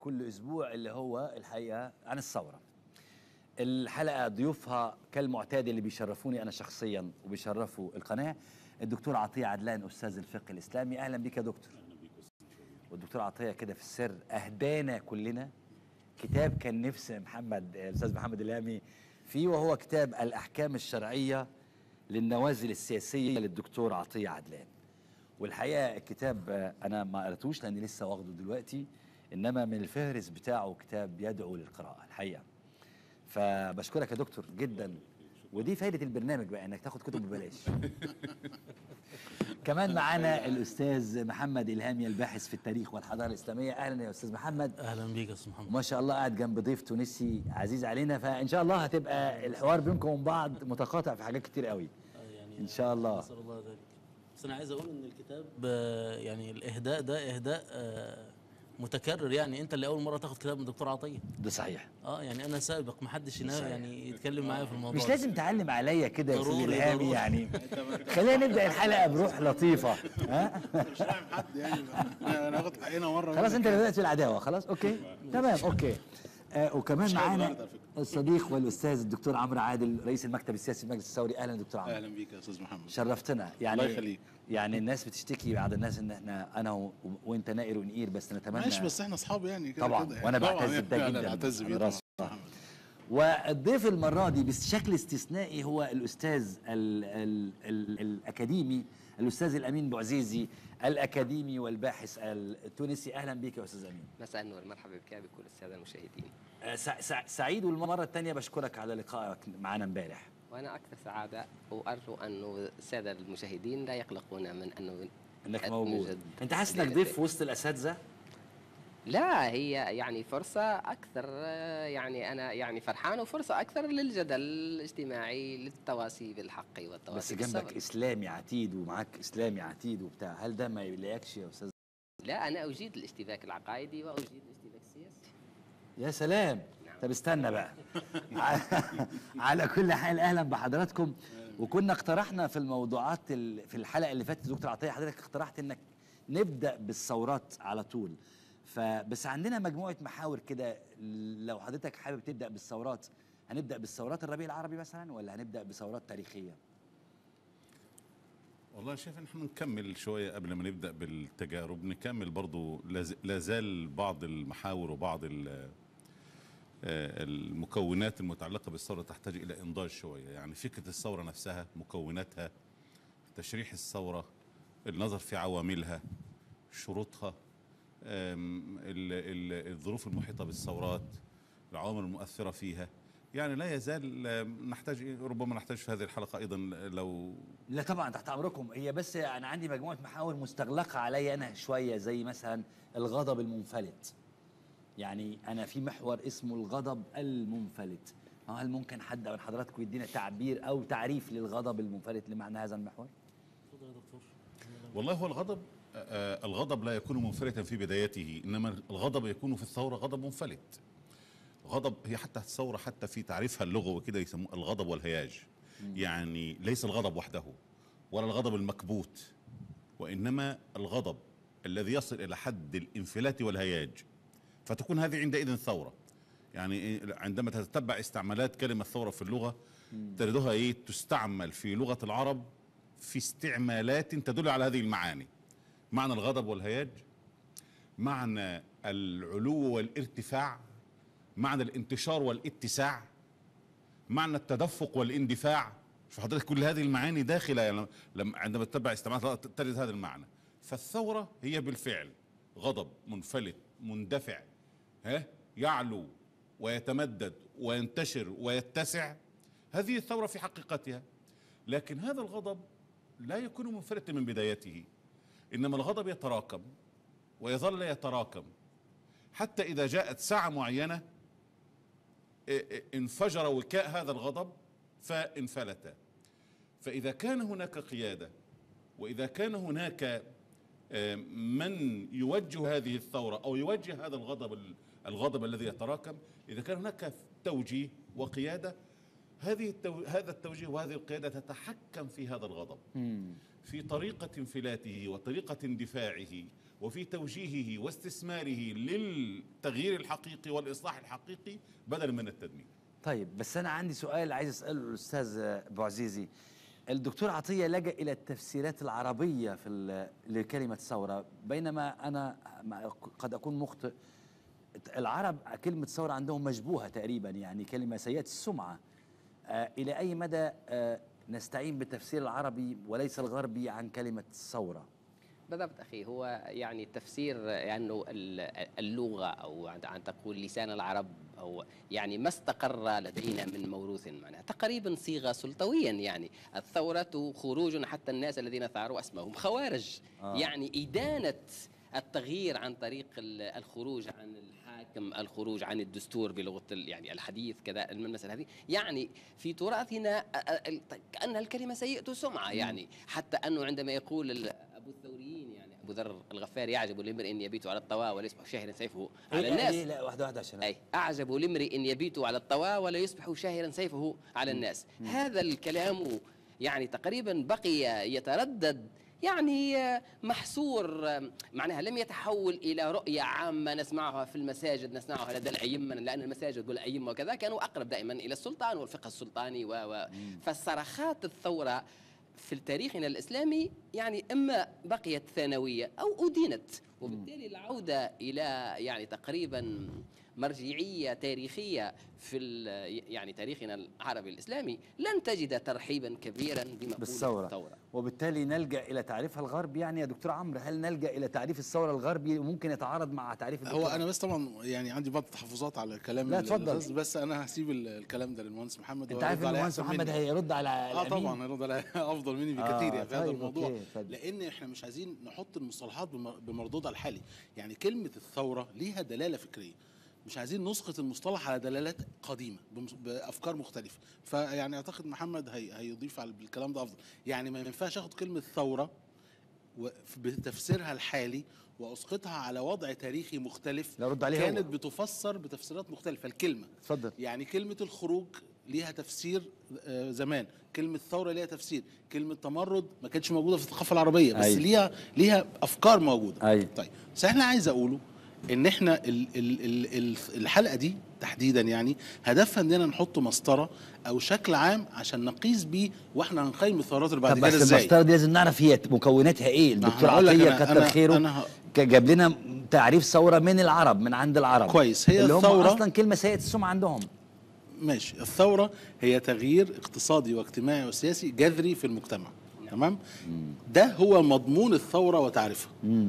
كل اسبوع اللي هو الحقيقه عن الثوره الحلقه ضيوفها كالمعتاد اللي بيشرفوني انا شخصيا وبيشرفوا القناه الدكتور عطيه عدلان استاذ الفقه الاسلامي اهلا بك يا دكتور والدكتور عطيه كده في السر اهدانا كلنا كتاب كان نفس محمد الاستاذ محمد الهامي فيه وهو كتاب الاحكام الشرعيه للنوازل السياسيه للدكتور عطيه عدلان والحقيقه الكتاب آه، انا ما قرأتوش لاني لسه واخده دلوقتي انما من الفهرس بتاعه كتاب يدعو للقراءه الحقيقه فبشكرك يا دكتور جدا ودي فايده البرنامج بقى انك تاخد كتب ببلاش كمان معانا الاستاذ محمد الهامي الباحث في التاريخ والحضاره الاسلاميه اهلا يا استاذ محمد اهلا بيك يا استاذ محمد وما شاء الله قاعد جنب ضيف تونسي عزيز علينا فان شاء الله هتبقى الحوار بينكم وبين بعض متقاطع في حاجات كتير قوي آه يعني إن شاء الله. نسال الله ذلك بس انا عايز اقول ان الكتاب آه، يعني الاهداء ده اهداء آه، متكرر يعني انت اللي اول مره تاخد كتاب من الدكتور عطيه ده صحيح اه يعني انا سابق ما حدش هنا صحيح. يعني يتكلم معايا في الموضوع مش ده. لازم تعلم عليا كده يا استاذ ضروري، الهامي ضروري. يعني خلينا نبدا الحلقه بروح لطيفه ها مش فاهم حد يعني انا ناخد حقنا مره خلاص انت اللي بدات العداوه خلاص اوكي تمام اوكي آه وكمان مش حابب معانا النهاردة على فكرة. الصديق والاستاذ الدكتور عمرو عادل رئيس المكتب السياسي في المجلس الثوري اهلا دكتور عمرو اهلا بيك يا استاذ محمد شرفتنا يعني الله يخليك. يعني الناس بتشتكي بعض الناس ان احنا انا و... وانت نائر ونقير بس نتمنى ماشي بس احنا اصحاب يعني كده طبعا كده يعني. وانا طبعاً بعتز يعني. بده لا، جدا لا، بعتز بيه على طبعاً راسي. محمد. والضيف المره دي بشكل استثنائي هو الاستاذ ال ال ال الاكاديمي الاستاذ الامين بوعزيزي الاكاديمي والباحث التونسي اهلا بك يا استاذ امين مساء النور مرحبا بك بكل الساده المشاهدين آه، سع- سع- سعيد والمره الثانيه بشكرك على لقائك معنا امبارح وانا اكثر سعاده وارجو انه الساده المشاهدين لا يقلقون من انه انك أن موجود نوجد انت حاسس انك ليلة ضيف في وسط الاساتذه لا هي يعني فرصه اكثر آه، يعني انا يعني فرحان وفرصه اكثر للجدل الاجتماعي للتواسي بالحق بس والتواسي جنبك بالصبر اسلامي عتيد ومعاك اسلامي عتيد وبتاع هل ده ما يلاقيكش يا استاذ لا انا اجيد الاشتباك العقائدي واجيد الاشتباك السياسي يا سلام نعم. طب استنى بقى على كل حال اهلا بحضراتكم وكنا اقترحنا في الموضوعات ال- في الحلقه اللي فاتت دكتور عطيه حضرتك اقترحت انك نبدا بالثورات على طول فبس عندنا مجموعه محاور كده لو حضرتك حابب تبدا بالثورات هنبدا بالثورات الربيع العربي مثلا ولا هنبدا بثورات تاريخيه والله شايف ان احنا نكمل شويه قبل ما نبدا بالتجارب نكمل برضو لاز- لازال بعض المحاور وبعض ال- آه، المكونات المتعلقه بالثوره تحتاج الى انضاج شويه يعني فكره الثوره نفسها مكوناتها تشريح الثوره النظر في عواملها شروطها آم، ال- ال- الظروف المحيطه بالثورات العوامل المؤثره فيها يعني لا يزال آم، نحتاج ربما نحتاج في هذه الحلقه ايضا لو لا طبعا تحت امركم هي بس انا عندي مجموعه محاور مستغلقه عليا انا شويه زي مثلا الغضب المنفلت يعني انا في محور اسمه الغضب المنفلت هل ممكن حد من حضراتكم يدينا تعبير او تعريف للغضب المنفلت لمعنى هذا المحور اتفضل يا دكتور والله هو الغضب آه، الغضب لا يكون منفلتا في بدايته انما الغضب يكون في الثوره غضب منفلت غضب هي حتى الثوره حتى في تعريفها اللغوي كده يسموه الغضب والهياج يعني ليس الغضب وحده ولا الغضب المكبوت وانما الغضب الذي يصل الى حد الانفلات والهياج فتكون هذه عندئذ ثوره يعني إيه، عندما تتبع استعمالات كلمه ثوره في اللغه تجدها ايه تستعمل في لغه العرب في استعمالات تدل على هذه المعاني معنى الغضب والهياج معنى العلو والارتفاع معنى الانتشار والاتساع معنى التدفق والاندفاع شوف حضرتك كل هذه المعاني داخله يعني لما عندما تتبع استعمالات تجد هذا المعنى فالثوره هي بالفعل غضب منفلت مندفع ها يعلو ويتمدد وينتشر ويتسع هذه الثوره في حقيقتها لكن هذا الغضب لا يكون منفلتا من بدايته انما الغضب يتراكم ويظل يتراكم حتى اذا جاءت ساعه معينه ا- ا- انفجر وكاء هذا الغضب فانفلت فاذا كان هناك قياده واذا كان هناك آه، من يوجه هذه الثوره او يوجه هذا الغضب ال- الغضب الذي يتراكم اذا كان هناك توجيه وقياده هذه التو... هذا التوجيه وهذه القياده تتحكم في هذا الغضب في طريقه انفلاته وطريقه اندفاعه وفي توجيهه واستثماره للتغيير الحقيقي والاصلاح الحقيقي بدلا من التدمير طيب بس انا عندي سؤال عايز اساله الاستاذ ابو عزيزي الدكتور عطيه لجا الى التفسيرات العربيه في ال- لكلمه ثوره بينما انا مع- قد اكون مخطئ العرب كلمه ثوره عندهم مشبوهه تقريبا يعني كلمه سيئه السمعه آه الى اي مدى آه نستعين بالتفسير العربي وليس الغربي عن كلمه ثوره بالضبط اخي هو يعني تفسير انه ال- اللغه او عن عن تقول لسان العرب او يعني ما استقر لدينا من موروث معناها تقريبا صيغه سلطويا يعني الثوره خروج حتى الناس الذين ثاروا اسمهم خوارج آه. آه. يعني ادانه التغيير عن طريق ال- الخروج عن الحاكم الخروج عن الدستور بلغه ال- يعني الحديث كذا من المسألة هذه يعني في تراثنا أ- أ- ال- كأنها الكلمة سيئة سمعة يعني حتى أنه عندما يقول ال- أبو الثوريين يعني أبو ذر الغفار يعجب لامرئ يبيت على الطواء ولا يصبح شاهرا سيفه على إيه- الناس إيه لا واحده واحده عشان أي أعجب لامرئ يبيت على الطواء ولا يصبح شاهرا سيفه على الناس هذا الكلام يعني تقريبا بقي يتردد يعني آه، محصور آه، معناها لم يتحول إلى رؤية عامة نسمعها في المساجد نسمعها لدى الأئمة لأن المساجد والأئمة وكذا كانوا أقرب دائما إلى السلطان والفقه السلطاني و... و... فالصرخات الثورة في تاريخنا الإسلامي يعني إما بقيت ثانوية أو أدينت وبالتالي العودة إلى يعني تقريبا مرجعية تاريخية في ال- يعني تاريخنا العربي الإسلامي لن تجد ترحيبا كبيرا بمقولة بالثورة. الثورة وبالتالي نلجا الى تعريفها الغربي يعني يا دكتور عمرو هل نلجا الى تعريف الثوره الغربي وممكن يتعارض مع تعريف الدكتور هو انا بس طبعا يعني عندي بعض التحفظات على كلام لا، اتفضل. الأستاذ، بس انا هسيب ال- الكلام ده للمهندس محمد انت وهو عارف يرد ان عليا المهندس أحسن محمد مني. هيرد على اه الأمين؟ طبعا هيرد عليا افضل مني آه، بكثير في هذا طيب، الموضوع أوكي، اتفضل. لان احنا مش عايزين نحط المصطلحات بم- بمردودها الحالي يعني كلمه الثوره ليها دلاله فكريه مش عايزين نسقط المصطلح على دلالات قديمه بمس- بافكار مختلفه فيعني اعتقد محمد هي هيضيف على الكلام ده افضل يعني ما ينفعش اخد كلمه ثوره و- بتفسيرها الحالي واسقطها على وضع تاريخي مختلف لا، رد عليه هو. كانت بتفسر بتفسيرات مختلفه الكلمه اتفضل يعني كلمة الخروج ليها تفسير آه، زمان كلمة ثورة ليها تفسير كلمة تمرد ما كانتش موجودة في الثقافة العربية بس أيوة. ليها ليها أفكار موجودة أيوة. طيب بس احنا عايز أقوله إن احنا ال ال ال ال الحلقة دي تحديدا يعني هدفها إننا نحط مسطرة أو شكل عام عشان نقيس بيه واحنا هنقيم الثورات اللي بعد طب كده بس ازاي المسطره دي لازم نعرف هي مكوناتها ايه الدكتور هقول لك عطيه أنا- كتر أنا- خيره أنا ه- ك- جاب لنا تعريف ثوره من العرب من عند العرب كويس، هي اللي هم الثورة- اصلا كلمه سيئه السمعه عندهم ماشي الثورة هي تغيير اقتصادي واجتماعي وسياسي جذري في المجتمع تمام ده هو مضمون الثورة وتعريفها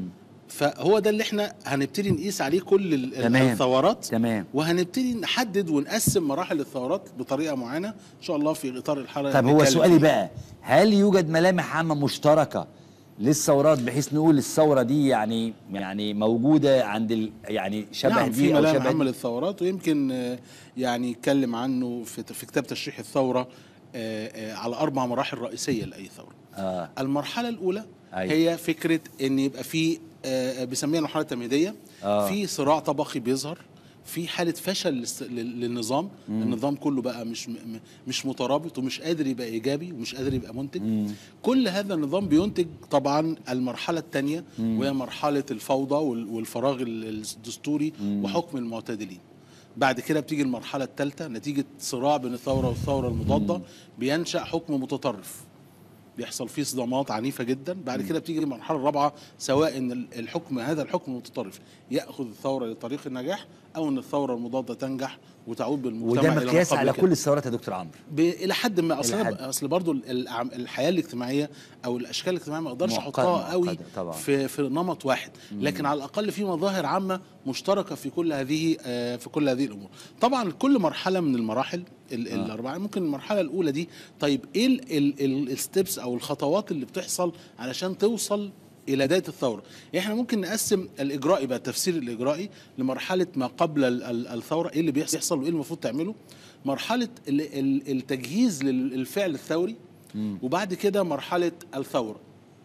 فهو ده اللي احنا هنبتدي نقيس عليه كل ال- ال- تمام. الثورات تمام. وهنبتدي نحدد ونقسم مراحل الثورات بطريقة معينة ان شاء الله في اطار الحلقة طب هو نتكلم سؤالي فيه. بقى هل يوجد ملامح عامه مشتركه للثورات بحيث نقول الثوره دي يعني يعني موجوده عند ال يعني شبه نعم دي في او ملامح شبه عامة دي للثورات ويمكن آه، يعني يتكلم عنه في في كتاب تشريح الثورة آه، آه، على أربع مراحل رئيسية لأي ثورة اه المرحلة الأولى أيوة. هي فكرة إن يبقى في آه، بيسميها المرحلة التمهيدية آه. في صراع طبقي بيظهر في حالة فشل للس- لل- للنظام النظام كله بقى مش م- م- مش مترابط ومش قادر يبقى إيجابي ومش قادر يبقى منتج كل هذا النظام بينتج طبعا المرحلة الثانية وهي مرحلة الفوضى وال- والفراغ ال- الدستوري وحكم المعتدلين بعد كده بتيجي المرحلة الثالثة نتيجة صراع بين الثورة والثورة المضادة بينشأ حكم متطرف بيحصل فيه صدامات عنيفه جدا بعد كده بتيجي المرحله الرابعه سواء ان ال- الحكم هذا الحكم المتطرف ياخذ الثوره لطريق النجاح او ان الثوره المضاده تنجح وتعود بالمجتمع وده إلى ما مقياس قبل على كده. كل الثورات يا دكتور عمرو ب- الى حد ما اصل إلى أنا حد. ب- اصل برضو ال- العم- الحياه الاجتماعيه او الاشكال الاجتماعيه ما اقدرش معقدة- احطها قوي معقدة طبعاً. في في نمط واحد لكن على الاقل في مظاهر عامه مشتركه في كل هذه آه، في كل هذه الامور طبعا كل مرحله من المراحل ال- الاربعه ممكن المرحله الاولى دي طيب ايه الستبس او الخطوات اللي بتحصل علشان توصل الى بدايه الثوره يعني احنا ممكن نقسم الاجرائي بقى التفسير الاجرائي لمرحله ما قبل ال- ال- الثوره ايه اللي بيحصل وايه المفروض تعمله مرحله ال- ال- التجهيز لل- للفعل الثوري وبعد كده مرحله الثوره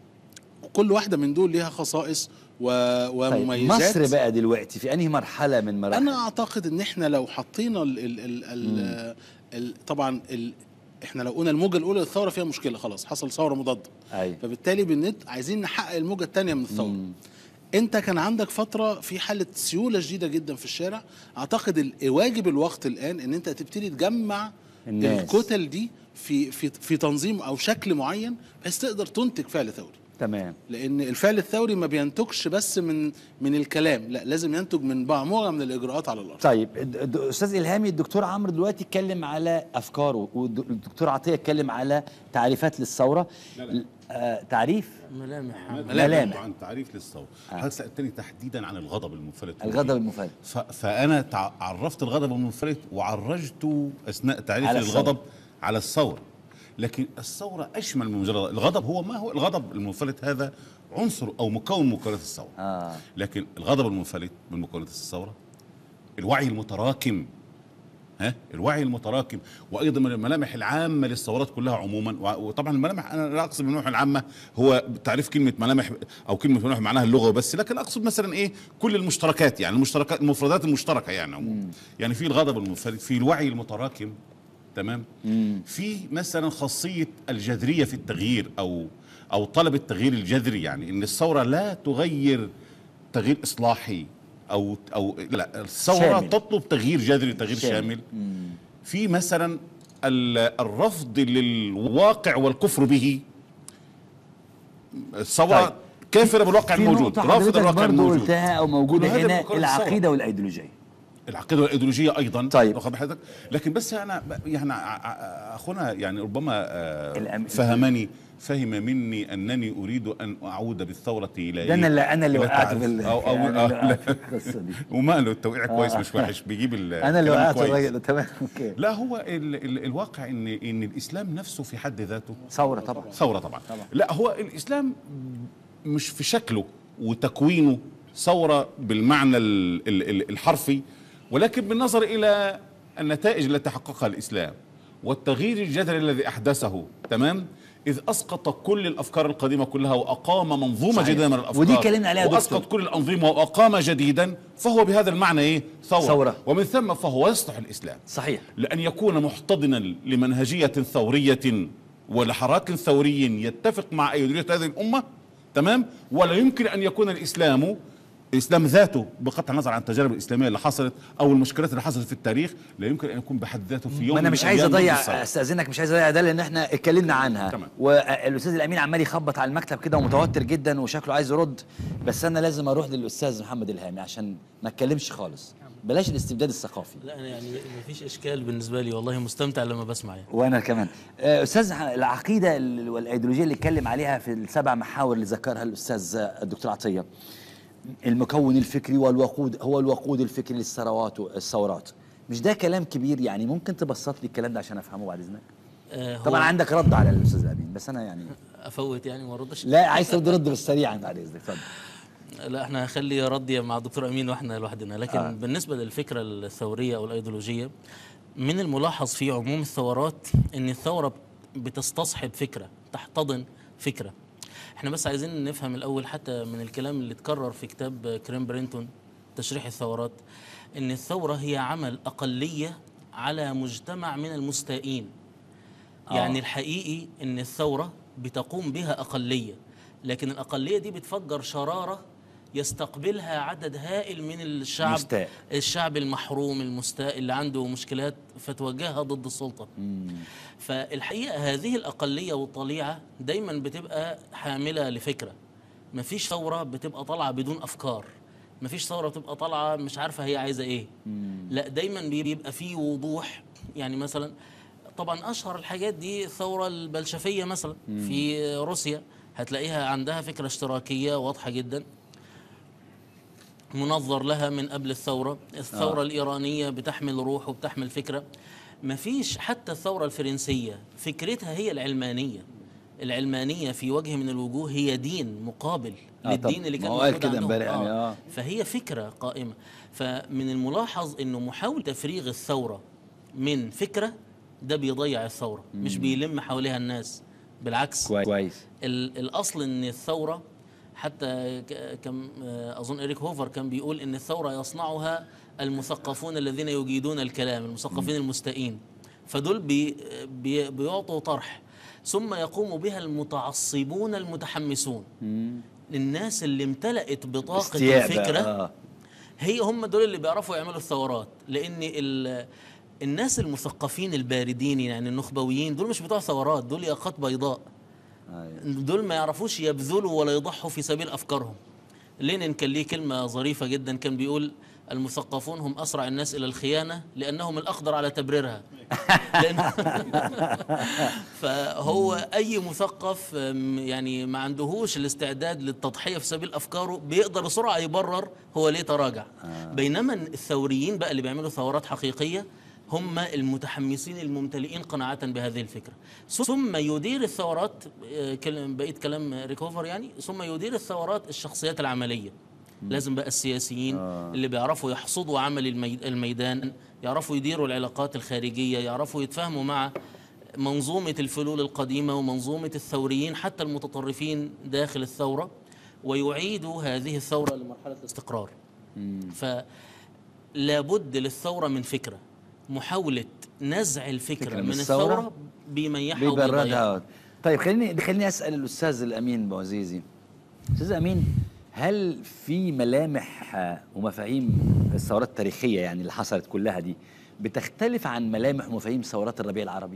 كل واحده من دول ليها خصائص و... طيب ومميزات مصر بقى دلوقتي في انهي مرحله من مراحل انا اعتقد ان احنا لو حطينا ال ال ال ال ال طبعا ال احنا لو قلنا الموجه الاولى للثوره فيها مشكله خلاص حصل ثوره مضاده أيوة. فبالتالي بالنت عايزين نحقق الموجه الثانيه من الثوره انت كان عندك فتره في حاله سيوله شديده جدا في الشارع اعتقد ال- واجب الوقت الان ان انت تبتدي تجمع الناس. الكتل دي في في في تنظيم او شكل معين بحيث تقدر تنتج فعل ثوري تمام لان الفعل الثوري ما بينتجش بس من من الكلام لا لازم ينتج من مجموعه من الاجراءات على الارض طيب الد- الد- استاذ الهامي الدكتور عمرو دلوقتي اتكلم على افكاره والدكتور عطيه اتكلم على تعريفات للثوره آه تعريف ملامح ملامح. عن تعريف للثوره حضرتك سالتني تحديدا عن الغضب المنفلت الغضب المفرد ف... فانا تع... عرفت الغضب المنفلت وعرجته اثناء تعريفي على الثورة. للغضب على الثوره لكن الثوره اشمل من مجرد الغضب هو ما هو الغضب المنفلت هذا عنصر او مكون من مكونات الثوره اه لكن الغضب المنفلت من مكونات الثوره الوعي المتراكم ها الوعي المتراكم وايضا من الملامح العامه للثورات كلها عموما و- وطبعا الملامح انا لا اقصد بالملامح العامه هو تعريف كلمه ملامح او كلمه ملامح معناها اللغه بس لكن اقصد مثلا ايه كل المشتركات يعني المشتركات المفردات المشتركه يعني عموما يعني في الغضب المنفلت في الوعي المتراكم تمام في مثلا خاصيه الجذريه في التغيير او او طلب التغيير الجذري يعني ان الثوره لا تغير تغيير اصلاحي او او لا الثوره شامل. تطلب تغيير جذري تغيير شامل. شامل, في مثلا ال- الرفض للواقع والكفر به الثوره طيب. كافره بالواقع في الموجود نقطة رافض حضرتك الواقع برضه الموجود قلتها أو موجودة كل هذا هنا بمقر العقيدة والأيديولوجية العقيده والايديولوجيه ايضا طيب. واخد بحضرتك لكن بس انا يعني ع- ع- اخونا يعني ربما آه، الأم- فهمني فهم مني انني اريد ان اعود بالثوره الى ده أنا اللي أنا اللي إلى وقعت التعريف. في ال- أو أو أنا اللي آه، وقعت لا. في القصة دي وماله التوقيع كويس آه. مش وحش بيجيب ال- أنا اللي الكلام وقعت كويس. الراجل ده تمام أوكي لا هو ال ال الواقع ان ان الاسلام نفسه في حد ذاته ثورة طبعا ثوره طبعا. طبعا. لا هو الاسلام مش في شكله وتكوينه ثوره بالمعنى ال- ال- ال- الحرفي ولكن بالنظر الى النتائج التي حققها الاسلام والتغيير الجذري الذي احدثه تمام اذ اسقط كل الافكار القديمه كلها واقام منظومه صحيح. جديده من الافكار ودي اتكلمنا عليها يا واسقط دكتور. كل الانظمه واقام جديدا فهو بهذا المعنى ايه ثوره, ثورة. ومن ثم فهو يصلح الاسلام صحيح لأن يكون محتضنا لمنهجية ثورية ولحراك ثوري يتفق مع أيديولية هذه الأمة تمام ولا يمكن أن يكون الإسلام الإسلام ذاته بقطع النظر عن التجارب الإسلامية اللي حصلت أو المشكلات اللي حصلت في التاريخ لا يمكن أن يكون بحد ذاته في يوم ما انا من مش عايز الأيام ضد اضيع الثورة. استاذنك مش عايز اضيع ده لان احنا اتكلمنا عنها تمام. والاستاذ الامين عمال يخبط على المكتب كده ومتوتر جدا وشكله عايز يرد بس انا لازم اروح للاستاذ محمد الهامي عشان ما اتكلمش خالص بلاش الاستبداد الثقافي لا انا يعني مفيش اشكال بالنسبه لي والله مستمتع لما بسمع يعني وانا كمان آه، استاذ ح- العقيده ال- والايديولوجيه اللي اتكلم عليها في السبع محاور اللي ذكرها الاستاذ الدكتور عطيه المكون الفكري والوقود هو الوقود الفكري للثروات والثورات مش ده كلام كبير يعني ممكن تبسط لي الكلام ده عشان افهمه بعد اذنك آه هو طبعا عندك رد على الاستاذ الامين بس انا يعني افوت يعني ما اردش لا عايز ترد رد بس سريعا بعد اذنك اتفضل لا احنا هنخلي ردي مع الدكتور امين واحنا لوحدنا لكن آه. آه. بالنسبه للفكره الثوريه او الايديولوجيه من الملاحظ في عموم الثورات ان الثوره بتستصحب فكره تحتضن فكره احنا بس عايزين نفهم الاول حتى من الكلام اللي اتكرر في كتاب كريم برينتون تشريح الثورات ان الثوره هي عمل اقليه على مجتمع من المستائين آه. يعني الحقيقي ان الثوره بتقوم بها اقليه لكن الاقليه دي بتفجر شراره يستقبلها عدد هائل من الشعب مستاء. الشعب المحروم المستاء اللي عنده مشكلات فتوجهها ضد السلطه فالحقيقه هذه الاقليه والطليعه دايما بتبقى حامله لفكره مفيش ثوره بتبقى طالعه بدون افكار مفيش ثوره بتبقى طالعه مش عارفه هي عايزه ايه لا دايما بيبقى في وضوح يعني مثلا طبعا اشهر الحاجات دي الثوره البلشفيه مثلا في روسيا هتلاقيها عندها فكره اشتراكيه واضحه جدا منظر لها من قبل الثورة الثورة آه. الإيرانية بتحمل روح وبتحمل فكرة مفيش حتى الثورة الفرنسية فكرتها هي العلمانية العلمانية في وجه من الوجوه هي دين مقابل آه للدين طب، اللي ما كان هو قال موجود كده عندهم. امبارح يعني، آه. فهي فكرة قائمة فمن الملاحظ انه محاولة تفريغ الثورة من فكرة ده بيضيع الثورة مش بيلم حواليها الناس بالعكس كويس ال- الاصل ان الثوره حتى ك- كم آه، اظن اريك هوفر كان بيقول ان الثوره يصنعها المثقفون الذين يجيدون الكلام المثقفين المستائين فدول بي بي بيعطوا طرح ثم يقوم بها المتعصبون المتحمسون الناس اللي امتلأت بطاقة استياء بقى، الفكرة آه. هي هم دول اللي بيعرفوا يعملوا الثورات لان ال الناس المثقفين الباردين يعني النخبويين دول مش بتوع ثورات دول ياقات بيضاء أيوة. دول ما يعرفوش يبذلوا ولا يضحوا في سبيل افكارهم لينين كان ليه كلمه ظريفه جدا كان بيقول المثقفون هم اسرع الناس الى الخيانه لانهم الاقدر على تبريرها لأن فهو اي مثقف أم، يعني ما عندهوش الاستعداد للتضحيه في سبيل افكاره بيقدر بسرعه يبرر هو ليه تراجع بينما الثوريين بقى اللي بيعملوا ثورات حقيقيه هم المتحمسين الممتلئين قناعة بهذه الفكرة ثم يدير الثورات آه، كلام- بقيت كلام ريكوفر يعني ثم يدير الثورات الشخصيات العملية لازم بقى السياسيين اللي بيعرفوا يحصدوا عمل المي- الميدان يعرفوا يديروا العلاقات الخارجية يعرفوا يتفاهموا مع منظومة الفلول القديمة ومنظومة الثوريين حتى المتطرفين داخل الثورة ويعيدوا هذه الثورة لمرحلة الاستقرار فلابد للثورة من فكرة محاولة نزع الفكرة فكرة من من الثورة الثورة بيميحها وبيضيعها بيبردها طيب خليني خليني اسال الاستاذ الامين بوزيزي استاذ امين هل في ملامح آه، ومفاهيم الثورات التاريخيه يعني اللي حصلت كلها دي بتختلف عن ملامح ومفاهيم ثورات الربيع العربي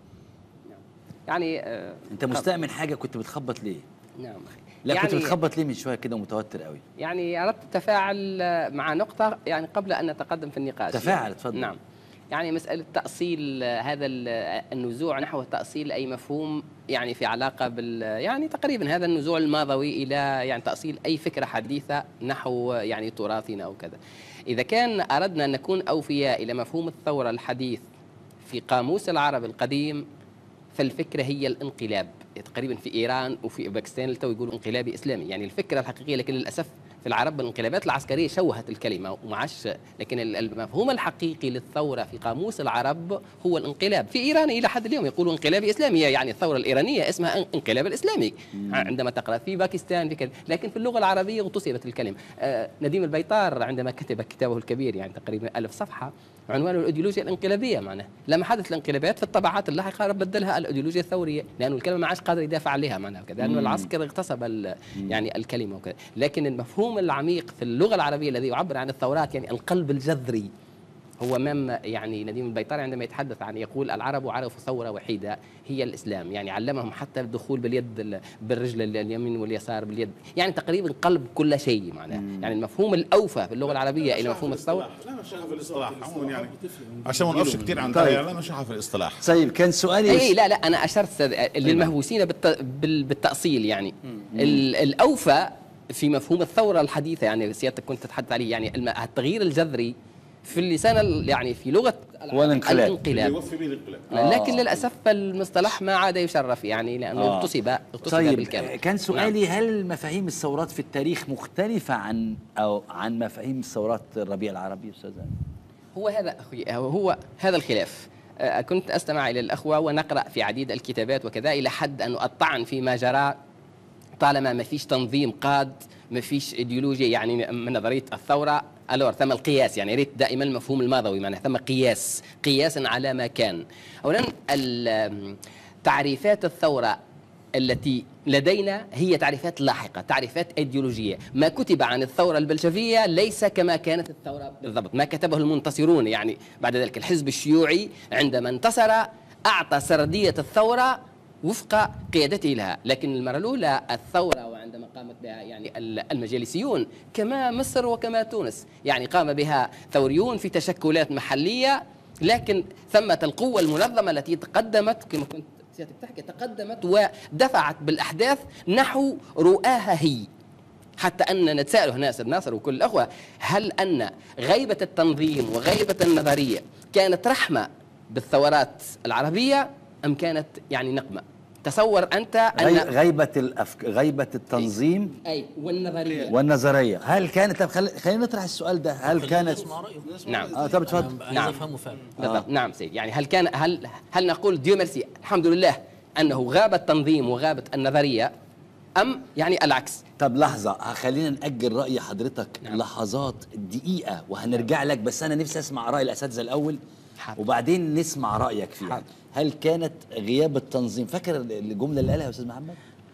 يعني آه، انت مستأمن حاجه كنت بتخبط ليه نعم لا يعني كنت بتخبط ليه من شويه كده ومتوتر قوي يعني اردت التفاعل آه، مع نقطة يعني قبل أن نتقدم في النقاش تفاعل، يعني تفضل. نعم يعني مسألة تأصيل آه، هذا ال- آه، النزوع نحو تأصيل أي مفهوم يعني في علاقة بال يعني تقريبا هذا النزوع الماضوي إلى يعني تأصيل أي فكرة حديثة نحو آه، يعني تراثنا أو كذا إذا كان أردنا أن نكون أوفياء إلى مفهوم الثورة الحديث في قاموس العرب القديم فالفكرة هي الانقلاب تقريبا في إيران وفي باكستان تو يقولوا انقلابي إسلامي يعني الفكرة الحقيقية لكن للأسف في العرب الانقلابات العسكرية شوهت الكلمة وما عادش لكن ال- المفهوم الحقيقي للثورة في قاموس العرب هو الانقلاب في إيران إلى حد اليوم يقولوا انقلابي إسلامي يعني الثورة الإيرانية اسمها ان- انقلاب الإسلامي عندما تقرأ في باكستان في كذا لكن في اللغة العربية اغتصبت الكلمة آه نديم البيطار عندما كتب كتابه الكبير يعني تقريبا ألف صفحة عنوانه الايديولوجيا الانقلابيه معناه لما حدث الانقلابات في الطبعات اللاحقه بدلها الايديولوجيا الثوريه لانه الكلمه ما عادش قادر يدافع عليها معناها كذا لانه العسكر اغتصب ال- يعني الكلمه وكذا لكن المفهوم العميق في اللغه العربيه الذي يعبر عن الثورات يعني القلب الجذري هو مما يعني نديم البيطري عندما يتحدث عن يقول العرب عرفوا ثوره وحيده هي الاسلام يعني علمهم حتى الدخول باليد ال- بالرجل ال- اليمين واليسار باليد يعني تقريبا قلب كل شيء معناه يعني المفهوم الاوفى في اللغه العربيه الى مفهوم الثوره لا نشرحها في الاصطلاح عموما يعني عشان ما نقفش كتير عن طيب. طيب. لا نشرحها في الاصطلاح طيب كان سؤالي اي لا لا انا اشرت أستاذ- للمهووسين بالت... بال... بالتاصيل يعني ال... الاوفى في مفهوم الثوره الحديثه يعني سيادتك كنت تتحدث عليه يعني الم... التغيير الجذري في اللسان ال- يعني في لغه العرب والانقلاب. اللي الانقلاب يوفي به الانقلاب لكن للاسف المصطلح ما عاد يشرف يعني لانه آه. اغتصب اغتصب طيب بالكامل كان سؤالي هل مفاهيم الثورات في التاريخ مختلفة عن أو عن مفاهيم الثورات الربيع العربي أستاذ أمين؟ هو هذا أخي هو, هو هذا الخلاف آه، كنت أستمع إلى الأخوة ونقرأ في عديد الكتابات وكذا إلى حد أنه الطعن فيما جرى طالما ما فيش تنظيم قاد ما فيش ايديولوجيا يعني من نظريه الثوره الور ثم القياس يعني ريت دائما المفهوم الماضوي معناه ثم قياس قياسا على ما كان اولا ال- تعريفات الثوره التي لدينا هي تعريفات لاحقه تعريفات ايديولوجيه ما كتب عن الثوره البلشفيه ليس كما كانت الثوره بالضبط ما كتبه المنتصرون يعني بعد ذلك الحزب الشيوعي عندما انتصر اعطى سرديه الثوره وفق قيادته لها لكن المرة الأولى الثورة وعندما قامت بها يعني ال- المجالسيون كما مصر وكما تونس يعني قام بها ثوريون في تشكلات محلية لكن ثمة القوة المنظمة التي تقدمت كما كنت سيادتك تحكي تقدمت ودفعت بالأحداث نحو رؤاها هي حتى أننا نتساءل ناصر ناصر وكل الأخوة هل أن غيبة التنظيم وغيبة النظرية كانت رحمة بالثورات العربية أم كانت يعني نقمة تصور أنت غي- أن غيبة الأفك... غيبة التنظيم أي والنظرية والنظرية هل كانت طب خل... خلينا نطرح السؤال ده هل كانت اسمع رأيه نعم اه طب اتفضل عايز نعم. افهمه فعلا بالضبط نعم سيدي يعني هل كان هل هل نقول ديو ميرسي الحمد لله أنه غاب التنظيم وغابت النظرية أم يعني العكس طب لحظة خلينا نأجل رأي حضرتك نعم. لحظات دقيقة وهنرجع لك بس أنا نفسي أسمع رأي الأساتذة الأول حاضر. وبعدين نسمع رأيك فيها حاضر. هل كانت غياب التنظيم فاكر الجملة اللي قالها يا أستاذ محمد؟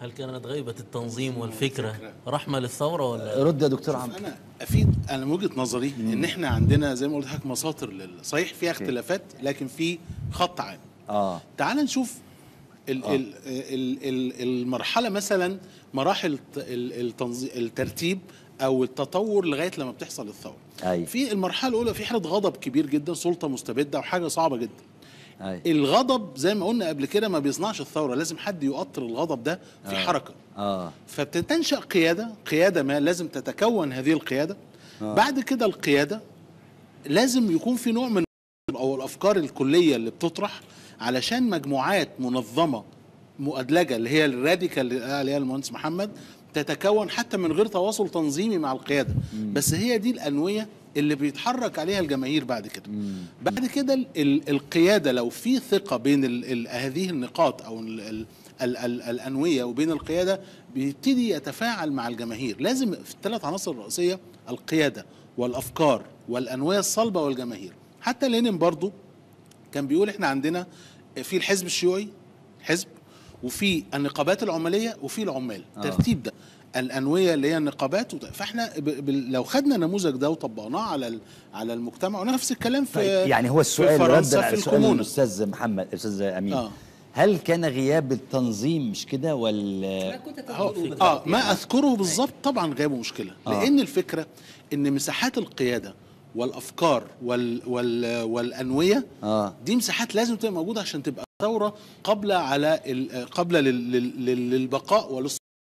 هل كانت غيبة التنظيم والفكرة رحمة للثورة ولا رد يا دكتور عمرو انا افيد انا من وجهه نظري ان احنا عندنا زي ما قلت لحضرتك مساطر لل... صحيح فيها اختلافات لكن في خط عام اه تعال نشوف ال ال ال ال المرحله مثلا مراحل الت- ال- التنظيم الترتيب او التطور لغايه لما بتحصل الثوره أيوة. في المرحله الاولى في حاله غضب كبير جدا سلطه مستبده وحاجه صعبه جدا اي الغضب زي ما قلنا قبل كده ما بيصنعش الثوره لازم حد يؤطر الغضب ده في حركه اه فبتنشأ قيادة قيادة ما لازم تتكون هذه القيادة آه. بعد كده القيادة لازم يكون في نوع من أو الأفكار الكلية اللي بتطرح علشان مجموعات منظمة مؤدلجة اللي هي الراديكال اللي قال عليها المهندس محمد تتكون حتى من غير تواصل تنظيمي مع القيادة بس هي دي الأنوية اللي بيتحرك عليها الجماهير بعد كده بعد كده ال- ال- القيادة لو في ثقة بين ال ال هذه النقاط أو ال ال ال ال الأنوية وبين القيادة بيبتدي يتفاعل مع الجماهير لازم في الثلاث عناصر الرئيسية القيادة والأفكار والأنوية الصلبة والجماهير حتى لينين برضو كان بيقول احنا عندنا في الحزب الشيوعي حزب وفي النقابات العماليه وفي العمال آه. ترتيب ده الانويه اللي هي النقابات وت- فاحنا ب... ب... لو خدنا النموذج ده وطبقناه على ال... على المجتمع ونفس الكلام في طيب يعني هو السؤال في ردا فرنسا على في سؤال الكومونه الاستاذ محمد الاستاذ امين آه. هل كان غياب التنظيم مش كده ولا كنت اه تقول آه، ما اذكره بالظبط طبعا غيابه مشكله آه. لان الفكره ان مساحات القياده والافكار وال وال والانويه اه دي مساحات لازم تبقى موجوده عشان تبقى ثوره قبل على ال- قبل لل- لل- لل- للبقاء وللص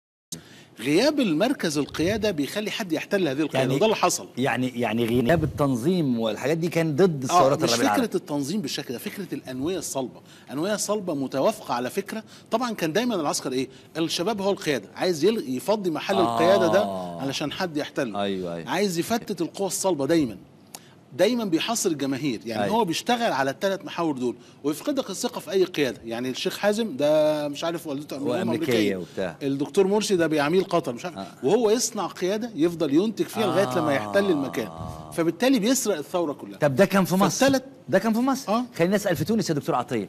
غياب المركز القياده بيخلي حد يحتل هذه القياده يعني- وده اللي حصل يعني يعني غياب التنظيم والحاجات دي كان ضد اه الثورات مش الربيع فكره العربي التنظيم بالشكل ده فكره الانويه الصلبه انويه صلبه متوافقه على فكره طبعا كان دايما العسكر ايه الشباب هو القياده عايز يل- يفضي محل آه. القياده ده علشان حد يحتله أيوة، أيوة. عايز يفتت القوى الصلبه دايما دايما بيحصر الجماهير يعني أيوة. هو بيشتغل على الثلاث محاور دول ويفقدك الثقه في اي قياده يعني الشيخ حازم ده مش عارف والدته أمريكية وأمريكية وبتاع. الدكتور مرسي ده بعميل قطر مش عارف وهو يصنع قياده يفضل ينتج فيها لغايه لما يحتل المكان فبالتالي بيسرق الثوره كلها طب ده كان في مصر فالتلت- ده كان في مصر آه. خلينا نسال في تونس يا دكتور عطيه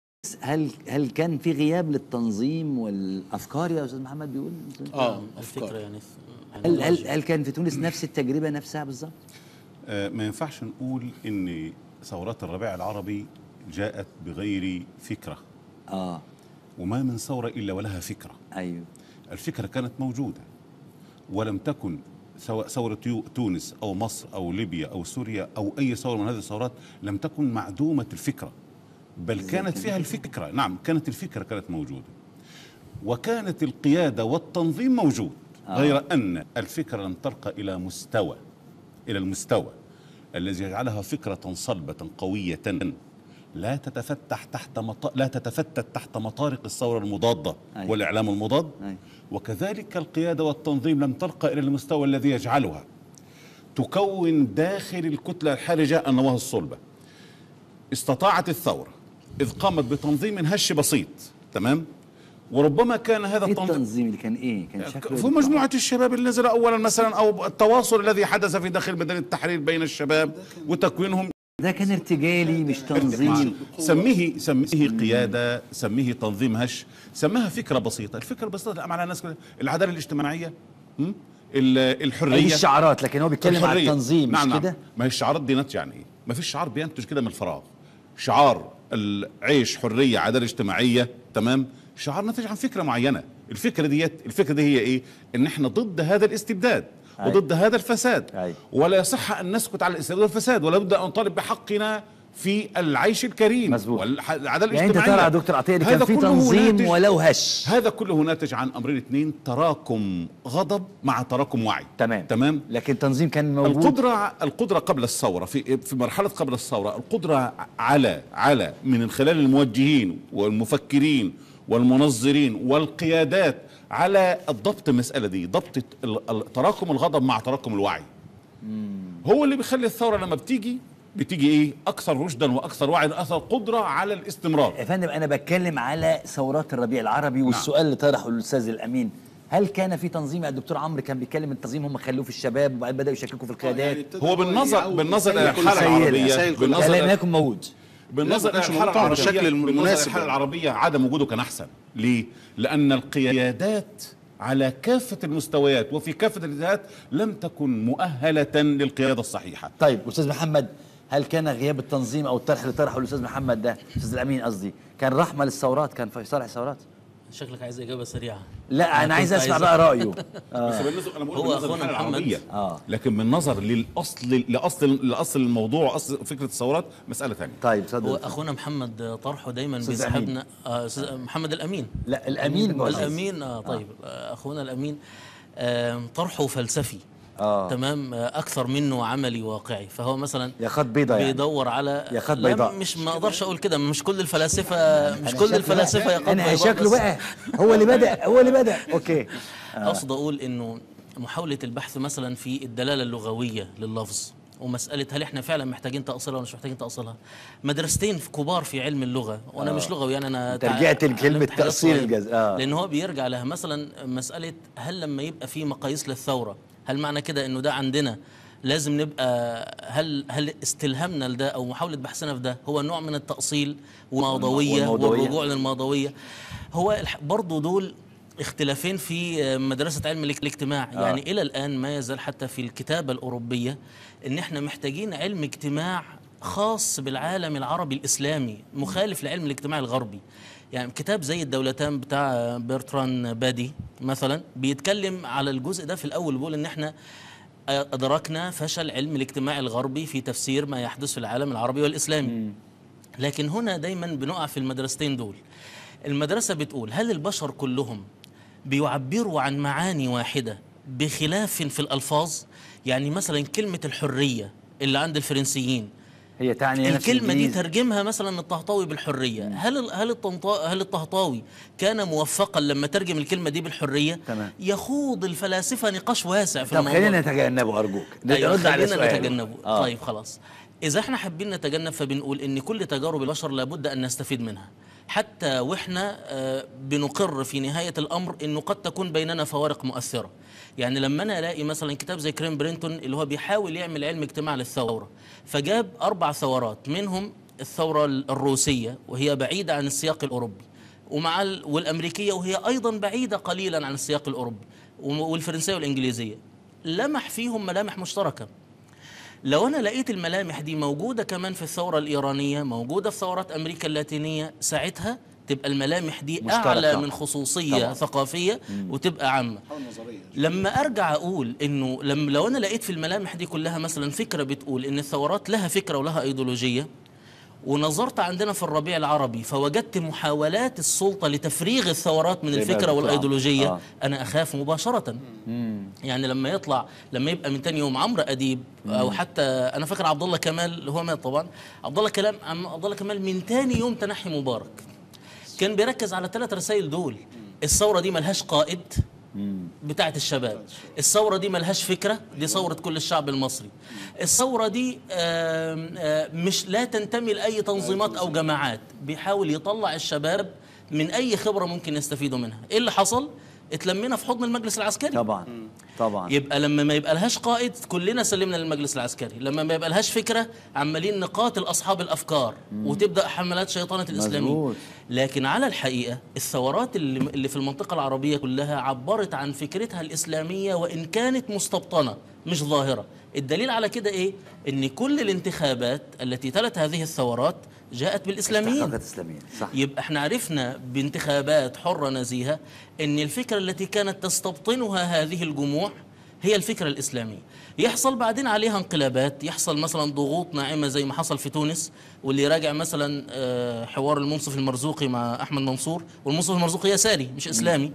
هل هل كان في غياب للتنظيم والافكار يا استاذ محمد بيقول اه الفكرة أفكار. يعني هل هل هل كان في تونس نفس التجربه نفسها بالظبط آه، ما ينفعش نقول ان ثورات الربيع العربي جاءت بغير فكره اه وما من ثوره الا ولها فكره ايوه الفكره كانت موجوده ولم تكن سواء ثورة يو- تونس أو مصر أو ليبيا أو سوريا أو أي ثورة من هذه الثورات لم تكن معدومة الفكرة بل كانت فيها الفكرة نعم كانت الفكرة كانت موجودة وكانت القيادة والتنظيم موجود غير أن الفكرة لم ترقى إلى مستوى إلى المستوى الذي يجعلها فكرة صلبة قوية لا تتفتح تحت مط... لا تتفتت تحت مطارق الثورة المضادة أيوة. والإعلام المضاد أيوة. وكذلك القيادة والتنظيم لم ترقى إلى المستوى الذي يجعلها تكون داخل الكتلة الحرجة النواة الصلبة استطاعت الثورة إذ قامت بتنظيم هش بسيط تمام وربما كان هذا ايه التنظيم التنظيم اللي كان ايه كان شكله في مجموعة الشباب اللي نزل أولا مثلا أو التواصل الذي حدث في داخل ميدان التحرير بين الشباب وتكوينهم ده كان ارتجالي مش تنظيم سميه سميه قيادة سميه تنظيم هش سماها فكرة بسيطة الفكرة البسيطة اللي على الناس كلها العدالة الاجتماعية م? ال- اي الحرية الشعارات لكن هو بيتكلم عن الحرية. التنظيم نعم مش نعم. كده ما هي الشعارات دي ناتجة عن ايه؟ ما فيش شعار بينتج كده من الفراغ شعار العيش حرية عدالة اجتماعية تمام شعار ناتج عن فكرة معينة الفكرة ديت الفكرة دي هي ايه؟ ان احنا ضد هذا الاستبداد أي. وضد هذا الفساد أي. ولا يصح ان نسكت على الاستبداد والفساد ولا بد ان نطالب بحقنا في العيش الكريم مظبوط. والعداله يعني انت الاجتماعيه ترى يا دكتور عطيه إن كان هذا في كله تنظيم ناتج- ولو هش هذا كله ناتج عن امرين اثنين تراكم غضب مع تراكم وعي تمام تمام لكن التنظيم كان موجود القدرة القدرة قبل الثورة في في مرحلة قبل الثورة القدرة على على من خلال الموجهين والمفكرين والمنظرين والقيادات على الضبط المسألة دي ضبط ال- ال- تراكم الغضب مع تراكم الوعي هو اللي بيخلي الثورة لما بتيجي بتيجي ايه اكثر رشدا واكثر وعي واكثر قدرة على الاستمرار يا فندم انا بتكلم على ثورات الربيع العربي والسؤال اللي طرحه الاستاذ الامين هل كان في تنظيم الدكتور عمرو كان بيتكلم التنظيم هم خلوه في الشباب وبعدين بداوا يشككوا في القيادات هو بالنظر بالنظر الى كل الحالة سيد- العربية سيد كل بالنظر لم إلى- يكن موجود بالنظر لا، ما كانش الى الحاله مقطع العربيه بالشكل بالنظر المناسب الحاله يعني. العربيه عدم وجوده كان احسن ليه لان القيادات على كافه المستويات وفي كافه الاتجاهات لم تكن مؤهله للقياده الصحيحه طيب استاذ محمد هل كان غياب التنظيم او الطرح اللي طرحه الاستاذ محمد ده استاذ الامين قصدي كان رحمه للثورات كان في صالح الثورات شكلك عايز اجابه سريعه لا انا كنت عايز اسمع عايز- بقى رايه بس بالنسبه انا بقول هو بالنظر أخونا للحاله محمد. العربيه آه. لكن من نظر للاصل لاصل لاصل الموضوع واصل فكره الثورات مساله ثانيه طيب هو تصدق اخونا محمد طرحه دايما أستاذ بيسحبنا آه أستاذ محمد الامين لا الامين معتز. الامين اه طيب آه. اخونا الامين آه طرحه فلسفي آه. تمام آه اكثر منه عملي واقعي فهو مثلا يا خط بيضة يعني بيدور على يا خط لا، بيضاء. مش ما اقدرش اقول كده مش كل الفلاسفه مش أنا كل شكله الفلاسفه بقى- يا خط انا بيضاء شكله بس. بقى هو اللي بدا هو اللي بدا اوكي اقصد اقول انه محاوله البحث مثلا في الدلاله اللغويه لللفظ ومساله هل احنا فعلا محتاجين تاصيلها ولا مش محتاجين تاصيلها مدرستين كبار في علم اللغه وانا مش لغوي يعني انا أنت رجعت لكلمة اتعلمت حاجات تأصيل صغيرة. الجز- آه. لان هو بيرجع لها مثلا مساله هل لما يبقى في مقاييس للثوره هل معنى كده انه ده عندنا لازم نبقى هل هل استلهامنا لده او محاوله بحثنا في ده هو نوع من التاصيل والماضويه والموضوعية. والرجوع للماضويه هو الح- برضو دول اختلافين في مدرسة علم الاج- الاجتماع آه. يعني إلى الآن ما يزال حتى في الكتابة الأوروبية إن إحنا محتاجين علم اجتماع خاص بالعالم العربي الإسلامي مخالف لعلم الاجتماع الغربي يعني كتاب زي الدولتان بتاع برتران بادي مثلا بيتكلم على الجزء ده في الأول بيقول إن إحنا أدركنا فشل علم الاجتماع الغربي في تفسير ما يحدث في العالم العربي والإسلامي لكن هنا دايما بنقع في المدرستين دول المدرسة بتقول هل البشر كلهم بيعبروا عن معاني واحدة بخلاف في الألفاظ يعني مثلا كلمة الحرية اللي عند الفرنسيين هي تعني نفس الكلمة دي الإنجليزي. ترجمها مثلا الطهطاوي بالحرية هل ال- هل الطنطا هل الطهطاوي كان موفقا لما ترجم الكلمة دي بالحرية تمام. يخوض الفلاسفة نقاش واسع في طب الموضوع خلينا نتجنبه ارجوك أيوة نرد على خلينا سؤال. نتجنبه آه. طيب خلاص إذا احنا حابين نتجنب فبنقول إن كل تجارب البشر لابد أن نستفيد منها حتى وإحنا آه، بنقر في نهاية الأمر إنه قد تكون بيننا فوارق مؤثرة يعني لما أنا ألاقي مثلا كتاب زي كريم برينتون اللي هو بيحاول يعمل علم اجتماع للثورة فجاب أربع ثورات منهم الثورة الروسية وهي بعيدة عن السياق الأوروبي ومع ال- والامريكيه وهي ايضا بعيده قليلا عن السياق الاوروبي وم- والفرنسيه والانجليزيه لمح فيهم ملامح مشتركه لو انا لقيت الملامح دي موجوده كمان في الثوره الايرانيه موجوده في ثورات امريكا اللاتينيه ساعتها تبقى الملامح دي مشتركة. اعلى من خصوصيه طبعاً. طبعا. ثقافيه وتبقى عامه نظريه لما ارجع اقول انه لما لو انا لقيت في الملامح دي كلها مثلا فكره بتقول ان الثورات لها فكره ولها ايديولوجيه ونظرت عندنا في الربيع العربي فوجدت محاولات السلطه لتفريغ الثورات من زي ما الفكره بتطلع. والايديولوجيه آه. انا اخاف مباشره يعني لما يطلع لما يبقى من تاني يوم عمرو اديب او حتى انا فاكر عبد الله كمال هو مات طبعا عبد الله كلام عم- عبد الله كمال من تاني يوم تنحي مبارك كان بيركز على ثلاث رسائل دول الثوره دي ملهاش قائد بتاعت الشباب الثورة دي ملهاش فكرة دي ثورة كل الشعب المصري الثورة دي آم، آم، مش لا تنتمي لأي تنظيمات أو جماعات بيحاول يطلع الشباب من أي خبرة ممكن يستفيدوا منها إيه اللي حصل؟ اتلمينا في حضن المجلس العسكري طبعا طبعا يبقى لما ما يبقى لهاش قائد كلنا سلمنا للمجلس العسكري لما ما يبقى لهاش فكره عمالين نقاتل اصحاب الافكار وتبدا حملات شيطنه الاسلاميه مظبوط. لكن على الحقيقه الثورات اللي اللي في المنطقه العربيه كلها عبرت عن فكرتها الاسلاميه وان كانت مستبطنه مش ظاهره الدليل على كده ايه ان كل الانتخابات التي تلت هذه الثورات جاءت بالاسلاميين استحقاقات اسلاميه صح يبقى احنا عرفنا بانتخابات حرة نزيهة ان الفكرة التي كانت تستبطنها هذه الجموع هي الفكرة الإسلامية يحصل بعدين عليها انقلابات يحصل مثلا ضغوط ناعمة زي ما حصل في تونس واللي راجع مثلا آه، حوار المنصف المرزوقي مع أحمد منصور والمنصف المرزوقي يساري مش إسلامي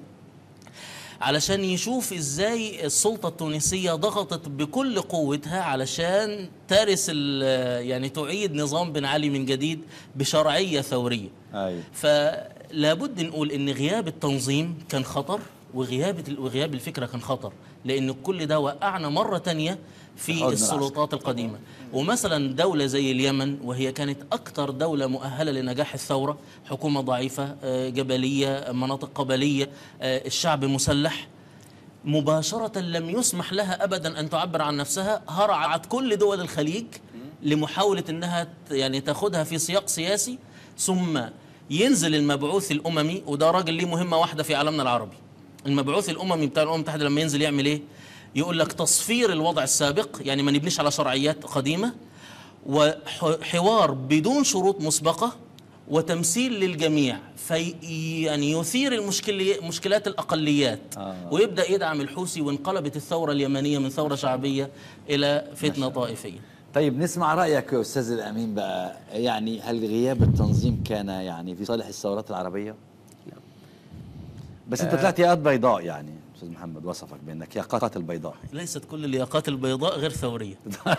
علشان يشوف ازاي السلطة التونسية ضغطت بكل قوتها علشان ترس ال- يعني تعيد نظام بن علي من جديد بشرعية ثورية ايوه فلابد نقول ان غياب التنظيم كان خطر وغياب وغياب الفكره كان خطر لان كل ده وقعنا مره تانية في حضن السلطات القديمه ومثلا دوله زي اليمن وهي كانت اكثر دوله مؤهله لنجاح الثوره حكومه ضعيفه آه، جبليه مناطق قبليه آه، الشعب مسلح مباشرة لم يسمح لها أبدا أن تعبر عن نفسها هرعت كل دول الخليج لمحاولة أنها ت- يعني تاخدها في سياق سياسي ثم ينزل المبعوث الأممي وده راجل ليه مهمة واحدة في عالمنا العربي المبعوث الأممي بتاع الأمم المتحدة لما ينزل يعمل إيه؟ يقول لك تصفير الوضع السابق يعني ما نبنيش على شرعيات قديمة وحوار بدون شروط مسبقة وتمثيل للجميع في يعني يثير المشكلي مشكلات الأقليات آه. ويبدأ يدعم الحوثي وانقلبت الثورة اليمنية من ثورة شعبية إلى فتنة طائفية طيب نسمع رايك يا استاذ الامين بقى يعني هل غياب التنظيم كان يعني في صالح الثورات العربيه بس انت طلعت ياقات بيضاء يعني استاذ محمد وصفك بانك ياقات البيضاء ليست كل الياقات البيضاء غير ثورية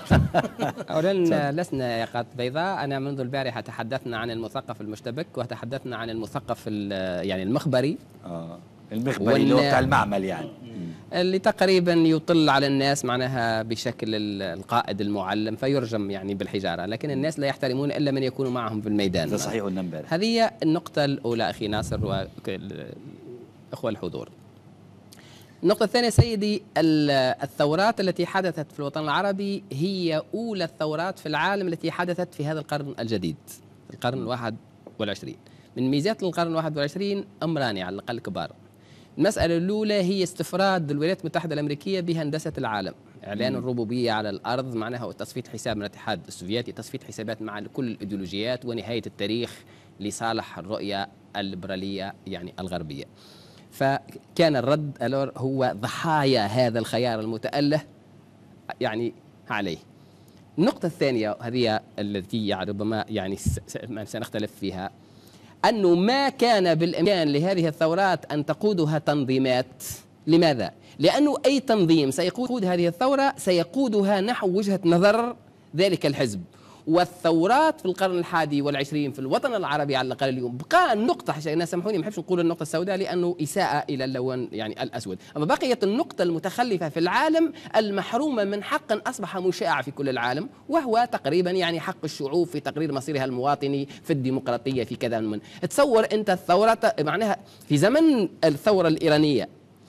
اولا لسنا يقات بيضاء انا منذ البارحه تحدثنا عن المثقف المشتبك وتحدثنا عن المثقف ال- يعني المخبري اه المخبري اللي هو وال- بتاع المعمل يعني اللي تقريبا يطل على الناس معناها بشكل ال- القائد المعلم فيرجم يعني بالحجاره لكن الناس لا يحترمون الا من يكون معهم في الميدان ده صحيح قلنا امبارح هذه هي النقطة الأولى أخي ناصر والأخوة الحضور النقطة الثانية سيدي ال- الثورات التي حدثت في الوطن العربي هي أولى الثورات في العالم التي حدثت في هذا القرن الجديد القرن الواحد والعشرين من ميزات القرن الواحد والعشرين أمران على الأقل كبار المسألة الأولى هي استفراد الولايات المتحدة الأمريكية بهندسة العالم إعلان الربوبية على الأرض معناها تصفية حساب من الاتحاد السوفيتي تصفية حسابات مع كل الإيديولوجيات ونهاية التاريخ لصالح الرؤية الليبرالية يعني الغربية فكان الرد ألور هو ضحايا هذا الخيار المتأله يعني عليه النقطة الثانية هذه التي يعني ربما يعني س- س- ما سنختلف فيها أنه ما كان بالإمكان لهذه الثورات أن تقودها تنظيمات لماذا؟ لأنه أي تنظيم سيقود هذه الثورة سيقودها نحو وجهة نظر ذلك الحزب والثورات في القرن الحادي والعشرين في الوطن العربي على الأقل اليوم بقى النقطة عشان الناس سامحوني ما بحبش نقول النقطة السوداء لأنه إساءة إلى اللون يعني الأسود أما بقيت النقطة المتخلفة في العالم المحرومة من حق أصبح مشاع في كل العالم وهو تقريبا يعني حق الشعوب في تقرير مصيرها المواطني في الديمقراطية في كذا من تصور أنت الثورة معناها في زمن الثورة الإيرانية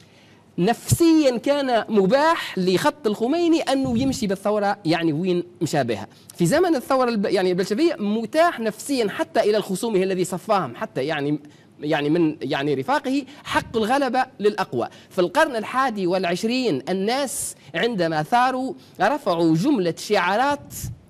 نفسيا كان مباح لخط الخميني انه يمشي بالثوره يعني وين مشابهه في زمن الثوره الب... يعني البلشفيه متاح نفسيا حتى الى الخصومه الذي صفاهم حتى يعني يعني من يعني رفاقه حق الغلبة للأقوى في القرن الحادي والعشرين الناس عندما ثاروا رفعوا جملة شعارات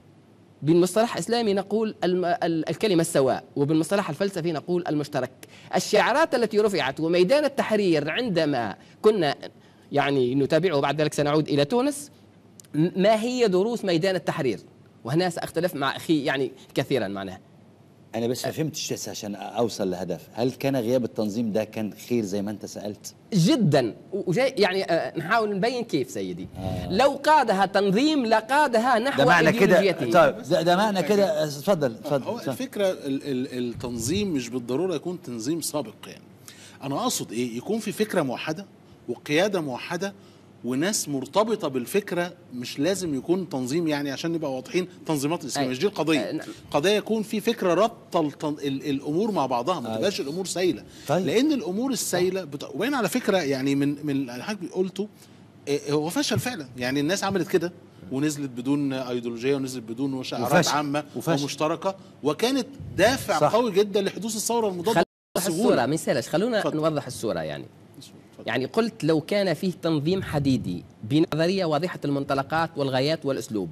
بالمصطلح الاسلامي نقول الم... ال- الكلمه السواء وبالمصطلح الفلسفي نقول المشترك الشعارات التي رفعت وميدان التحرير عندما كنا يعني نتابعه بعد ذلك سنعود الى تونس م- ما هي دروس ميدان التحرير وهنا ساختلف مع اخي يعني كثيرا معناها انا بس ما فهمتش بس عشان اوصل لهدف هل كان غياب التنظيم ده كان خير زي ما انت سالت جدا وجاي يعني آه، نحاول نبين كيف سيدي آه. لو قادها تنظيم لقادها نحو ده معنى كده إيديولوجيته. طيب ده, ده معنى كده اتفضل اتفضل هو اتفضل. الفكره ال- ال- التنظيم مش بالضروره يكون تنظيم سابق يعني انا اقصد ايه يكون في فكره موحده وقياده موحده وناس مرتبطه بالفكره مش لازم يكون تنظيم يعني عشان نبقى واضحين تنظيمات الاسلام أي. مش دي القضيه آه، نعم. قضيه يكون في فكره رابطه التن... ال... الامور مع بعضها ما تبقاش الامور سايله طيب. لان الامور السايله بت... وبين على فكره يعني من من اللي حضرتك قلته إيه، هو فشل فعلا يعني الناس عملت كده ونزلت بدون ايديولوجيه ونزلت بدون شعارات وفشل. عامه وفشل. ومشتركه وكانت دافع صح. صح. قوي جدا لحدوث الثوره المضاده خلينا نوضح بسهولة. الصورة ما يسالش خلونا اتفضل. نوضح الصورة يعني اتفضل. يعني قلت لو كان فيه تنظيم حديدي بنظرية واضحة المنطلقات والغايات والأسلوب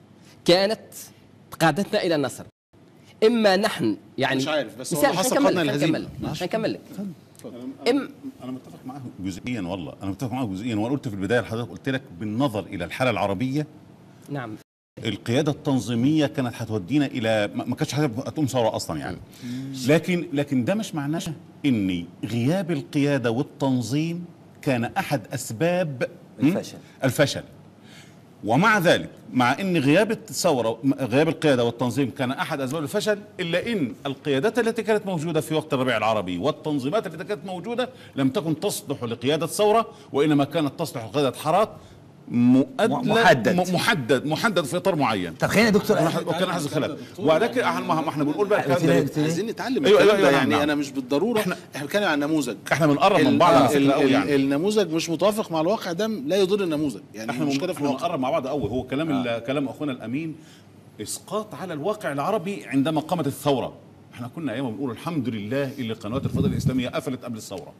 كانت قادتنا إلى النصر إما نحن يعني مش عارف، بس هو مثال، اللي حصل هنكمل خدنا لك، الهزيمة. هنكمل لك، ماشي. هنكمل لك اتفضل. إم انا متفق معاه جزئيا والله انا متفق معاه جزئيا وانا قلت في البدايه لحضرتك قلت لك بالنظر الى الحاله العربيه نعم القياده التنظيميه كانت هتودينا الى ما ما كانتش هتقوم ثوره اصلا يعني لكن لكن ده مش معناه ان غياب القياده والتنظيم كان احد اسباب م? الفشل. الفشل ومع ذلك مع ان غياب الثوره غياب القياده والتنظيم كان احد اسباب الفشل الا ان القيادات التي كانت موجوده في وقت الربيع العربي والتنظيمات التي كانت موجوده لم تكن تصلح لقياده ثوره وانما كانت تصلح لقياده حارات مؤدلة محدد. م- محدد محدد في اطار معين طب خلينا يا دكتور وكان وكان حزب خلاف وبعدين احنا ما احنا بنقول بقى الكلام ده قلت لي- عايزين نتعلم أيوة، الكلام أيوة، ده نعم، يعني نعم. انا مش بالضروره إحنا- احنا بنتكلم عن نموذج احنا بنقرب من ال- بعض على ال- فكره قوي ال- يعني النموذج مش متوافق مع الواقع ده لا يضر النموذج يعني احنا المشكله في احنا الواقع بنقرب مع بعض قوي هو كلام آه. كلام اخونا الامين اسقاط على الواقع العربي عندما قامت الثوره احنا كنا ايام بنقول الحمد لله اللي قنوات الفضاء الاسلاميه قفلت قبل الثوره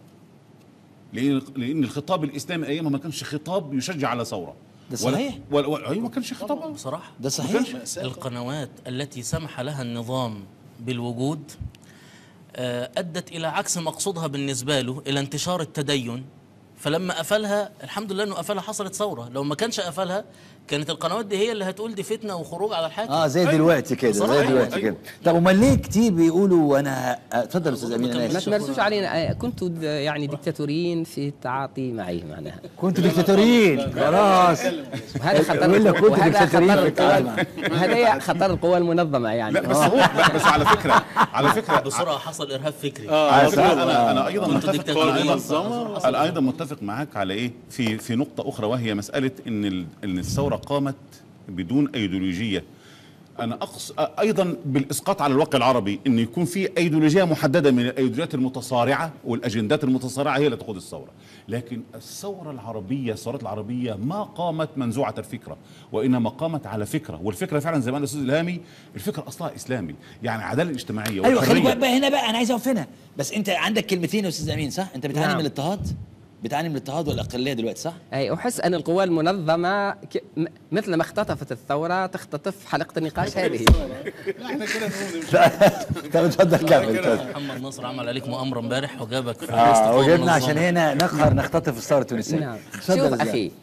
لان لان الخطاب الاسلامي ايامها ما كانش خطاب يشجع على ثوره ده ولا- صحيح. ولا ولا ايوه ما كانش خطاب بصراحه ده صحيح القنوات التي سمح لها النظام بالوجود آه، ادت الى عكس مقصودها بالنسبه له الى انتشار التدين فلما قفلها الحمد لله انه قفلها حصلت ثوره لو ما كانش قفلها كانت القنوات دي هي اللي هتقول دي فتنه وخروج على الحاكم اه زي دلوقتي كده بصراحة زي أيوة، دلوقتي أيوة. كده طب امال ليه كتير بيقولوا انا آه، اتفضل استاذ امين انا ما ما آسف. تمارسوش علينا آه، كنتوا د- يعني ديكتاتوريين في التعاطي معي معناها كنتوا دكتاتوريين خلاص وهذا خطر يقول لك كنتوا وهذا دكتاتوريين خطر في التعاطي القوى وهذا خطر القوى المنظمه يعني لا بس هو لا بس على فكره على فكره بسرعه حصل ارهاب فكري على صح. فكره انا انا ايضا كنت متفق ديكتاتوريين. ايضا انا ايضا متفق معاك على ايه في في نقطه اخرى وهي مساله ان ال- ان الثوره قامت بدون ايديولوجيه انا اقص ايضا بالاسقاط على الواقع العربي ان يكون في ايديولوجيه محدده من الايديولوجيات المتصارعه والاجندات المتصارعه هي اللي تقود الثوره لكن الثوره العربيه الثورات العربيه ما قامت منزوعه الفكره وانما قامت على فكره والفكره فعلا زي ما قال الاستاذ الهامي الفكره اصلها اسلامي يعني عداله اجتماعيه ايوه خلي والحرية. بالك بقى هنا بقى انا عايز اقف هنا بس انت عندك كلمتين يا استاذ امين صح انت بتعاني نعم. من الاضطهاد بتعاني من الاضطهاد والاقليه دلوقتي صح اي احس ان القوى المنظمه ك... م- مثل ما اختطفت الثوره تختطف حلقه النقاش هذه احنا كده نقوم نمشي طب اتفضل كمل اتفضل محمد نصر عمل عليك مؤامره امبارح وجابك في اه وسط قوى وجبنا منظمة. عشان هنا نقهر نختطف الثوره التونسيه نعم اتفضل شوف يا زلمة. اخي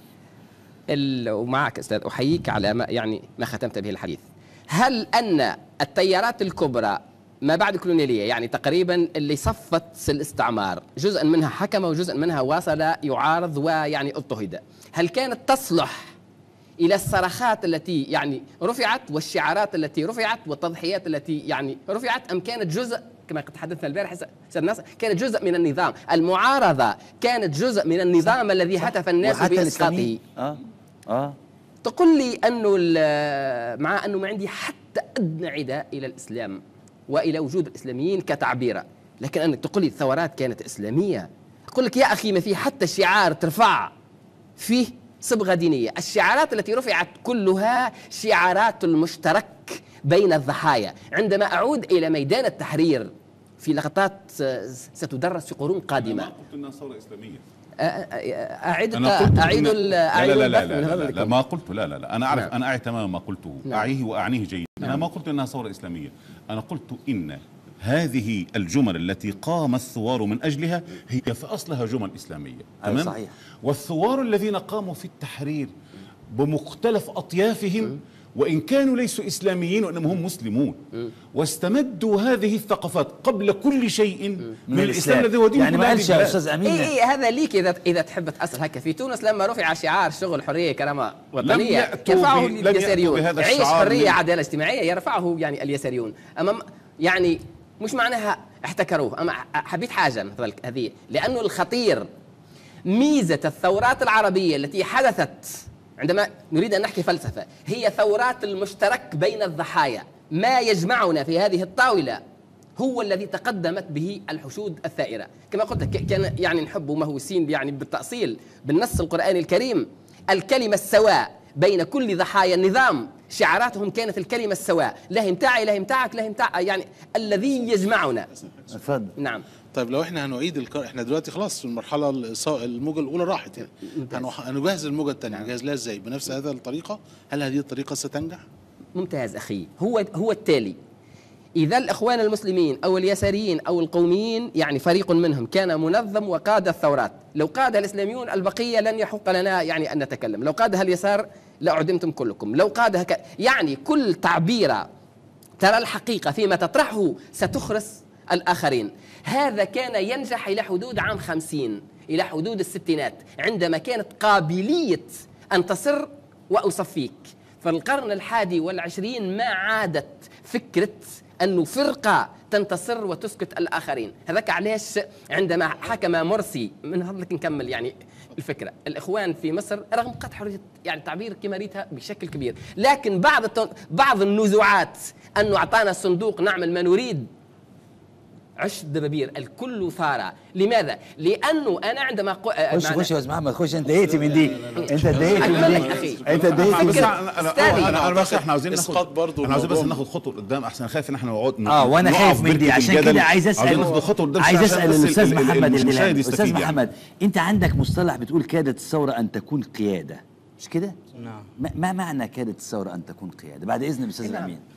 ال... ومعك استاذ احييك على ما يعني ما ختمت به الحديث هل ان التيارات الكبرى ما بعد الكولونياليه يعني تقريبا اللي صفت الاستعمار جزء منها حكم وجزء منها واصل يعارض ويعني اضطهد هل كانت تصلح الى الصرخات التي يعني رفعت والشعارات التي رفعت والتضحيات التي يعني رفعت ام كانت جزء كما قد تحدثنا البارحه استاذ ناصر كانت جزء من النظام المعارضه كانت جزء من النظام الذي هتف الناس وحتى باسقاطه الاسلاميين اه اه تقول لي انه ال- مع انه ما عندي حتى ادنى عداء الى الاسلام والى وجود الاسلاميين كتعبيره لكن انك تقول لي الثورات كانت اسلاميه اقول لك يا اخي ما في حتى شعار ترفع فيه صبغه دينيه الشعارات التي رفعت كلها شعارات المشترك بين الضحايا عندما اعود الى ميدان التحرير في لقطات آه، ستدرس في قرون ما قادمه قلت انها ثوره اسلاميه آه، آه، اعد انا قلت اعيد إن- ال- لا اعيد لا لا البث لا, من لا, هذا لا, لا الكون. ما قلت لا لا لا انا اعرف نعم. انا اعي تماما ما قلته نعم. اعيه واعنيه جيدا انا ما قلت انها ثوره اسلاميه انا قلت ان هذه الجمل التي قام الثوار من اجلها هي في اصلها جمل اسلاميه أيوة صحيح. والثوار الذين قاموا في التحرير بمختلف اطيافهم وان كانوا ليسوا اسلاميين وانما هم مسلمون واستمدوا هذه الثقافات قبل كل شيء من, الاسلام الذي هو دين يعني كل ما هذه قالش يا البلاد. استاذ امين اي اي هذا ليك اذا اذا تحب تاصل هكا في تونس لما رفع شعار شغل حريه كرامه وطنيه يأتوا يرفعه ب- لم اليساريون يأتوا بهذا عيش الشعار حريه من- عداله اجتماعيه يرفعه يعني اليساريون امام يعني مش معناها احتكروه اما حبيت حاجه مثل هذه لانه الخطير ميزه الثورات العربيه التي حدثت عندما نريد ان نحكي فلسفه هي ثورات المشترك بين الضحايا ما يجمعنا في هذه الطاوله هو الذي تقدمت به الحشود الثائره كما قلت لك كان يعني نحب مهووسين يعني بالتاصيل بالنص القراني الكريم الكلمه السواء بين كل ضحايا النظام شعاراتهم كانت الكلمه السواء لا متاعي لا متاعك لا متاع يعني الذي يجمعنا اتفضل نعم طيب لو احنا هنعيد الكر... احنا دلوقتي خلاص في المرحله الص- الموجه الاولى راحت يعني هنح- هنجهز الموجه الثانيه هنجهز لها ازاي بنفس هذه الطريقه هل هذه الطريقه ستنجح ممتاز اخي هو هو التالي اذا الاخوان المسلمين او اليساريين او القوميين يعني فريق منهم كان منظم وقاد الثورات لو قادها الاسلاميون البقيه لن يحق لنا يعني ان نتكلم لو قادها اليسار لاعدمتم كلكم لو قادها ك... يعني كل تعبيره ترى الحقيقه فيما تطرحه ستخرس الاخرين هذا كان ينجح الى حدود عام خمسين الى حدود الستينات عندما كانت قابليه ان تصر واصفيك في القرن الحادي والعشرين ما عادت فكره أنه فرقة تنتصر وتسكت الآخرين هذاك علاش عندما حكم مرسي من فضلك نكمل يعني الفكرة الإخوان في مصر رغم قطع حرية يعني تعبير كما ريتها بشكل كبير لكن بعض التن... بعض النزوعات أنه أعطانا الصندوق نعمل ما نريد عش الدبابير الكل ثار لماذا؟ لأنه أنا عندما قو... آه، خش معنى- خش يا استاذ محمد خش انت ضايقت من دي انت ضايقت من أكمل لك دي أخي. انت ضايقت من بس دي انا انا استاذي. انا, أنا بس احنا عاوزين ناخد إسقاط برضو احنا عاوزين بس الموضوع. ناخد خطوه لقدام احسن خايف ان احنا نقعد اه وانا نقع خايف في من دي بركة عشان الجدل. كده عايز عاوزين اسال ناخد خطوه لقدام عايز عشان اسال بس ال- الاستاذ ال- ال- محمد المشاهد الهلال يستفيد استاذ يعني. محمد انت عندك مصطلح بتقول كادت الثوره ان تكون قياده مش كده نعم ما- ما معنى كادت الثوره ان تكون قياده بعد اذن الاستاذ نعم. الامين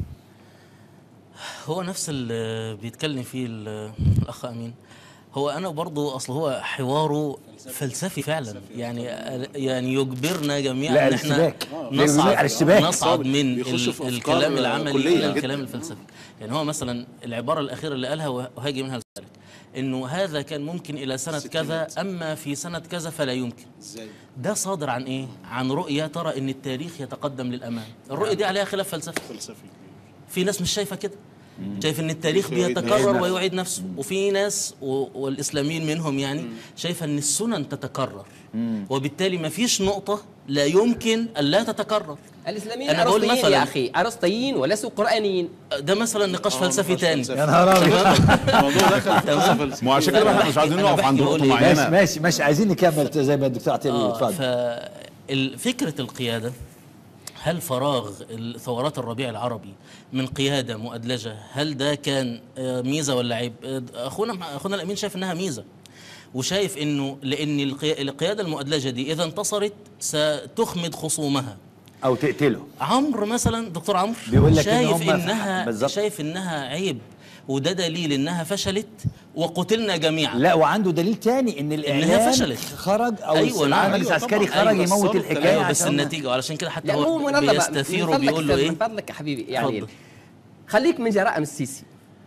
هو نفس اللي بيتكلم فيه ال- الاخ امين هو انا برضو اصل هو حواره فلسفي فعلا يعني يعني يجبرنا جميعا لا، ان احنا الاشتباك. آه. على نصعد الاشتباك. نصعد من بيخش ال- في أفكار الكلام العملي كلية الى جدا. الكلام الفلسفي يعني هو مثلا العباره الاخيره اللي قالها وهاجي منها لذلك انه هذا كان ممكن الى سنه كذا اما في سنه كذا فلا يمكن ازاي ده صادر عن ايه عن رؤيه ترى ان التاريخ يتقدم للامام الرؤيه دي عليها خلاف فلسفي فلسفي في ناس مش شايفه كده شايف ان التاريخ يعيد بيتكرر نفسه. ويعيد نفسه وفي ناس و- والاسلاميين منهم يعني شايفه ان السنن تتكرر وبالتالي ما فيش نقطه لا يمكن ان لا تتكرر الإسلاميين أنا بقول أرسطيين مثلاً- يا أخي أرسطيين وليسوا قرآنيين ده مثلا نقاش فلسفي نقاش تاني فلسفي. يا نهار ابيض الموضوع دخل في قصه تمام. فلسفيه ما هو عشان كده بقى احنا مش عايزين أنا نقف عند بحكي نقطه بقول إيه؟ ماشي معينه ماشي ماشي عايزين نكمل زي ما الدكتور عطيه بيقول اه اتفضل ففكره القياده هل فراغ ثورات الربيع العربي من قياده مؤدلجه هل ده كان آه، ميزه ولا عيب آه، اخونا اخونا الامين شايف انها ميزه وشايف انه لان القي- القياده المؤدلجه دي اذا انتصرت ستخمد خصومها او تقتله عمرو مثلا دكتور عمرو بيقول لك إن شايف هم- انها بالظبط. شايف انها عيب وده دليل انها فشلت وقتلنا جميعا لا وعنده دليل تاني ان الاعلام فشلت. خرج او أيوة، أيوة نعم. المجلس أيوة العسكري طبعاً. خرج أيوة، يموت وصلوا الحكايه الكلام. ايوه بس عشان- النتيجه وعلشان كده حتى لا مو هو منظمة بيستثير من فضلك وبيقول له أستاذ، ايه من فضلك يا حبيبي يعني اتفضل. خليك من جرائم السيسي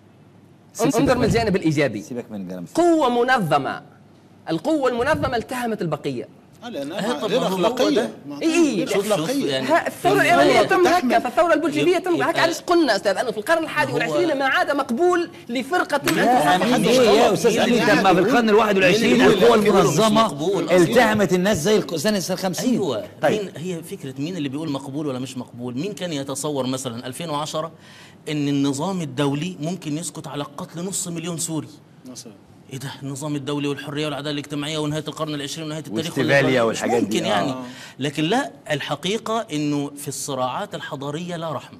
سيبك انظر من من- الجانب الإيجابي سيبك من الكلام قوة منظمة القوة المنظمة التهمت البقية آه، لانها آه، طب غير ما هو اخلاقيه ده. ما- إيه، غير شوف- شوف اخلاقيه يعني ها الثورة في الإيرانية الثورة تم هكا تحمل. فالثورة البولشفية تم يبقى- هكا علاش قلنا أستاذ أنه في القرن الحادي هو- والعشرين ما عاد مقبول لفرقة يا أن امين محدش ايه يا قال. استاذ مين امين اللي لما في بيقول- القرن ال 21 مين اللي القوى بيقول مش المنظمه مقبول أصلاً؟ التهمت الناس زي الق- سنه ال 50 ايوه طيب مين هي فكره مين اللي بيقول مقبول ولا مش مقبول مين كان يتصور مثلا 2010 ان النظام الدولي ممكن يسكت على قتل نص مليون سوري مثلا ايه ده النظام الدولي والحريه والعداله الاجتماعيه ونهايه القرن العشرين ونهايه التاريخ ولا واستفالية يقرر؟ والحاجات مش دي، ممكن آه. يعني لكن لا الحقيقه انه في الصراعات الحضاريه لا رحمه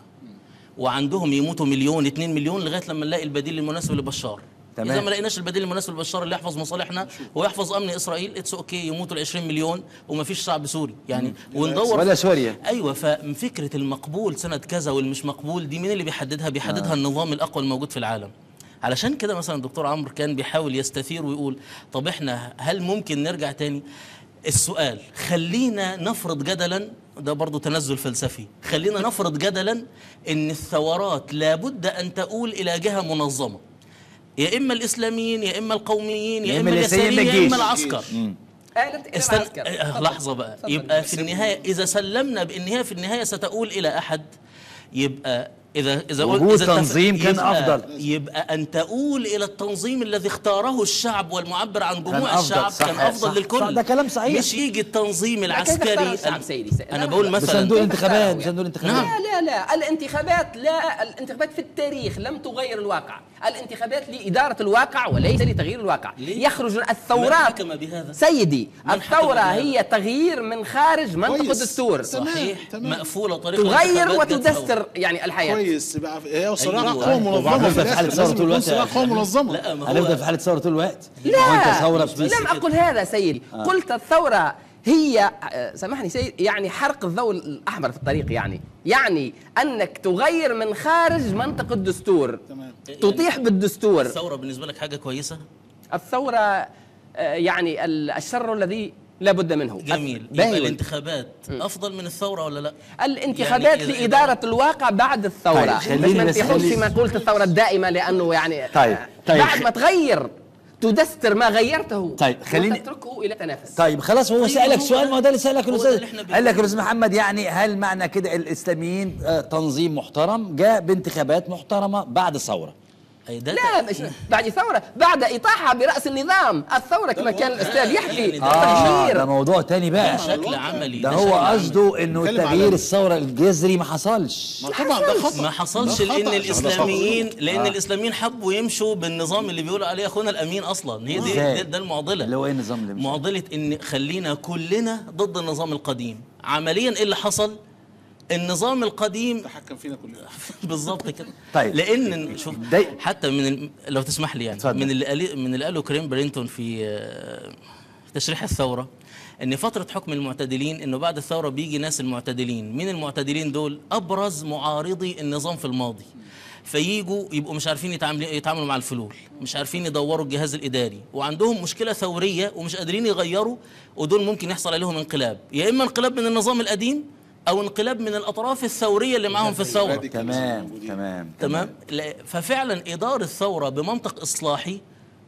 وعندهم يموتوا مليون اتنين مليون لغايه لما نلاقي البديل المناسب لبشار تمام. اذا ما لقيناش البديل المناسب لبشار اللي يحفظ مصالحنا ويحفظ امن اسرائيل اتس اوكي يموتوا ال 20 مليون وما فيش شعب سوري يعني وندور ولا سوريا ايوه ففكره المقبول سنه كذا والمش مقبول دي مين اللي بيحددها بيحددها آه. النظام الاقوى الموجود في العالم علشان كده مثلا الدكتور عمرو كان بيحاول يستثير ويقول طب احنا هل ممكن نرجع تاني السؤال خلينا نفرض جدلا ده برضو تنزل فلسفي خلينا نفرض جدلا ان الثورات لابد ان تؤول الى جهه منظمه يا اما الاسلاميين يا اما القوميين يا, يا اما إما اليساريين اليساريين يا الجيش. اما العسكر آلت إلى استنى العسكر. آه، تفضل. لحظة بقى تفضل. يبقى في النهاية إذا سلمنا بأن هي في النهاية ستؤول إلى أحد يبقى إذا إذا قلت- وجود إذا اتفق- تنظيم كان يبقى- أفضل. يبقى أن تؤول إلى التنظيم الذي اختاره الشعب والمعبر عن كان جموع أفضل. الشعب صح، كان صح، أفضل صح، للكل صح، ده كلام صحيح. مش يجي التنظيم لا، كيف العسكري اختار الشعب ال- سيدي سيدي؟ أنا لا، بقول لا. مثلا بصندوق كيف الانتخابات اختاروا بصندوق يعني؟ الانتخابات لا لا لا الانتخابات لا الانتخابات في التاريخ لم تغير الواقع الانتخابات لإدارة الواقع وليس لتغيير الواقع ليه؟ يخرج من الثورات حكم بهذا سيدي من حكم الثورة بهذا؟ هي تغيير من خارج منطقة كويس. الدستور تمام. صحيح تمام. مقفولة طريقة تغير الانتخابات جت ثورة. وتدستر يعني الحياة كويس بقى هي صراع أيوة. قوى منظمه وبعدين في في حالة الاخر ثورة لازم طول يكون الوقت صراع قوى منظمه لا ما هنفضل هو في حالة ثورة طول الوقت لا ما هو انت ثورة مش بس بتيجي لم أقل هذا سيدي قلت الثورة هي آه، سامحني سيد يعني حرق الضوء الأحمر في الطريق يعني يعني أنك تغير من خارج منطق الدستور تمام تطيح بالدستور الثورة بالنسبة لك حاجة كويسة الثورة آه، يعني ال- الشر الذي لا بد منه جميل باين. يبقى الانتخابات أفضل من الثورة ولا لا الانتخابات يعني إذا- لإدارة الواقع بعد الثورة طيب، بس خليني ما بس نتيحوش خلي- فيما قلت الثورة الدائمة لأنه يعني طيب، آه، طيب. بعد ما تغير تدستر ما غيرته طيب، خليني- وتتركه إلى تنافس طيب خلاص هو طيب، سألك هو سؤال ده- ما هو ده اللي سألك هو ده الأستاذ اللي إحنا قال لك الأستاذ محمد يعني هل معنى كده الإسلاميين آه، تنظيم محترم جاء بانتخابات محترمة بعد ثورة أي ده لا مش بعد ثورة بعد إطاحة برأس النظام الثورة كما كان الأستاذ يحكي يعني ده- اه تغيير ده موضوع تاني بقى بشكل عملي ده ده هو شكل عملي. قصده انه بنتكلم تغيير على- الثوره الجذري ما حصلش ما طبعا ده خطا ما حصلش ده خطأ. لان ده الاسلاميين لان آه. الاسلاميين حبوا يمشوا بالنظام اللي بيقولوا عليه اخونا الامين اصلا هي دي إزاي؟ ده, ده المعضله اللي هو ايه النظام اللي مش معضله ان خلينا كلنا ضد النظام القديم عمليا ايه اللي حصل النظام القديم تحكم فينا كلنا بالظبط كده طيب. لان شوف داي- حتى من ال... لو تسمح لي يعني اتفضل. من اللي قال من اللي قاله كريم برينتون في آه، تشريح الثوره ان فتره حكم المعتدلين انه بعد الثوره بيجي ناس المعتدلين مين المعتدلين دول ابرز معارضي النظام في الماضي فييجوا يبقوا مش عارفين يتعاملوا يتعاملوا مع الفلول مش عارفين يدوروا الجهاز الاداري وعندهم مشكله ثوريه ومش قادرين يغيروا ودول ممكن يحصل عليهم انقلاب يا اما انقلاب من النظام القديم او انقلاب من الاطراف الثوريه اللي معاهم في الثوره تمام تمام تمام لا، ففعلا اداره الثوره بمنطق اصلاحي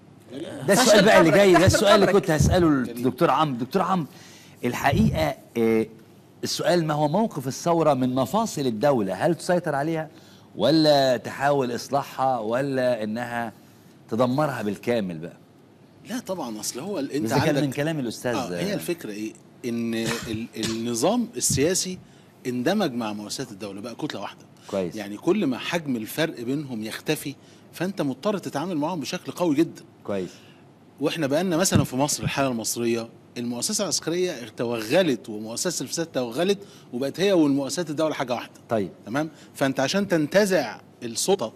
ده السؤال فشل بقى اللي أمرك، جاي ده فشل السؤال اللي أمرك. كنت هساله للدكتور عم دكتور عم الحقيقه آه، السؤال ما هو موقف الثوره من مفاصل الدوله هل تسيطر عليها ولا تحاول اصلاحها ولا انها تدمرها بالكامل بقى لا طبعا اصل هو ال- انت اذا كان عندك من كلام الاستاذ آه هي الفكره ايه ان ال- النظام السياسي اندمج مع مؤسسات الدوله بقى كتله واحده كويس. يعني كل ما حجم الفرق بينهم يختفي فانت مضطر تتعامل معاهم بشكل قوي جدا كويس واحنا بقالنا مثلا في مصر الحاله المصريه المؤسسه العسكريه توغلت ومؤسسه الفساد توغلت وبقت هي والمؤسسات الدوله حاجه واحده طيب تمام فانت عشان تنتزع السلطه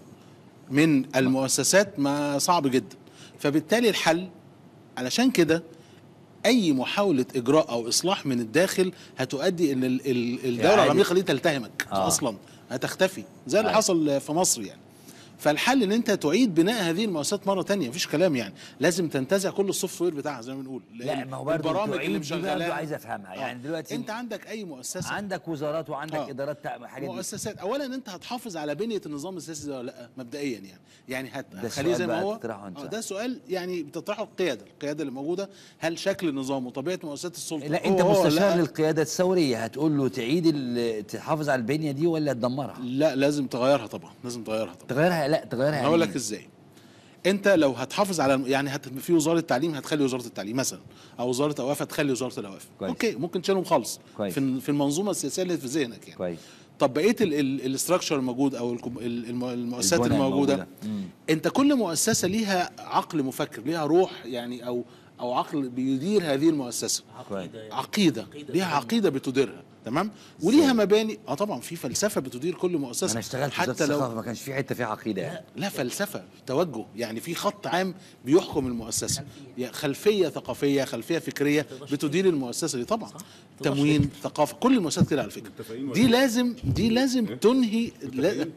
من المؤسسات ما صعب جدا فبالتالي الحل علشان كده اي محاوله اجراء او اصلاح من الداخل هتؤدي ان ال- ال- الدوله إعادة. العميقه دي تلتهمك آه. آه. اصلا هتختفي زي اللي أيوة. حصل في مصر يعني فالحل ان انت تعيد بناء هذه المؤسسات مره تانية مفيش كلام يعني لازم تنتزع كل السوفت وير بتاعها زي ما بنقول لا ما هو برضه البرامج اللي تعيد دي برضه مشغلاها عايز افهمها يعني دلوقتي انت عندك اي مؤسسه عندك وزارات وعندك آه. ادارات تع- حاجات دي مؤسسات اولا انت هتحافظ على بنيه النظام السياسي ده ولا لا مبدئيا يعني يعني هت- ده هتخليه السؤال زي ما بقى هو تطرحه أنت. آه، ده سؤال يعني بتطرحه القياده القياده اللي موجوده هل شكل النظام وطبيعه مؤسسات السلطه لا هو انت هو ولا مستشار لا؟ للقياده الثوريه هتقول له تعيد ال- تحافظ على البنيه دي ولا تدمرها لا لازم تغيرها طبعا لازم تغيرها طبعا تغيرها لا تغيرها يعني هقول لك إيه؟ ازاي انت لو هتحافظ على يعني هت في وزاره التعليم هتخلي وزاره التعليم مثلا او وزاره اوقاف هتخلي وزاره الاوقاف كويس. اوكي ممكن تشيلهم خالص كويس. في في المنظومه السياسيه اللي في ذهنك يعني كويس طب بقيه الاستراكشر الموجود او الكم- ال- الم- المؤسسات البنى الموجوده الموجودة. مم. انت كل مؤسسه ليها عقل مفكر ليها روح يعني او او عقل بيدير هذه المؤسسه كويس عقيده ليها عقيده بتديرها تمام وليها مباني اه طبعا في فلسفه بتدير كل مؤسسه انا اشتغلت في وزاره حتى لو الثقافه ما كانش في حته فيها عقيده يعني لا فلسفه توجه يعني في خط عام بيحكم المؤسسه يعني خلفيه ثقافيه خلفيه فكريه بتدير المؤسسه دي طبعا تموين ثقافه كل المؤسسات كده على فكره دي لازم دي لازم تنهي لا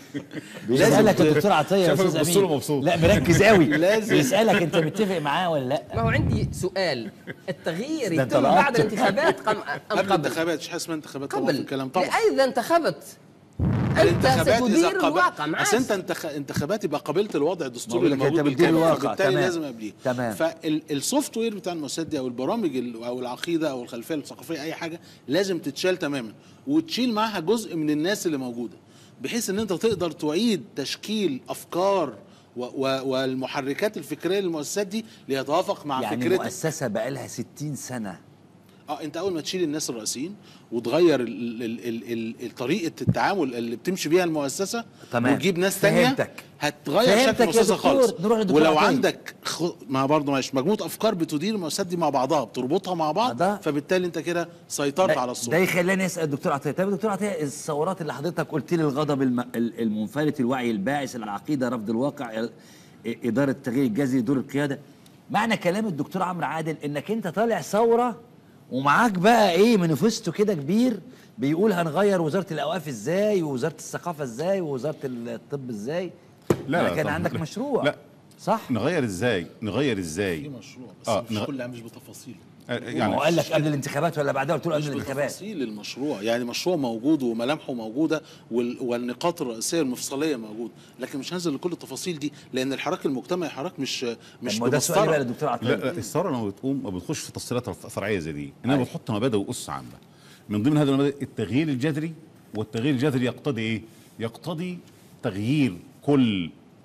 بيسالك الدكتور عطيه يا شايفك استاذ بتبص له امين مبسوط. لا مركز قوي لازم. بيسالك انت متفق معاه ولا لا ما هو عندي سؤال التغيير ده أنت يتم بعد لقطت. الانتخابات قم- ام قبل قبل؟ الانتخابات مش حاجه اسمها انتخابات طبعا في قبل الكلام طبعا اذا انتخبت انت الانتخابات اذا ستدير قبل الواقع معاك اصل انت انتخ... انتخابات يبقى قابلت الوضع الدستوري بقول لك اللي أنت موجود بتدير بالكامل، الواقع، فبالتالي تمام. لازم قبليه تمام. فالسوفت وير بتاع المؤسسات دي او البرامج ال- او العقيده او الخلفيه الثقافيه اي حاجه لازم تتشال تماما وتشيل معاها جزء من الناس اللي موجوده بحيث ان انت تقدر تعيد تشكيل افكار و... و... والمحركات الفكريه للمؤسسات دي ليتوافق مع يعني فكرتك مؤسسه بقى لها 60 سنه اه انت اول ما تشيل الناس الرئيسيين وتغير ال ال ال ال ال طريقه التعامل اللي بتمشي بيها المؤسسه تمام. وتجيب ناس تانية فهمتك. هتغير فهمتك شكل يا المؤسسه دكتور. خالص نروح لدكتور ولو عطية. عندك خ... ما برضه ماشي مجموعه افكار بتدير المؤسسات دي مع بعضها بتربطها مع بعض ده- فبالتالي انت كده سيطرت على ده الصوره يخليني اسال الدكتور عطيه طيب دكتور عطيه الثورات اللي حضرتك قلت لي الغضب الم... ال- المنفلت الوعي الباعث العقيده رفض الواقع إ- اداره التغيير الجذري دور القياده معنى كلام الدكتور عمرو عادل انك انت طالع ثوره ومعاك بقى ايه مانيفستو كده كبير بيقول هنغير وزاره الاوقاف ازاي ووزاره الثقافه ازاي ووزاره الطب ازاي لا، يعني لا، كان طبعاً. عندك لا. مشروع لا. صح نغير ازاي نغير ازاي في مشروع بس آه، مش نغ- كلها مش بتفاصيل آه، يعني يعني هو قال لك قبل الانتخابات ولا بعدها قلت له قبل مش الانتخابات بتفاصيل المشروع يعني مشروع موجود وملامحه موجوده وال... والنقاط الرئيسيه المفصليه موجوده لكن مش هنزل لكل التفاصيل دي لان الحراك المجتمعي حراك مش مش طب ما ده السؤال بقى بمسطره للدكتور عطيه لا لا الثوره لما بتقوم ما بتخش في تفصيلات فرعيه زي دي انما بتحط مبادئ واسس عامه من ضمن هذه المبادئ التغيير الجذري والتغيير الجذري يقتضي ايه؟ يقتضي تغيير كل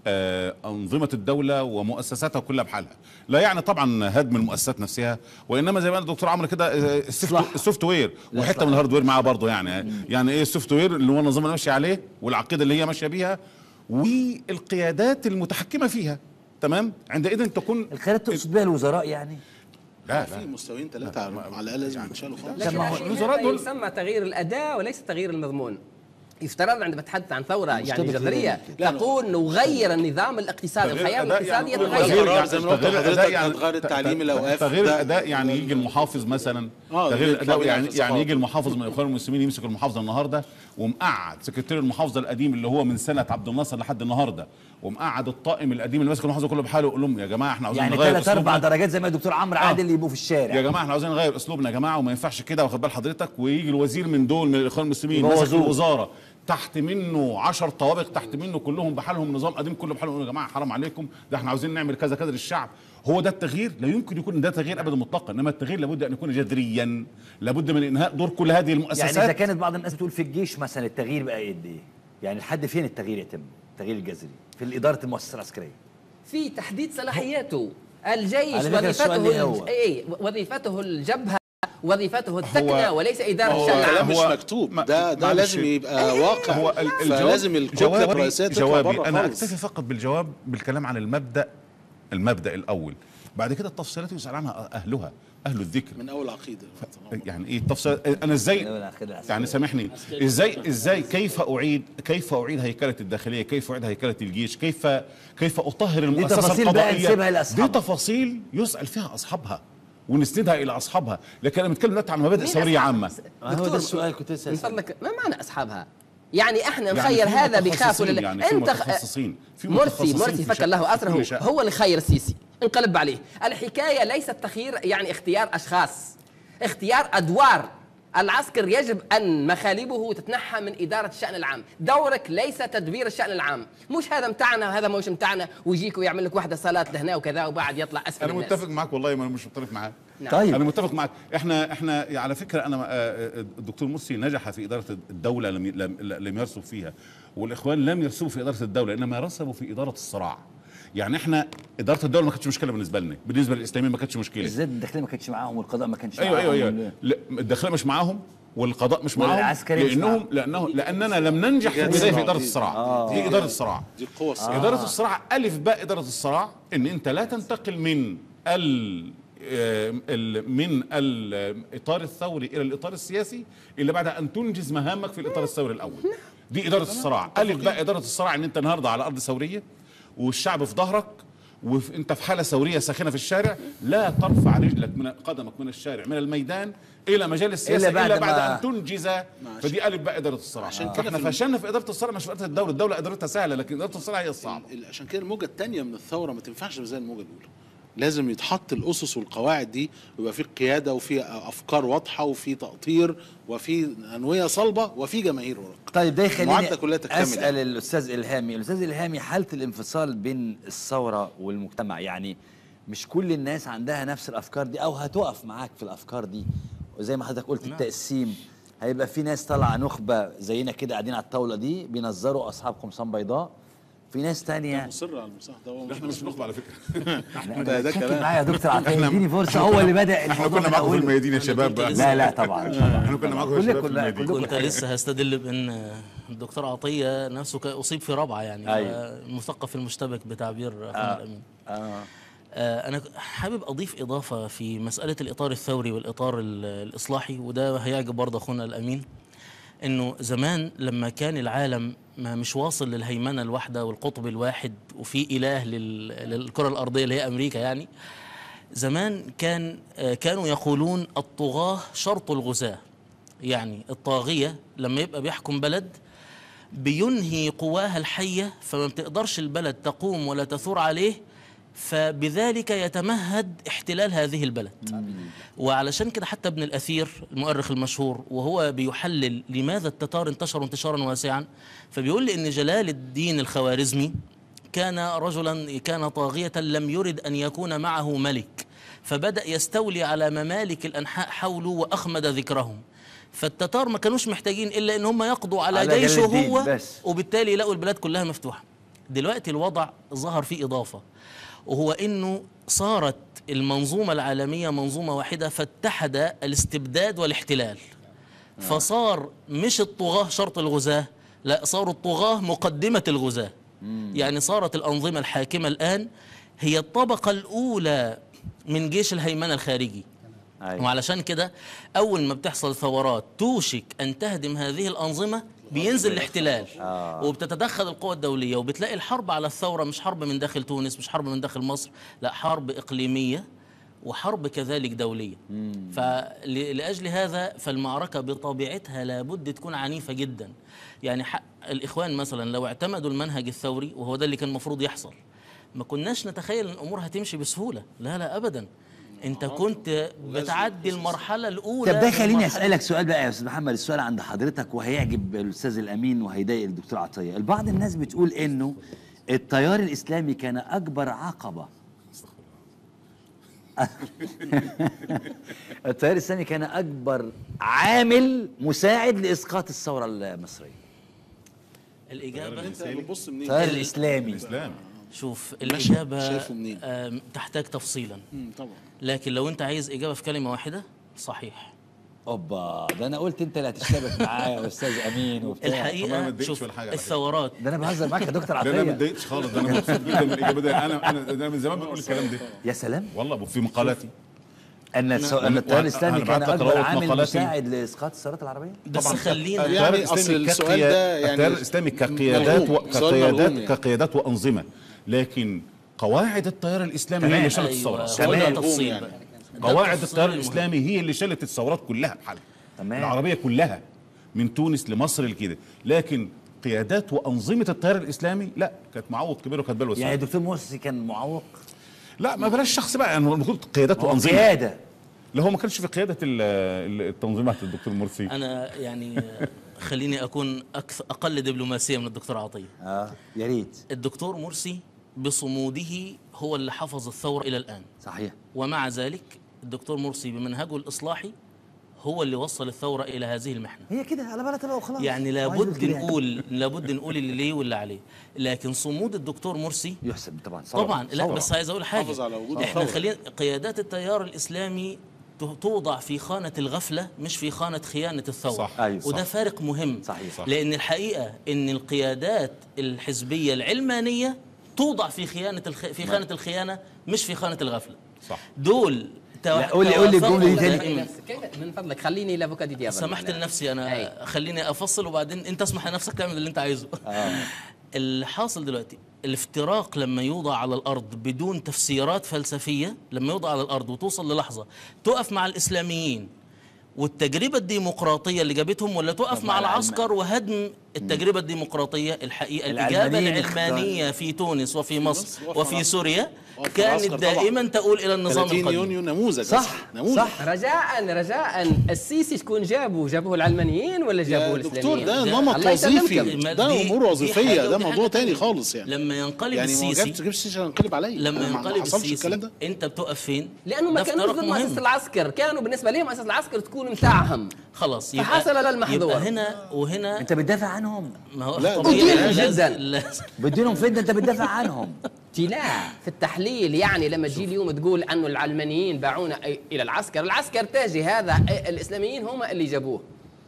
آه، أنظمة الدولة ومؤسساتها كلها بحالها لا يعني طبعا هدم المؤسسات نفسها وإنما زي ما قال الدكتور عمرو كده آه، السوفت- السوفت وير وحتة من الهاردوير معاه برضه يعني يعني إيه السوفت وير اللي هو النظام اللي ماشية عليه والعقيدة اللي هي ماشية بيها والقيادات المتحكمة فيها تمام عندئذ تكون القيادات تقصد بها الوزراء يعني لا في مستويين ثلاثه على على الاقل لازم يتشالوا خالص لكن ما هو الحقيقة الوزراء دول- يسمى تغيير الاداء وليس تغيير المضمون يفترض عندما تتحدث عن ثوره يعني مشتبك جذريه لا، تقول نغير النظام الاقتصادي تغيير الخيار الأداء الاقتصادي يعني يتغير تغيير يعني زي ما قلت تغيير لحضرتك الأداء يعني أدغار التعليم ت- الأوقاف تغيير ده- الاداء يعني يجي المحافظ مثلا آه، تغيير الاداء بيتكون يعني في يعني الصفات. يجي المحافظ من الاخوان المسلمين يمسك المحافظه النهارده ومقعد سكرتير المحافظه القديم اللي هو من سنه عبد الناصر لحد النهارده ومقعد الطاقم القديم اللي ماسك المحافظه كله بحاله يقول لهم يا جماعه احنا عاوزين يعني نغير ثلاث اربع أسلوبنا. درجات زي ما الدكتور عمرو آه. عادل يبقوا في الشارع يا جماعه احنا عاوزين نغير اسلوبنا يا جماعه وما ينفعش كده واخد بال حضرتك ويجي الوزير من دول من الاخوان المسلمين ماسك يبوظوه. الوزاره تحت منه 10 طوابق تحت منه كلهم بحالهم نظام قديم كله بحالهم يقولوا يا جماعه حرام عليكم ده احنا عاوزين نعمل كذا كذا للشعب هو ده التغيير لا يمكن يكون ده تغيير ابدا مطلقا انما التغيير لابد ان يكون جذريا لابد من انهاء دور كل هذه يعني المؤسسات اذا كانت بعض الناس بتقول في الجيش مثلا التغيير بقى قد ايه؟ يعني لحد فين التغيير يتم؟ التغيير الجذري في اداره المؤسسه العسكريه في تحديد صلاحياته الجيش على فكرة السؤال وظيفته ليه هو؟ الج... اي وظيفته الجبهه وظيفته الثكنه هو- وليس اداره هو الشأن العام كلام مش هو- مكتوب ما- ده ده معلش. لازم يبقى واقع هو ال- الجواب فلازم الكتله جوابي- الرئيسيه تطلع جوابي بره انا خالص اكتفي فقط بالجواب بالكلام عن المبدا المبدا الاول بعد كده التفصيلات يسال عنها اهلها اهل الذكر من اول عقيده يعني ايه التفصيل انا ازاي يعني سامحني ازاي ازاي كيف اعيد كيف اعيد هيكله الداخليه كيف اعيد هيكله الجيش كيف كيف اطهر المؤسسه تفاصيل بقى القضائيه نسيبها لأصحابها. دي تفاصيل يسال فيها اصحابها ونسندها الى اصحابها لكن انا بتكلم دلوقتي عن مبادئ مين ثوريه أصحاب- عامه هو ده دكتور السؤال كنت لسه من أسأل. فضلك ما معنى اصحابها؟ يعني احنا يعني نخير في هذا بخاف متخصصين، ولا لا؟ يعني في انت متخصصين في مرسي متخصصين مرسي في فك شأن- الله في اثره كل شأن. هو اللي خير السيسي انقلب عليه الحكايه ليست تخيير يعني اختيار اشخاص اختيار ادوار العسكر يجب ان مخالبه تتنحى من اداره الشان العام، دورك ليس تدبير الشان العام، مش هذا متاعنا وهذا مش متاعنا ويجيك ويعمل لك واحده صلاه لهنا وكذا وبعد يطلع اسفل انا الناس. متفق معاك والله ما أنا مش مختلف معاك نعم. طيب انا متفق معاك احنا احنا على فكره انا آه، آه، الدكتور مرسي نجح في اداره الدوله لم لم, لم يرسب فيها والاخوان لم يرسبوا في اداره الدوله انما رسبوا في اداره الصراع يعني احنا اداره الدوله ما كانتش مشكله بالنسبه لنا بالنسبه للاسلاميين ما كانتش مشكله الزد الداخليه ما كانتش معاهم والقضاء ما كانش ايوه ايوه معاهم ايوه لا، الداخليه مش معاهم والقضاء مش معاهم والعسكري مش لانهم معاهم. لانه لاننا لم ننجح في البدايه في اداره الصراع دي اداره الصراع دي القوه الصراع إدارة الصراع ألف باء إدارة الصراع إن أنت لا تنتقل من ال آه، ال- من الإطار الثوري إلى الإطار السياسي إلا بعد أن تنجز مهامك في الإطار الثوري الأول دي إدارة الصراع ألف باء إدارة الصراع إن أنت النهاردة على أرض ثورية والشعب في ظهرك وانت في حاله ثوريه ساخنه في الشارع لا ترفع رجلك من قدمك من الشارع من الميدان الى مجال السياسه إلا الا بعد بعد, ما- ان تنجز فدي الف باء اداره الصراع عشان عشان كده كده احنا في الم- فشلنا في اداره الصراع مش في اداره الدوله الدوله ادارتها سهله لكن اداره الصراع هي الصعبه ال- عشان كده الموجه الثانيه من الثوره ما تنفعش زي الموجه الاولى لازم يتحط الاسس والقواعد دي ويبقى في قياده وفي افكار واضحه وفي تاطير وفي انويه صلبه وفي جماهير وراك طيب ده يخليني المعادلة كلها تكتمل اسال يعني. الاستاذ الهامي الاستاذ الهامي حاله الانفصال بين الثوره والمجتمع يعني مش كل الناس عندها نفس الافكار دي او هتقف معاك في الافكار دي وزي ما حضرتك قلت التقسيم هيبقى في ناس طالعه نخبه زينا كده قاعدين على الطاوله دي بينظروا اصحاب قمصان بيضاء في ناس تانية مصر على المصاح ده هو احنا مش نخبه على فكره ده- ده شكل كلام. معايا يا دكتور عطيه اديني فرصه هو اللي بدا احنا الموضوع كنا من معاكم في أوله. الميادين يا شباب بقى لا لا طبعا احنا كنا معاكم يا شباب في كلكم الميادين كلكم كنت لسه هستدل بان الدكتور عطيه نفسه كان اصيب في رابعه يعني أيوة. المثقف المشتبك بتعبير اخونا الامين آه. آه، أنا حابب أضيف إضافة في مسألة الإطار الثوري والإطار ال- الإصلاحي وده هيعجب برضه أخونا الأمين إنه زمان لما كان العالم ما مش واصل للهيمنة الواحدة والقطب الواحد وفي إله لل- للكرة الأرضية اللي هي أمريكا يعني زمان كان آه، كانوا يقولون الطغاة شرط الغزاة يعني الطاغية لما يبقى بيحكم بلد بينهي قواها الحية فما بتقدرش البلد تقوم ولا تثور عليه فبذلك يتمهد احتلال هذه البلد وعلشان كده حتى ابن الأثير المؤرخ المشهور وهو بيحلل لماذا التتار انتشروا انتشارا واسعا فبيقول لي ان جلال الدين الخوارزمي كان رجلا كان طاغية لم يرد أن يكون معه ملك فبدأ يستولي على ممالك الأنحاء حوله وأخمد ذكرهم فالتتار ما كانوش محتاجين إلا أن هم يقضوا على, على جلال جيشه الدين هو بس. وبالتالي يلاقوا البلاد كلها مفتوحة دلوقتي الوضع ظهر فيه إضافة وهو إنه صارت المنظومة العالمية منظومة واحدة فاتحد الاستبداد والاحتلال فصار مش الطغاة شرط الغزاة لا صاروا الطغاة مقدمة الغزاة يعني صارت الأنظمة الحاكمة الآن هي الطبقة الأولى من جيش الهيمنة الخارجي أيوة. وعلشان كده أول ما بتحصل ثورات توشك أن تهدم هذه الأنظمة بينزل الاحتلال آه. وبتتدخل القوى الدولية وبتلاقي الحرب على الثورة مش حرب من داخل تونس مش حرب من داخل مصر لا حرب إقليمية وحرب كذلك دولية فلأجل هذا فالمعركة بطبيعتها لابد تكون عنيفة جدا يعني حق الإخوان مثلا لو اعتمدوا المنهج الثوري وهو ده اللي كان المفروض يحصل ما كناش نتخيل ان الامور هتمشي بسهوله لا لا ابدا انت كنت بتعدي المرحله الاولى طب ده خليني المرحلة- اسالك سؤال بقى يا استاذ محمد السؤال عند حضرتك وهيعجب الاستاذ الامين وهيضايق الدكتور عطيه البعض الناس بتقول انه التيار الاسلامي كان اكبر عقبه التيار الاسلامي كان اكبر عامل مساعد لاسقاط الثوره المصريه الاجابه انت بتبص منين التيار الاسلامي الاسلام شوف ماشي، الاجابه شايفه منين؟ آم، تحتاج تفصيلا مم، طبعا لكن لو انت عايز اجابه في كلمه واحده صحيح اوبا ده انا قلت انت اللي هتشتبك معايا يا استاد امين وبتاع طبعاً ما الحقيقه اتضايقش شوف ولا حاجة على فكرة. الثورات ده انا بهزر معاك يا دكتور ده انا ما عطيه اتضايقتش خالص ده انا مبسوط جدا من الاجابه دي انا انا انا من زمان بقول الكلام ده يا سلام والله في مقالاتي ان الس- ان أنا- التيار الاسلامي أنا كان بعت لك اكبر روابط عامل مقالاتي. مساعد لاسقاط الثورات العربيه بس طبعاً. خلينا يعني التيار أصل الإسلامي السؤال كقيا- ده يعني التيار الاسلامي كقيادات و... ملغوم، سؤال كقيادات ملغوم يعني. كقيادات وانظمه لكن قواعد التيار الاسلامي هي اللي شالت أيوة، الثوره هو ده تمام. التفصيل يعني. بقى. ده قواعد التفصيل التيار المهم. الاسلامي هي اللي شالت الثورات كلها بحالها تمام. العربيه كلها من تونس لمصر لكده لكن قيادات وانظمه التيار الاسلامي لا كانت معوق كبير وكانت بلوى يعني يعني الدكتور مرسي كان معوق لا ما بلاش شخص بقى يعني المفروض قيادات وانظمه قياده لا هو ما كانش في قياده ال- ال- التنظيمات الدكتور مرسي انا يعني آه، خليني اكون أكثر اقل دبلوماسيه من الدكتور عطيه اه يا ريت الدكتور مرسي بصموده هو اللي حفظ الثوره الى الان صحيح ومع ذلك الدكتور مرسي بمنهجه الاصلاحي هو اللي وصل الثوره الى هذه المحنه هي كده على بالها تبقى وخلاص يعني هو عايز لابد كده يعني. نقول لابد نقول اللي ليه واللي عليه لكن صمود الدكتور مرسي يحسب طبعا ثورة. طبعا لا ثورة. بس عايز اقول حاجه حافظ على وجود احنا الثورة. خلينا قيادات التيار الاسلامي ت- توضع في خانه الغفله مش في خانه خيانه الثوره صح. أيوة، وده صح. فارق مهم صحيح. صح. لان الحقيقه ان القيادات الحزبيه العلمانيه توضع في خيانه الخ... في خانه الخيانه مش في خانه الغفله صح دول تو- لا، قولي- قولي الجملة دي توافقوا تاني. دائماً. كيف من فضلك خليني لافوكادو ديابل سمحت لنفسي انا أي. خليني افصل وبعدين انت اسمح لنفسك تعمل اللي انت عايزه اللي حاصل دلوقتي الافتراق لما يوضع على الارض بدون تفسيرات فلسفيه لما يوضع على الارض وتوصل للحظه تقف مع الاسلاميين والتجربة الديمقراطية اللي جابتهم ولا تقف مع مع العلم- العسكر وهدم التجربة الديمقراطية الحقيقة الإجابة العلمانيين العلمانية في تونس وفي مصر مصر وفي وفي العسكر. سوريا وفي كانت العسكر طبعاً. دائما تقول إلى النظام 30 القديم يونيو نموذج صح أصلاً. نموذج صح رجاء رجاء السيسي شكون جابه جابوه العلمانيين ولا جابوه يا دكتور ده الاسلاميين نمط الله يسلمك. وظيفي ما ده دي- امور دي وظيفيه حاجة ده ودي موضوع حاجة تاني تانية. خالص يعني لما ينقلب يعني ما السيسي جابش جابش السيسي انقلب عليا لما ما- ما ينقلب حصلش السيسي الكلام ده انت بتقف فين؟ لانه ما ده كانوش افتراق ضد مهم. مؤسسه العسكر كانوا بالنسبه لهم مؤسسه العسكر تكون متاعهم خلاص يبقى فحصل للمحظور. يبقى هنا وهنا انت بتدافع عنهم ما هو لا، طبيعي أدين لازم- جداً. لازم- بدينهم فين انت بتدافع عنهم لا في التحليل يعني لما تجي اليوم تقول انه العلمانيين باعونا أي- الى العسكر العسكر تاجي هذا أي- الاسلاميين هم اللي جابوه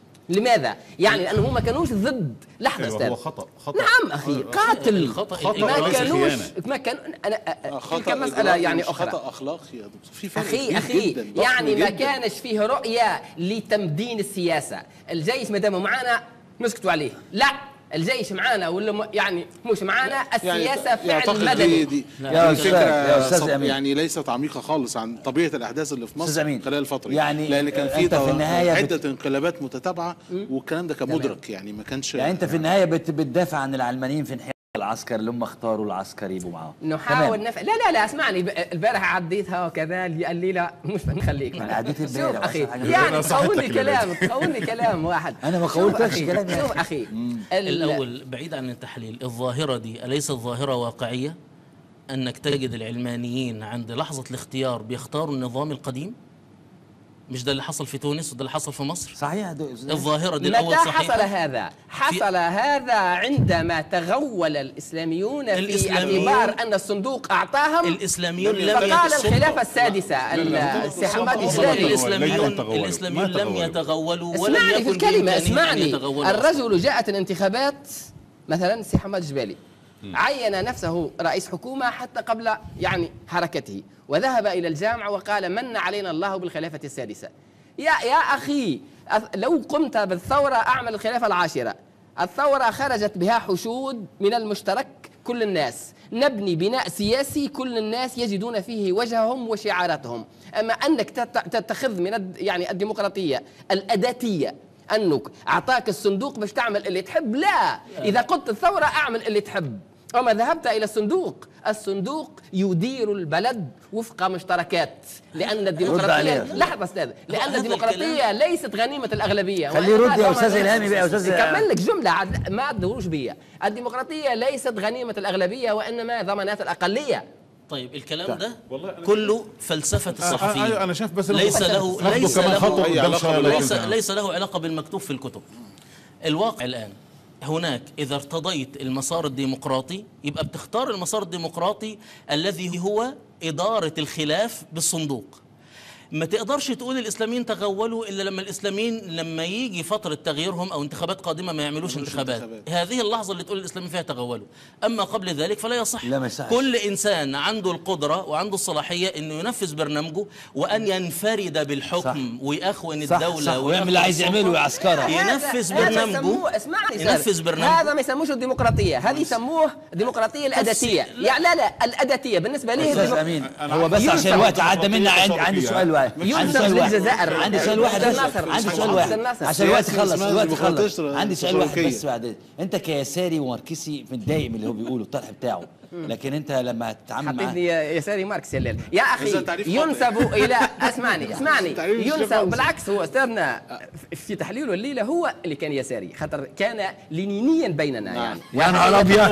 لماذا يعني لانه هم ما كانوش ضد لحظه أيوة استاذ هو خطا خطا نعم اخي قاتل الخطأ خطأ الإجابة- ما وليس كانوش خيانة. ما كان انا آه، تلك خطا مساله إجرامي يعني مش اخرى خطا اخلاقي يا دكتور في فرق اخي كبير اخي جدا ضخم يعني ما جداً. كانش فيه رؤيه لتمدين السياسه الجيش ما دام معانا نسكتوا عليه لا الجيش معانا ولا م- يعني مش معانا السياسه يعني فعل يعتقد مدني دي, دي لا، دي يا أستاذ- يا فكره أستاذ صب- أمين. يعني ليست عميقه خالص عن طبيعه الاحداث اللي في أستاذ مصر أمين. خلال الفتره دي. يعني لان كان في أنت في طو- النهاية بت- عده انقلابات متتابعه والكلام ده كان مدرك يعني ما كانش يعني انت في النهايه بت بتدافع عن العلمانيين في انحياز العسكر اللي هم اختاروا العسكر يبقوا معاهم نحاول تمام. نف... لا لا لا اسمعني ب- البارح عديتها وكذا اللي قال لي لا مش نخليك أنا عديت شوف البارح اخي أصلاً حاجة يعني أنا صحت تقولني لك كلام تقولني كلام واحد أنا ما شوف قولتش أخي، كلام يا شوف أخي. اخي ال- الأول بعيد عن التحليل الظاهرة دي أليست ظاهرة واقعية أنك تجد العلمانيين عند لحظة الاختيار بيختاروا النظام القديم مش ده اللي حصل في تونس وده اللي حصل في مصر صحيح دو- الظاهره دي متى الاول حصل صحيحه هذا؟ حصل هذا عندما تغول الإسلاميون في الإسلاميون- اعتبار أن الصندوق أعطاهم الاسلاميون لم فقال يتسلطوا الخلافة السادسة السي حماد الجبالي الاسلاميون يتغولوا. الاسلاميون ما لم يتغولوا. يتغولوا ولم اسمعني في يكن الكلمة بإمكانهم أن اسمعني يتغولوا الرجل جاءت الانتخابات مثلا سي حماد الجبالي عين نفسه رئيس حكومة حتى قبل يعني حركته وذهب إلى الجامعة وقال من علينا الله بالخلافة السادسة يا يا أخي أث- لو قمت بالثورة أعمل الخلافة العاشرة الثورة خرجت بها حشود من المشترك كل الناس نبني بناء سياسي كل الناس يجدون فيه وجههم وشعاراتهم أما أنك تت- تتخذ من الد- يعني الديمقراطية الأداتية أنك أعطاك الصندوق باش تعمل اللي تحب لا إذا قلت الثورة أعمل اللي تحب وما ذهبت إلى الصندوق الصندوق يدير البلد وفق مشتركات لأن الديمقراطية عليه. لحظة أستاذ لأن هذا الديمقراطية ليست غنيمة الأغلبية خليه وإنما يرد يا ضمن- أستاذ إلهامي بقى يا أستاذ كمل لك جملة عاد ما تدوروش بيا الديمقراطية ليست غنيمة الأغلبية وإنما ضمانات الأقلية طيب الكلام ده والله أنا- كله فلسفه الصحفيين أيوة، أنا شايف بس ليس له ناخده ليس كمان خطوة له قدام شوية لكن- ليس ليس له علاقه بالمكتوب في الكتب الواقع الان هناك اذا ارتضيت المسار الديمقراطي يبقى بتختار المسار الديمقراطي الذي هو اداره الخلاف بالصندوق ما تقدرش تقول الاسلاميين تغولوا الا لما الاسلاميين لما يجي فتره تغييرهم او انتخابات قادمه ما يعملوش انتخابات انتخابات. هذه اللحظه اللي تقول الاسلاميين فيها تغولوا اما قبل ذلك فلا يصح لا، ما يصحش. كل انسان عنده القدره وعنده الصلاحيه انه ينفذ برنامجه وان ينفرد بالحكم ويأخون صح، الدوله صح، ويعمل اللي عايز السلطة. يعمله ويعسكرها. ينفذ هذا برنامجه يسموه اسمعني سيد. ينفذ برنامجه هذا ما يسموش الديمقراطية هذه يسموه الديمقراطية الأداتية لا. يعني لا لا الأداتية بالنسبة لي استاذ الديمق- امين أنا هو بس ينسب عشان الوقت عدى منا عندي تصرفية. عندي سؤال واحد عندي ينسب سؤال واحد للجزائر. عندي سؤال واحد أستاذ بس ناصر. عندي سؤال أستاذ واحد ناصر. عشان الوقت سياسي خلص اسمها الوقت ديمقراطية خلص عندي سؤال واحد تشاركية. بس بعدين انت كيساري وماركسي متضايق من اللي هو بيقوله الطرح بتاعه لكن انت لما تتعامل معاه حطيتني يساري ماركس يا الليل يا اخي إذا تعريف ينسب الى اسمعني اسمعني تعريف مش ينسب لفظ. بالعكس هو استاذنا في تحليله الليله هو اللي كان يساري خاطر كان لينينيا بيننا يعني يا نهار ابيض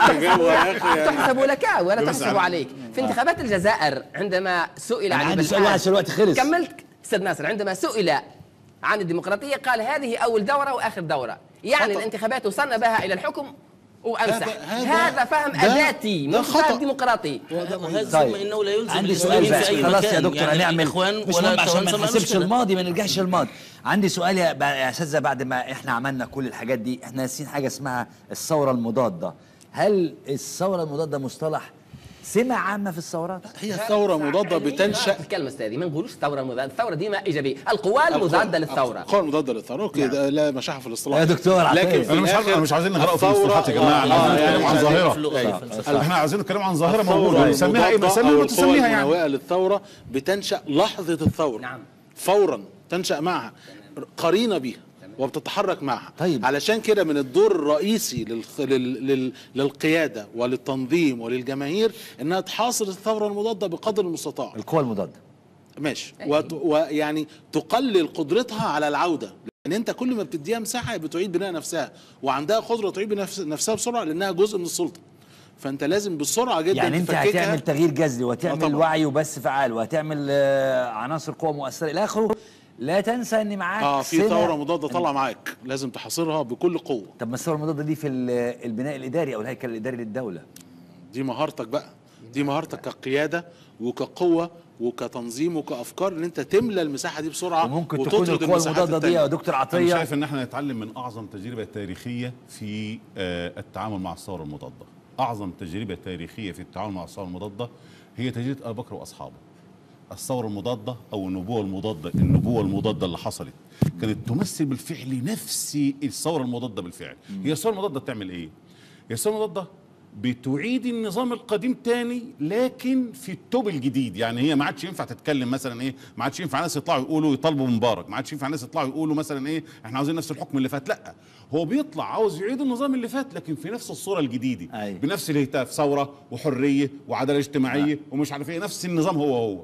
يا اخي تحسب لك ولا بس تحسب على- عليك في انتخابات الجزائر عندما سئل أنا علي عندي سؤال بالحاج- واحد عشان الوقت خلص. كملت استاذ ناصر عندما سئل عن الديمقراطيه قال هذه اول دوره واخر دوره يعني خطأ. الانتخابات وصلنا بها الى الحكم وامسح هذا- هذا, فهم ده- اداتي ده مش خطأ. فهم ديمقراطي وهذا طيب. ثم انه لا يلزم عندي سؤال الاسلاميين بقى في اي خلاص مكان يا دكتور يعني هنعمل الاخوان مش ولا مهم عشان ما التوانسة ما نحسبش قالوش كده. الماضي ما نرجعش للماضي عندي سؤال يا بقى- يا اساتذه بعد ما احنا عملنا كل الحاجات دي احنا ناسيين حاجه اسمها الثوره المضاده هل الثوره المضاده مصطلح سمة عامة في الثورات؟ هي الثوره مضاده بتنشا الكلمه استاذي ما نقولوش الثوره المضاده الثوره ديما ايجابيه القوى المضاده للثوره القوى المضاده للثوره اوكي ده لا مشاحه في الاصطلاح يا دكتور عطية. لكن في انا مش عارف الآخر انا مش عايزين نغرقوا في الثورة- المصطلحات يا جماعه آه، احنا يعني بنتكلم عن في ظاهره اللغة أيوة. في الفلسفة. احنا عايزين نتكلم عن ظاهره الثورة موجوده نسميها ايه المضادة بنسميها أو ما القوى تسميها يعني المناوئة للثورة بتنشأ لحظة الثورة نعم. فورا تنشأ معها قرينة بيها وبتتحرك معها طيب. علشان كده من الدور الرئيسي للخ... لل... لل... للقيادة وللتنظيم وللجماهير انها تحاصر الثورة المضادة بقدر المستطاع القوى المضادة ماشي وت... ويعني تقلل قدرتها على العودة لان انت كل ما بتديها مساحة بتعيد بناء نفسها وعندها قدرة تعيد بناء نفسها بسرعة لانها جزء من السلطة فانت لازم بسرعة جدا يعني انت تفككها. هتعمل تغيير جذري وهتعمل طبعا. وعي وبث فعال وهتعمل آه، عناصر قوة مؤثرة الى اخره لا تنسى ان معاك اه في سمة- ثوره مضاده طالعه معاك لازم تحاصرها بكل قوه طب ما الثورة المضادة دي في ال- البناء الاداري او الهيكل الاداري للدولة دي مهارتك بقى دي مهارتك كقياده وكقوه وكتنظيم وكافكار ان انت تملى المساحه دي بسرعه وممكن تكون وتطرد القوى المساحات المضادة دي يا التانية. دكتور انا عطية شايف ان احنا نتعلم من اعظم تجربه تاريخيه في آه، التعامل مع الثوره المضاده اعظم تجربه تاريخيه في التعامل مع الثوره المضاده هي تجربه ابي بكر واصحابه الثوره المضاده او النبوه المضاده النبوه المضاده اللي حصلت كانت تمثل بالفعل نفس الثوره المضاده بالفعل هي الثوره المضاده بتعمل ايه هي الثوره المضاده بتعيد النظام القديم تاني لكن في التوب الجديد يعني هي ما عادش ينفع تتكلم مثلا ايه ما عادش ينفع ناس يطلعوا يقولوا يطالبوا مبارك ما عادش ينفع ناس يطلعوا يقولوا مثلا ايه احنا عاوزين نفس الحكم اللي فات لا هو بيطلع عاوز يعيد النظام اللي فات لكن في نفس الصوره الجديده أيوة. بنفس الهتاف ثوره وحريه وعداله اجتماعيه ومش عارف ايه نفس النظام هو هو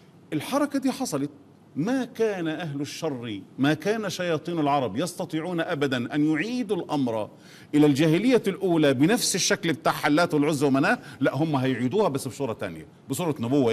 الحركة دي حصلت ما كان أهل الشر ما كان شياطين العرب يستطيعون أبدا أن يعيدوا الأمر إلى الجاهلية الأولى بنفس الشكل بتاع حلات والعزة ومناه لا هم هيعيدوها بس بصورة تانية بصورة نبوة إيه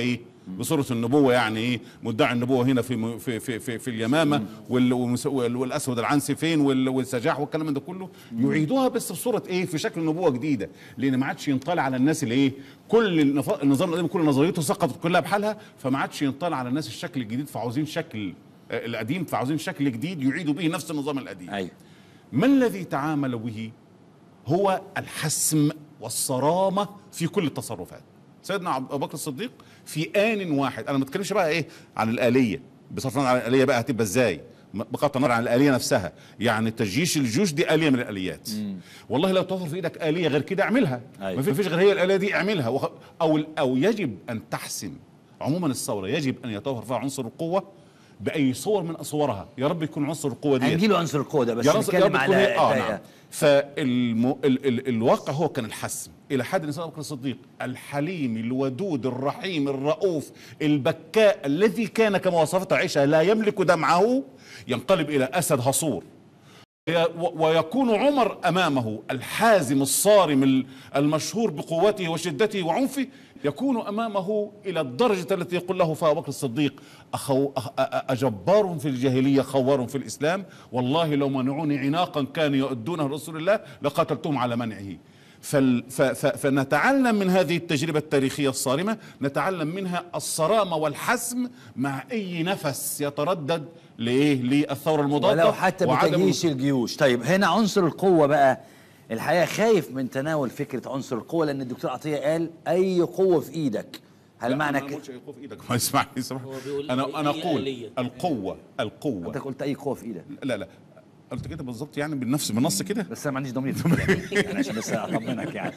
بصوره النبوه يعني ايه مدعي النبوه هنا في م- في في في, في اليمامه وال- والمس- وال- والاسود العنسي فين وال- والسجاح والكلام ده كله يعيدوها بس بصوره ايه في شكل نبوه جديده لان ما عادش ينطلع على الناس اللي ايه كل النف- النظام القديم كل نظريته سقطت كلها بحالها فما عادش ينطلع على الناس الشكل الجديد فعاوزين شكل آه، القديم فعاوزين شكل جديد يعيدوا به نفس النظام القديم ايوه ما الذي تعامل به هو الحسم والصرامه في كل التصرفات سيدنا عب- ابو بكر الصديق في ان واحد انا ما بتكلمش بقى ايه عن الاليه بصرف النظر عن الاليه بقى هتبقى ازاي م- بغض النظر عن الاليه نفسها يعني تجيش الجيوش دي اليه من الاليات والله لو توفر في ايدك اليه غير كده اعملها أيوة. ما في- فيش غير هي الاليه دي اعملها وخ- او او يجب ان تحسم عموما الثوره يجب ان يتوفر فيها عنصر القوه باي صور من صورها يا رب يكون عنصر القوه دي هنجي له عنصر القوه ده بس يا رب- يا رب نتكلم تكون على هي- اه الدقيقة. نعم فالمو... ال... ال... الواقع هو كان الحسم الى حد الانسان ابو بكر الصديق الحليم الودود الرحيم الرؤوف البكاء الذي كان كما وصفته عائشه لا يملك دمعه ينقلب الى اسد هصور وي- ويكون عمر امامه الحازم الصارم ال- المشهور بقوته وشدته وعنفه يكون امامه الى الدرجه التي يقول له فيها ابو بكر الصديق أخو أخ- أ- أ- اجبار في الجاهليه خوار في الاسلام والله لو منعوني عناقا كانوا يؤدونه رسول الله لقاتلتهم على منعه فال ف ف فنتعلم من هذه التجربة التاريخية الصارمة نتعلم منها الصرامة والحسم مع أي نفس يتردد لإيه للثورة المضادة ولو حتى وعدم بتجيش الجيوش طيب هنا عنصر القوة بقى الحقيقة خايف من تناول فكرة عنصر القوة لأن الدكتور عطية قال أي قوة في إيدك هل لا، معنى أنا ما كده قلتش أي قوة في إيدك ما اسمعني اسمعني هو بيقول أنا أنا أي أقول آلية. القوة القوة أنت قلت أي قوة في إيدك لا لا قلت كده بالظبط يعني بالنفس بالنص كده بس أنا ما عنديش ضمير في الكلام. يعني عشان بس أطمنك يعني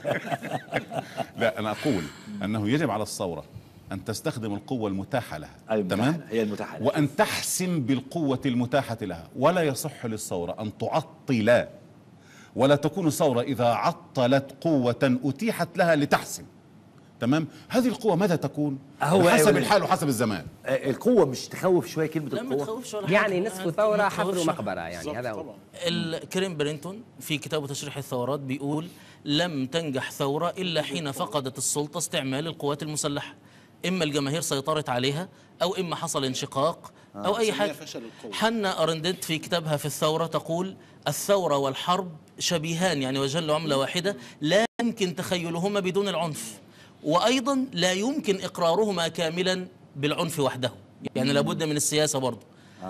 لا أنا أقول أنه يجب على الثورة أن تستخدم القوة المتاحة لها أيوة تمام المتاحة، هي المتاحة لها. وأن تحسم بالقوة المتاحة لها ولا يصح للثورة أن تعطل ولا تكون ثورة إذا عطلت قوة أتيحت لها لتحسم تمام هذه القوة ماذا تكون هو حسب أيوة. الحال وحسب الزمان آه، القوة مش تخوف شوية كلمة لا ما القوة تخوفش ولا حاجة. يعني نصف ما ثورة تخوفش حفر ولا مقبرة يعني بالظبط هذا هو طبعا الكريم برينتون في كتابه تشريح الثورات بيقول لم تنجح ثورة إلا حين فقدت السلطة استعمال القوات المسلحة إما الجماهير سيطرت عليها أو إما حصل انشقاق أو أي سميها حاجة فشل القوة. حنا أرندت في كتابها في الثورة تقول الثورة والحرب شبيهان يعني وجل عملة واحدة لا يمكن تخيلهما بدون العنف وأيضا لا يمكن إقرارهما كاملا بالعنف وحده يعني لابد من السياسة برضه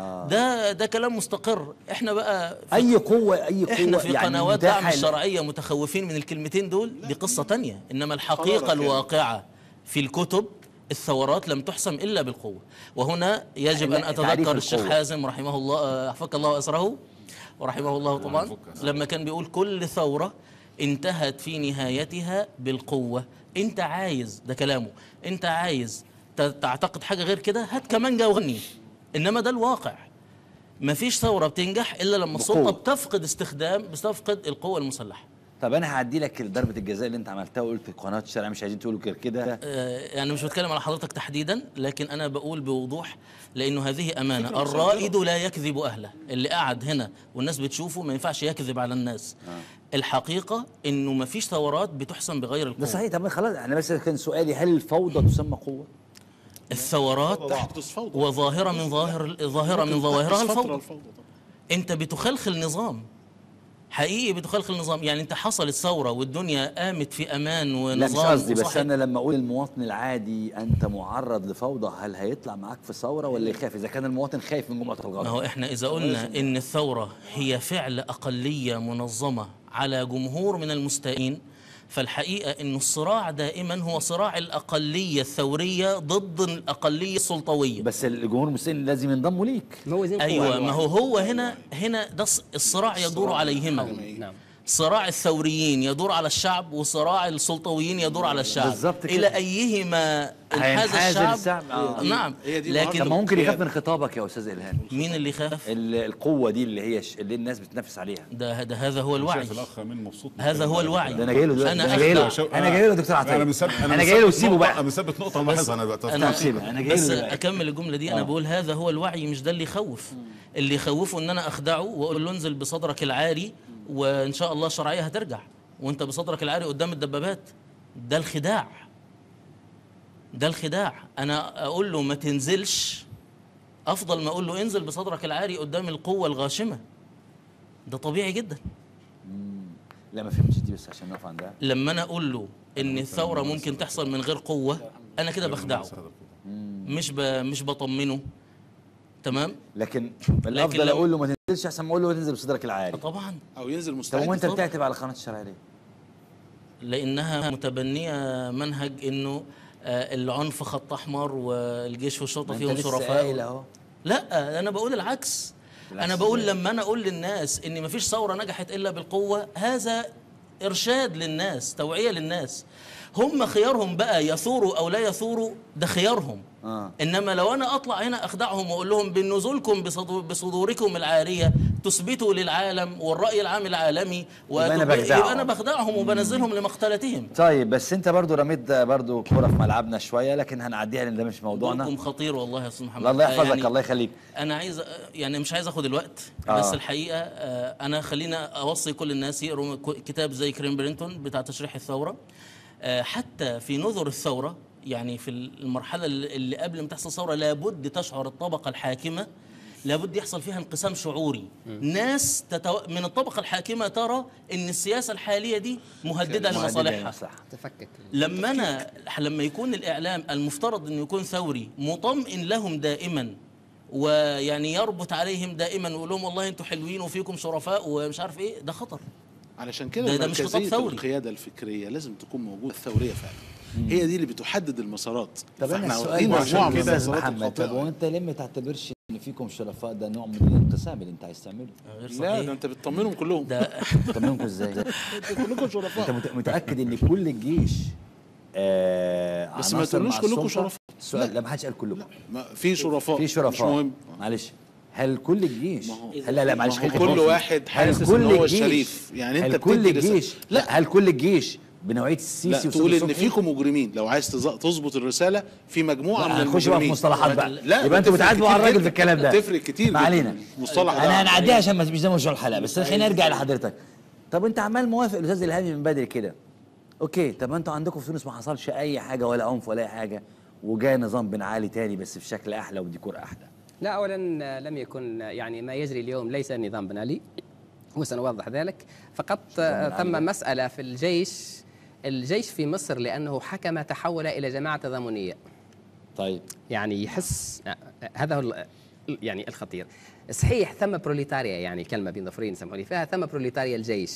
ده ده كلام مستقر احنا بقى في أي قوة أي قوة احنا في يعني قنوات دعم متاحة ل- الشرعيه متخوفين من الكلمتين دول دي قصه تانية انما الحقيقه قرارة كده. الواقعه في الكتب الثورات لم تحسم الا بالقوه وهنا يجب ان لا، تعريف اتذكر الشيخ القوة. حازم رحمه الله آه، فك الله اسره ورحمه الله طبعا يفك أسره. لما كان بيقول كل ثوره انتهت في نهايتها بالقوه انت عايز ده كلامه انت عايز ت- تعتقد حاجه غير كده هات كمانجا وغني انما ده الواقع مفيش ثوره بتنجح الا لما السلطه بقوة. بتفقد استخدام بتفقد القوه المسلحه طب أنا هعدي لك ضربة الجزاء اللي أنت عملتها وقلت قناة الشارع مش عايزين تقولوا كده كده آه، يعني مش بتكلم على حضرتك تحديدا لكن انا بقول بوضوح لانه هذه امانه الرائد لا يكذب اهله اللي قاعد هنا والناس بتشوفه ما ينفعش يكذب على الناس الحقيقه انه ما فيش ثورات بتحسم بغير ده القوه صحيح طب خلاص أنا بس كان سؤالي هل الفوضى تسمى قوة؟ الثورات تحدث فوضى وظاهره من ظاهر ظاهره من ممكن ظواهرها تحدث فترة الفوضى الفوضى طبعا. انت بتخلخل نظام حقيقي بتخلخل نظام يعني انت حصلت ثوره والدنيا قامت في امان ونظام لا مش قصدي بس وصحت. انا لما اقول المواطن العادي انت معرض لفوضى هل هيطلع معاك في ثوره ولا يخاف اذا كان المواطن خايف من جمله ما الغضب هو احنا اذا قلنا ان الثوره هي فعل اقليه منظمه على جمهور من المستائين فالحقيقه ان الصراع دائما هو صراع الاقليه الثوريه ضد الاقليه السلطويه بس الجمهور المسلم لازم ينضموا ليك موازين قوى ايوه أنواع. ما هو هو هنا هنا ده الص- الصراع يدور عليهما نعم صراع الثوريين يدور على الشعب وصراع السلطويين يدور على الشعب بالظبط كده. الى ايهما انحاز هينحاز الشعب الشعب. آه. نعم هي دي لكن طب ما ممكن يخاف من خطابك يا استاذ الهام مين اللي يخاف ال- القوه دي اللي هي ش- اللي الناس بتنافس عليها ده ده هذا هو الوعي شايف الاخ امين مبسوط من هذا الكلام هو ده. الوعي ده انا جاي له دلوقتي أنا ده انا جاي له أخدع. انا جاي له دكتور عطيه انا مثبت انا جاي له سيبه نقطة- بقى مثبت نقطه ملاحظه انا بقى انا سيبه انا جاي بس له دلوقتي. اكمل الجمله دي انا آه. بقول هذا هو الوعي مش ده اللي يخوف اللي يخوفه ان انا اخدعه واقول له انزل بصدرك العاري وان شاء الله الشرعيه هترجع وانت بصدرك العاري قدام الدبابات ده الخداع ده الخداع انا اقول له ما تنزلش افضل ما اقول له انزل بصدرك العاري قدام القوه الغاشمه ده طبيعي جدا لا ما فهمتش دي بس عشان نقف عندها لما انا اقول له ان الثوره ممكن تحصل من غير قوه انا كده بخدعه مش ب... مش بطمنه تمام لكن الافضل لما- اقول له ما تنزلش احسن ما اقول له تنزل بصدرك العالي طبعا او ينزل طب مستعد وانت طبعا. بتعتب على قناه الشرعيه ليه؟ لانها متبنيه منهج انه آه، العنف خط احمر والجيش والشرطه ما انت فيهم لسه قايل شرفاء اهو لا انا بقول العكس بالعكس انا بقول إزاي؟ لما انا اقول للناس ان مفيش ثوره نجحت الا بالقوه هذا ارشاد للناس توعيه للناس هم خيارهم بقى يثوروا او لا يثوروا ده خيارهم اه انما لو انا اطلع هنا اخدعهم واقول لهم بنزولكم بصدو- بصدوركم العاريه تثبتوا للعالم والراي العام العالمي يبقى أنا وتب- بخدعهم. يبقى انا بخدعهم وبنزلهم لمقتلتهم طيب بس انت برضو رميت برضو كرة في ملعبنا شويه لكن هنعديها لان ده مش موضوعنا دوركم خطير والله يا استاذ محمد الله آه، يحفظك يعني الله يخليك انا عايز يعني مش عايز اخد الوقت آه. آه. بس الحقيقه آه، انا خلينا اوصي كل الناس يقروا ك- كتاب زي كريم برينتون بتاع تشريح الثوره آه، حتى في نذر الثوره يعني في المرحله اللي اللي قبل ما تحصل ثوره لابد تشعر الطبقه الحاكمه لابد يحصل فيها انقسام شعوري ناس تتو... من الطبقه الحاكمه ترى ان السياسه الحاليه دي مهدده لمصالحها صح تفكك لما انا لما يكون الاعلام المفترض انه يكون ثوري مطمئن لهم دائما ويعني يربط عليهم دائما ويقول لهم والله انتوا حلوين وفيكم شرفاء ومش عارف ايه ده خطر علشان كده ده- ده مش خطاب مركزية ثوري. القياده الفكريه لازم تكون موجوده الثوريه فعلا هي دي اللي بتحدد المسارات طب انا فاحنا السؤال واخدين ده مجموعه عشان من كده يا أستاذ المسارات محمد طب الخاطئه وانت ليه ما تعتبرش ان فيكم شرفاء ده نوع من الانقسام اللي انت عايز تعمله غير لا صحيح ده انت بتطمنهم كلهم ده طمنكم ازاي انتوا كلكم شرفاء انت مت- متاكد ان كل الجيش آه بس ما عناصر تقولوش مع كلكم السلطة؟ شرفاء. السؤال لا ما حدش قال كلكم ما في شرفاء في مش شرفاء مهم معلش هل كل الجيش ما هو- هل لا لا معلش ما هو خليك كل فاصل. واحد هل حاسس كل ان هو الجيش- الشريف يعني انت هل كل بتدي رسالة. الجيش لا. لا هل كل الجيش بنوعيه لا السيسي تقول وسامي ان صبحي؟ فيكم مجرمين لو عايز تز- تظبط الرساله في مجموعه لا، من هنخش بقى في المجرمين مصطلحات بقى لا يبقى انتوا بتفرق بتعاتبوا على كتير الراجل جدا. في الكلام ده تفرق كتير ما جدا. علينا المصطلح ده انا هنعديها عشان ما مش ده موضوع الحلقه بس خلينا نرجع لحضرتك طب انت عمال موافق الاستاذ الهادي من بدري كده اوكي طب انتوا عندكم في تونس ما حصلش اي حاجه ولا عنف ولا اي حاجه وجاء نظام بن علي تاني بس في شكل احلى وديكور احلى لا اولا لم يكن يعني ما يجري اليوم ليس نظام بن علي وسنوضح ذلك فقط نظام بن علي. ثم مساله في الجيش الجيش في مصر لانه حكم تحول الى جماعه تضامنيه طيب يعني يحس هذا هو ال- يعني الخطير صحيح ثم بروليتاريا يعني كلمه بين ظفرين سامحوني فيها ثم بروليتاريا الجيش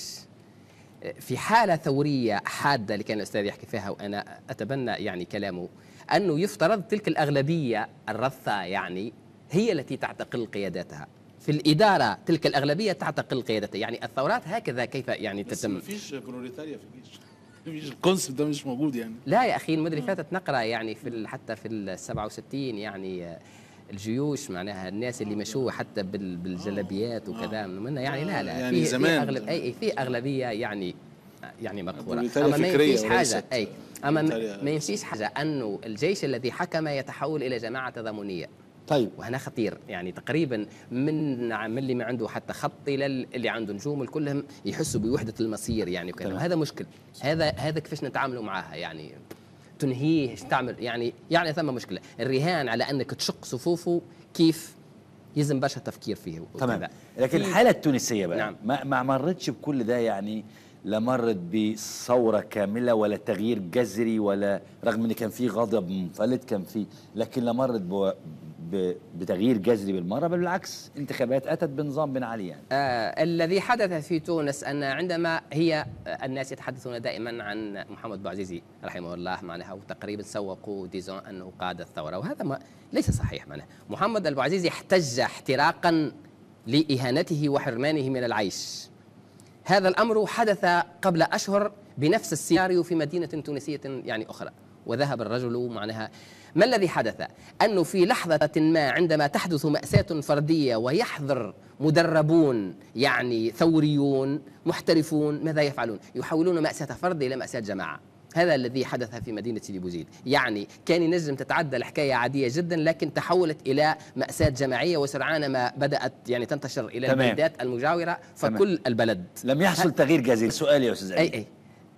في حاله ثوريه حاده اللي كان الاستاذ يحكي فيها وانا اتبنى يعني كلامه انه يفترض تلك الاغلبيه الرثه يعني هي التي تعتقل قياداتها في الاداره تلك الاغلبيه تعتقل قيادتها يعني الثورات هكذا كيف يعني بس تتم ما فيش بروليتاريا في الجيش مفيش الكونسبت ده مش موجود يعني لا يا اخي المدري فاتت نقرا يعني في ال- حتى في ال 67 يعني آه، الجيوش معناها الناس اللي مشوا حتى بال- بالجلابيات وكذا منها يعني لا لا يعني في زمان. في أغلب اي أي في اغلبيه يعني يعني مقهوره بروليتاريا اما ما فكرية ينفيش حاجه وليست اي اما ما- بروليتاريا ما ينفيش حاجه انه الجيش الذي حكم يتحول الى جماعه تضامنيه طيب وهنا خطير يعني تقريبا من من اللي ما عنده حتى خط الى اللي عنده نجوم كلهم يحسوا بوحده المصير يعني وكذا تمام. وهذا مشكل هذا هذا كيفاش نتعاملوا معاها يعني تنهيه إيش تعمل يعني يعني ثم مشكله الرهان على انك تشق صفوفه كيف يلزم برشا تفكير فيه تمام وكذا. لكن في- الحاله التونسيه بقى نعم. ما ما مرتش بكل ده يعني لا مرت بثوره كامله ولا تغيير جذري ولا رغم ان كان في غضب منفلت كان في لكن لا مرت بو- ب- بتغيير جذري بالمره بل بالعكس انتخابات اتت بنظام بن علي يعني آه الذي حدث في تونس ان عندما هي آه، الناس يتحدثون دائما عن محمد بوعزيزي رحمه الله معناها وتقريبا سوقوا ديزون انه قاد الثوره وهذا ما ليس صحيح معناها محمد البوعزيزي احتج احتراقا لاهانته وحرمانه من العيش هذا الامر حدث قبل اشهر بنفس السيناريو في مدينه تونسيه يعني اخرى وذهب الرجل معناها ما الذي حدث؟ انه في لحظه ما عندما تحدث ماساه فرديه ويحضر مدربون يعني ثوريون محترفون ماذا يفعلون؟ يحولون ماساه فرد الى ماساه جماعه. هذا الذي حدث في مدينة سيدي بوزيد يعني كان ينجم تتعدى الحكاية عادية جدا لكن تحولت إلى مأساة جماعية وسرعان ما بدأت يعني تنتشر إلى تمام. البلدات المجاورة تمام. فكل البلد لم يحصل تغيير جذري سؤال يا استاذ اي علي اي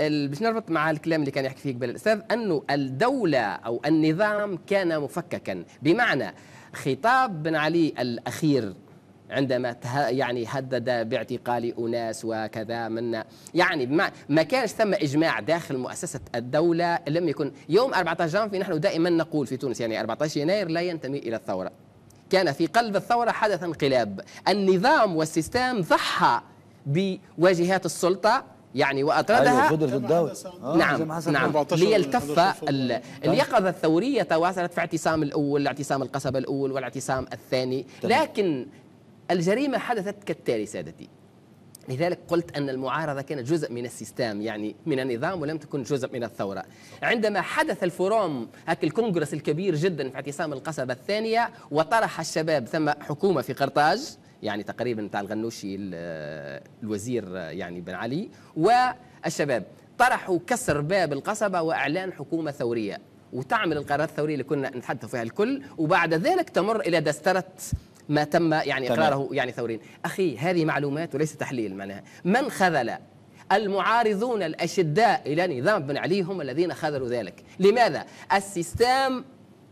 ال- باش نربط مع الكلام اللي كان يحكي فيه قبل الاستاذ انه الدوله او النظام كان مفككا بمعنى خطاب بن علي الاخير عندما ته- يعني هدد باعتقال اناس وكذا من يعني بمع ما كانش ثم اجماع داخل مؤسسه الدوله لم يكن يوم 14 جانفي نحن دائما نقول في تونس يعني 14 يناير لا ينتمي الى الثوره كان في قلب الثورة حدث انقلاب النظام والسيستم ضحى بواجهات السلطة يعني ايوه وأطردها قدرة الدولة آه، زي نعم ما حصل نعم 14 ليلتف 11 ال- اليقظة الثورية تواصلت في اعتصام الأول اعتصام القصبة الأول والاعتصام الثاني تمام. لكن الجريمة حدثت كالتالي سادتي لذلك قلت أن المعارضة كانت جزء من السيستم يعني من النظام ولم تكن جزء من الثورة عندما حدث الفوروم هاك الكونغرس الكبير جدا في اعتصام القصبة الثانية وطرح الشباب ثم حكومة في قرطاج يعني تقريبا نتاع الغنوشي ال- الوزير يعني بن علي والشباب طرحوا كسر باب القصبة وإعلان حكومة ثورية وتعمل القرارات الثورية اللي كنا نتحدث فيها الكل وبعد ذلك تمر إلى دسترة ما تم يعني تمام. إقراره يعني ثوريا أخي هذه معلومات وليس تحليل معناها من خذل المعارضون الأشداء إلى نظام بن علي هم الذين خذلوا ذلك لماذا؟ السيستم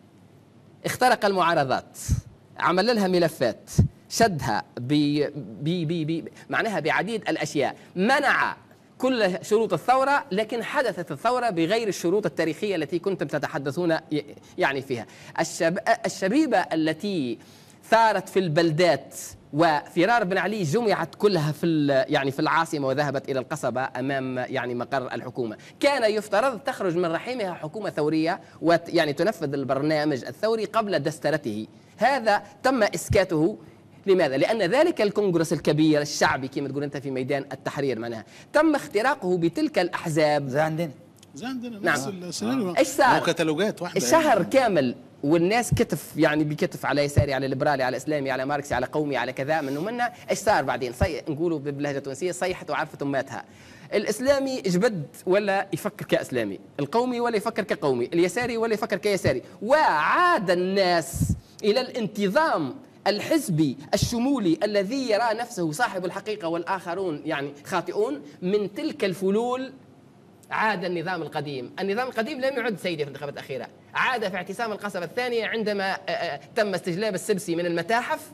اخترق المعارضات عمل لها ملفات شدها ب ب ب ب معناها بعديد الاشياء منع كل شروط الثورة لكن حدثت الثورة بغير الشروط التاريخية التي كنتم تتحدثون ي- يعني فيها الشب... الشبيبة التي ثارت في البلدات وفرار بن علي جمعت كلها في ال- يعني في العاصمه وذهبت الى القصبه امام يعني مقر الحكومه، كان يفترض تخرج من رحمها حكومه ثوريه ويعني تنفذ البرنامج الثوري قبل دسترته، هذا تم اسكاته لماذا؟ لأن ذلك الكونغرس الكبير الشعبي كما تقول أنت في ميدان التحرير معناها تم اختراقه بتلك الأحزاب زي عندنا زي عندنا نعم. نفس السيناريو إيش صار؟ ما هو كتالوجات واحده الشهر يعني. كامل والناس كتف يعني بكتف على يساري على ليبرالي على اسلامي على ماركسي على قومي على كذا منه منا ايش صار بعدين صي... نقولوا باللهجه التونسيه صيحت وعرفت اماتها الاسلامي جبد ولا يفكر كاسلامي القومي ولا يفكر كقومي اليساري ولا يفكر كيساري وعاد الناس الى الانتظام الحزبي الشمولي الذي يرى نفسه صاحب الحقيقه والاخرون يعني خاطئون من تلك الفلول عاد النظام القديم النظام القديم لم يعد سيدي في الانتخابات الأخيرة عاد في اعتصام القصبة الثانية عندما آه، آه، تم استجلاب السبسي من المتاحف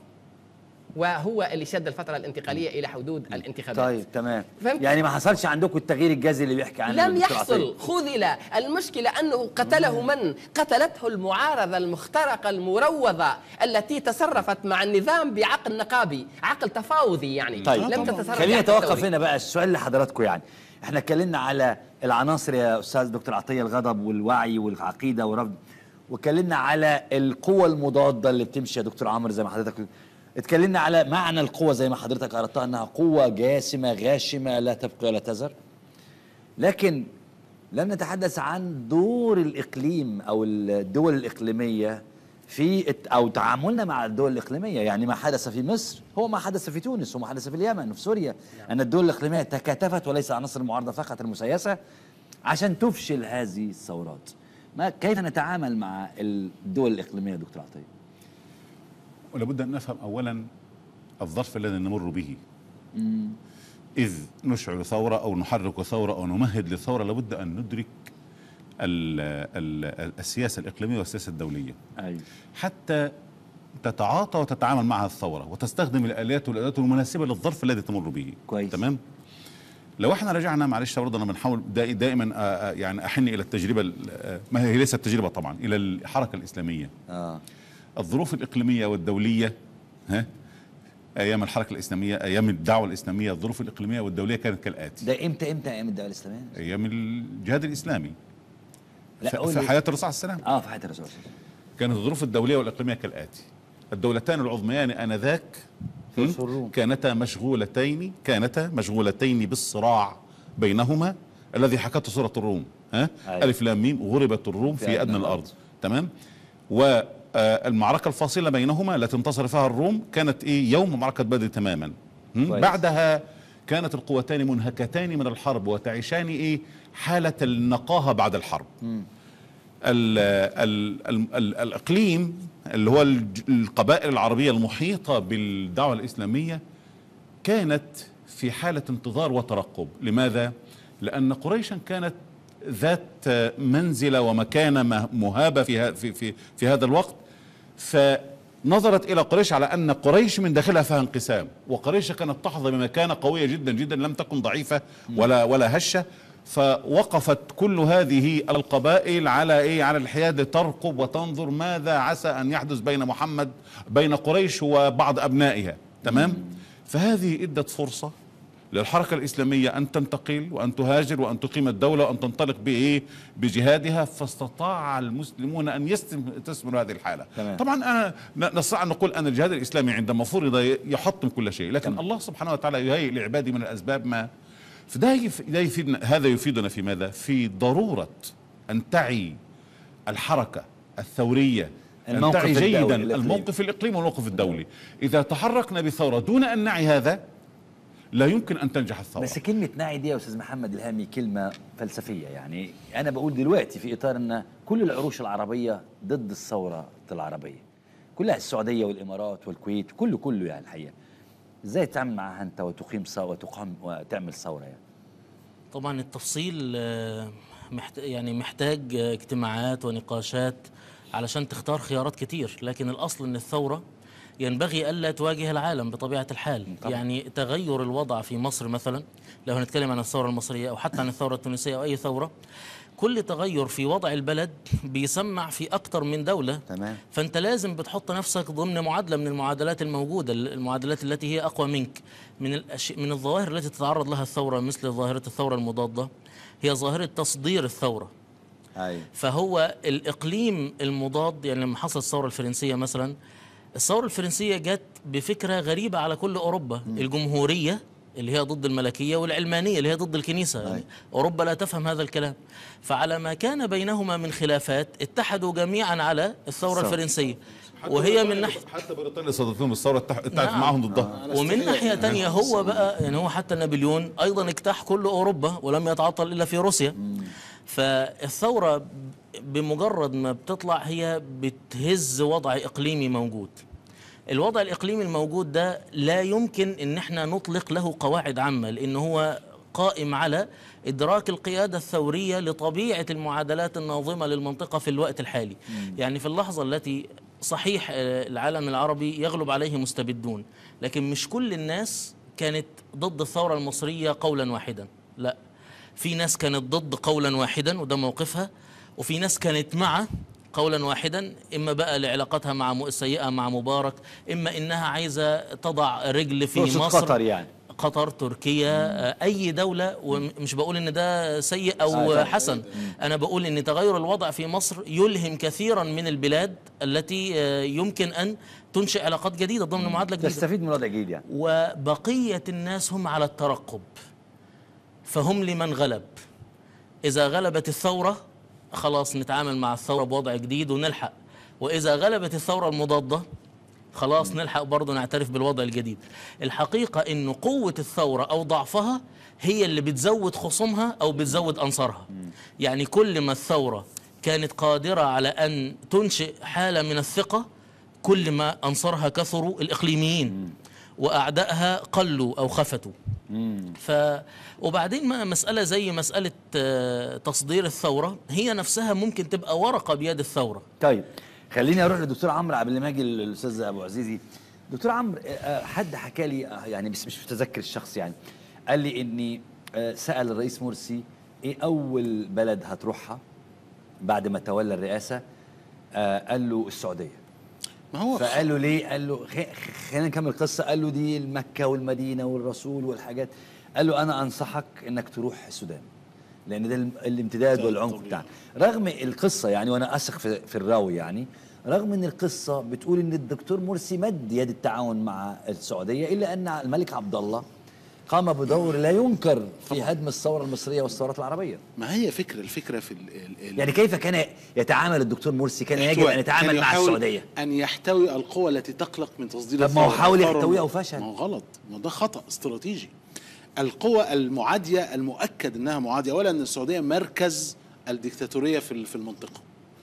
وهو اللي شد الفترة الانتقالية إلى حدود الانتخابات طيب تمام فهمت؟ يعني ما حصلش عندكم التغيير الجذري اللي بيحكي عنه لم الدكتور يحصل عطية. خذل المشكلة أنه قتله من؟ قتلته المعارضة المخترقة المروضة التي تصرفت مع النظام بعقل نقابي عقل تفاوضي يعني طيب لم تتصرف خلينا بعقل نتوقف ثوري. هنا بقى السؤال لحضراتكم يعني احنا اتكلمنا على العناصر يا استاذ دكتور عطيه الغضب والوعي والعقيده ورفض واتكلمنا على القوة المضادة اللي بتمشي يا دكتور عمرو زي ما حضرتك اتكلمنا على معنى القوة زي ما حضرتك أردتها أنها قوة جاسمة غاشمة لا تبقي ولا تذر لكن لم نتحدث عن دور الإقليم أو الدول الإقليمية في الت- أو تعاملنا مع الدول الإقليمية يعني ما حدث في مصر هو ما حدث في تونس وما حدث في اليمن وفي سوريا أن الدول الإقليمية تكاتفت وليس عناصر المعارضة فقط المسيسة عشان تفشل هذه الثورات ما كيف نتعامل مع الدول الإقليمية يا دكتور عطية ولابد ان نفهم اولا الظرف الذي نمر به اذ نشعل ثوره او نحرك ثوره او نمهد لثوره لابد ان ندرك ال ال السياسه الاقليميه والسياسه الدوليه أيوة. حتى تتعاطى وتتعامل معها الثوره وتستخدم الاليات والادوات المناسبه للظرف الذي تمر به كويس. تمام لو احنا رجعنا معلش برضه انا بنحاول دائ- دائما آه، آه، يعني احن الى التجربه ال- آه، ما هي ليست تجربه طبعا الى الحركه الاسلاميه آه. الظروف الإقليمية والدولية ها أيام الحركة الإسلامية أيام الدعوة الإسلامية الظروف الإقليمية والدولية كانت كالآتي ده امتى امتى ايام الدوله الاسلاميه؟ أيام الجهاد الإسلامي لا في- قول في لي. حياة الرسول عليه السلام اه في حياه الرسول صلى الله عليه وسلم. كانت الظروف الدولية والإقليمية كالآتي الدولتان العظميان آنذاك فارس والروم. كانتا مشغولتين كانتا مشغولتين بالصراع بينهما الذي حكته سورة الروم ها أيوة. ألف لام ميم غربت الروم في, أدنى الأرض تمام والمعركة الفاصلة بينهما التي انتصر فيها الروم كانت إيه يوم معركة بدر تماما هم؟ كويس. بعدها كانت القوتان منهكتان من الحرب وتعيشان إيه حالة النقاهة بعد الحرب ال ال ال ال الاقليم اللي هو الج- القبائل العربيه المحيطه بالدعوه الاسلاميه كانت في حاله انتظار وترقب لماذا لأن قريشا كانت ذات منزلة ومكانة مه- مهابة في ه- في في, في هذا الوقت فنظرت إلى قريش على أن قريش من داخلها فيها انقسام وقريش كانت تحظى بمكانة قوية جدا جدا لم تكن ضعيفة ولا ولا هشة فوقفت كل هذه القبائل على ايه على الحياد ترقب وتنظر ماذا عسى ان يحدث بين محمد بين قريش وبعض ابنائها تمام فهذه ادت فرصه للحركة الإسلامية أن تنتقل وأن تهاجر وأن تقيم الدولة وأن تنطلق بإيه بجهادها فاستطاع المسلمون أن يستم- يستثمروا هذه الحالة تمام. طبعا أنا ن- نستطيع أن نقول أن الجهاد الإسلامي عندما فرض ي- يحطم كل شيء لكن الله سبحانه وتعالى يهيئ لعباده من الأسباب ما فده يف- ده يفيدنا هذا يفيدنا في ماذا في ضرورة أن تعي الحركة الثورية أن الموقف تعي الدولي جيدا الإقليمي. الموقف الإقليمي والموقف الدولي إذا تحركنا بثورة دون أن نعي هذا لا يمكن ان تنجح الثوره بس كلمة نعي دي يا أستاذ محمد الهامي كلمة فلسفية يعني أنا بقول دلوقتي في إطار أن كل العروش العربية ضد الثورة العربية كلها السعودية والإمارات والكويت كله كله يعني الحقيقة إزاي تتعامل معها أنت وتقيم ثورة وتقام وتعمل ثورة يعني طبعا التفصيل آه، محت... يعني محتاج آه، اجتماعات ونقاشات علشان تختار خيارات كتير لكن الأصل أن الثورة ينبغي ألا تواجه العالم بطبيعة الحال طبعا. يعني تغير الوضع في مصر مثلا لو هنتكلم عن الثورة المصرية أو حتى عن الثورة التونسية أو أي ثورة كل تغير في وضع البلد بيسمع في أكتر من دولة تمام فانت لازم بتحط نفسك ضمن معادله من المعادلات الموجوده المعادلات التي هي اقوى منك من الأش... من الظواهر التي تتعرض لها الثوره مثل ظاهره الثوره المضاده هي ظاهره تصدير الثوره أي فهو الاقليم المضاد يعني لما حصلت الثوره الفرنسيه مثلا الثوره الفرنسيه جت بفكره غريبه على كل اوروبا الجمهوريه اللي هي ضد الملكيه والعلمانيه اللي هي ضد الكنيسه يعني اوروبا لا تفهم هذا الكلام فعلى ما كان بينهما من خلافات اتحدوا جميعا على الثوره الثورة. الفرنسيه وهي من ناحيه حتى بريطانيا صدتهم الثوره اتحدت نعم. معهم ضدها ومن ناحيه تانية هو بقى يعني هو حتى نابليون ايضا اجتاح كل اوروبا ولم يتعطل الا في روسيا فالثوره بمجرد ما بتطلع هي بتهز وضع اقليمي موجود الوضع الاقليمي الموجود ده لا يمكن ان احنا نطلق له قواعد عامه لان هو قائم على ادراك القياده الثوريه لطبيعه المعادلات الناظمه للمنطقه في الوقت الحالي يعني في اللحظه التي صحيح آه، العالم العربي يغلب عليه مستبدون لكن مش كل الناس كانت ضد الثوره المصريه قولا واحدا لا في ناس كانت ضد قولا واحدا وده موقفها وفي ناس كانت مع قولا واحدا اما بقى لعلاقتها مع م- السيئه مع مبارك اما انها عايزه تضع رجل في فرصة مصر قطر يعني قطر تركيا آه، اي دوله ومش بقول ان ده سيء آه، او طبعاً. حسن انا بقول ان تغير الوضع في مصر يلهم كثيرا من البلاد التي آه، يمكن ان تنشئ علاقات جديده ضمن معادله جديده تستفيد من وضع جديد يعني وبقية الناس هم على الترقب فهم لمن غلب إذا غلبت الثورة خلاص نتعامل مع الثورة بوضع جديد ونلحق وإذا غلبت الثورة المضادة خلاص نلحق برضه نعترف بالوضع الجديد الحقيقة إنه قوة الثورة أو ضعفها هي اللي بتزود خصومها أو بتزود أنصارها يعني كل ما الثورة كانت قادرة على أن تنشئ حالة من الثقة كل ما أنصارها كثروا الإقليميين وأعدائها قلوا أو خفتوا ف وبعدين ما مسألة زي مسألة آه، تصدير الثورة هي نفسها ممكن تبقى ورقة بيد الثورة طيب خليني اروح للدكتور عمرو قبل ما اجي للاستاذ ابو عزيزي دكتور عمرو آه، آه، حد حكى لي آه، يعني بس مش متذكر الشخص يعني قال لي اني آه، سال الرئيس مرسي ايه اول بلد هتروحها بعد ما تولى الرئاسه آه، قال له السعوديه ما هو فقال له ليه قال له خ- خلينا نكمل القصه قال له دي مكه والمدينه والرسول والحاجات قال له انا انصحك انك تروح السودان لان ده الم- الامتداد والعمق بتاعنا رغم القصه يعني وانا اثق في, في الراوي يعني رغم ان القصه بتقول ان الدكتور مرسي مد يد التعاون مع السعوديه الا ان الملك عبد الله قام بدور لا ينكر في هدم الثوره المصريه والثورات العربيه ما هي فكره الفكره في ال ال ال يعني كيف كان يتعامل الدكتور مرسي كان يجب ان يتعامل كان مع يحاول السعوديه ان يحتوي القوى التي تقلق من تصدير طب ما هو الثورة. حاول الثورة يحتويها الم- وفشل. ما هو غلط ما ده خطا استراتيجي القوى المعاديه المؤكد انها معاديه اولا ان السعوديه مركز الديكتاتوريه في ال- في المنطقه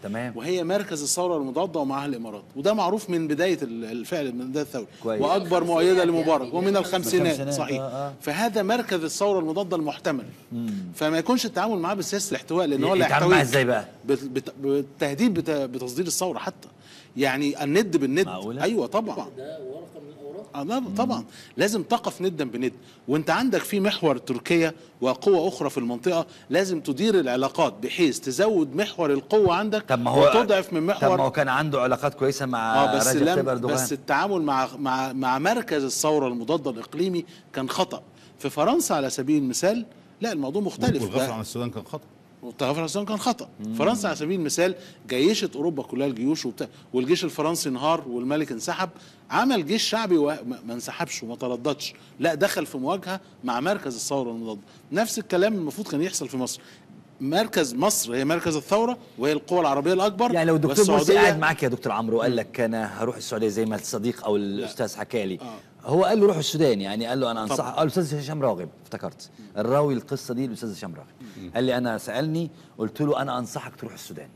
تمام. وهي مركز الثوره المضاده ومعها الامارات وده معروف من بدايه ال- الفعل من بدايه الثوره كويس. واكبر مؤيده لمبارك يعني. ومن الخمسينات الخمسينات، صحيح آه، آه. فهذا مركز الثوره المضاده المحتمل فما يكونش التعامل معاه بسياسه الاحتواء لان هو اللي يتعامل معاه هيحتويك. ازاي بقى؟ بت- بت- بالتهديد بت- بتصدير الثوره حتى يعني الند بالند معقولة؟ ايوه طبعا ده ورقه من الاوراق آه لا طبعا لازم تقف ندا بند وانت عندك في محور تركيا وقوة أخرى في المنطقة لازم تدير العلاقات بحيث تزود محور القوة عندك طب ما هو وتضعف من طب ما هو محور كان عنده علاقات كويسه مع اه بس رجب طيب لم اردوغان بس التعامل مع مع مع مركز الثورة المضادة الإقليمي كان خطأ في فرنسا على سبيل المثال لا الموضوع مختلف والغفله ده- عن السودان كان خطا والتغافل عن السودان كان خطا فرنسا على سبيل المثال جيشت اوروبا كلها الجيوش وبتاع والجيش الفرنسي انهار والملك انسحب عمل جيش شعبي وما ما انسحبش وما ترددش لا دخل في مواجهه مع مركز الثوره المضاده نفس الكلام المفروض كان يحصل في مصر مركز مصر هي مركز الثوره وهي القوى العربيه الاكبر يعني لو الدكتور مرسي والسعودية- قاعد معاك يا دكتور عمرو وقال لك انا هروح السعوديه زي ما الصديق او الاستاذ حكى لي هو قال له روح السودان يعني قال له انا انصح طبعا. قال الاستاذ هشام راغب افتكرت الراوي القصه دي الاستاذ هشام راغب قال لي انا سالني قلت له انا انصحك تروح السودان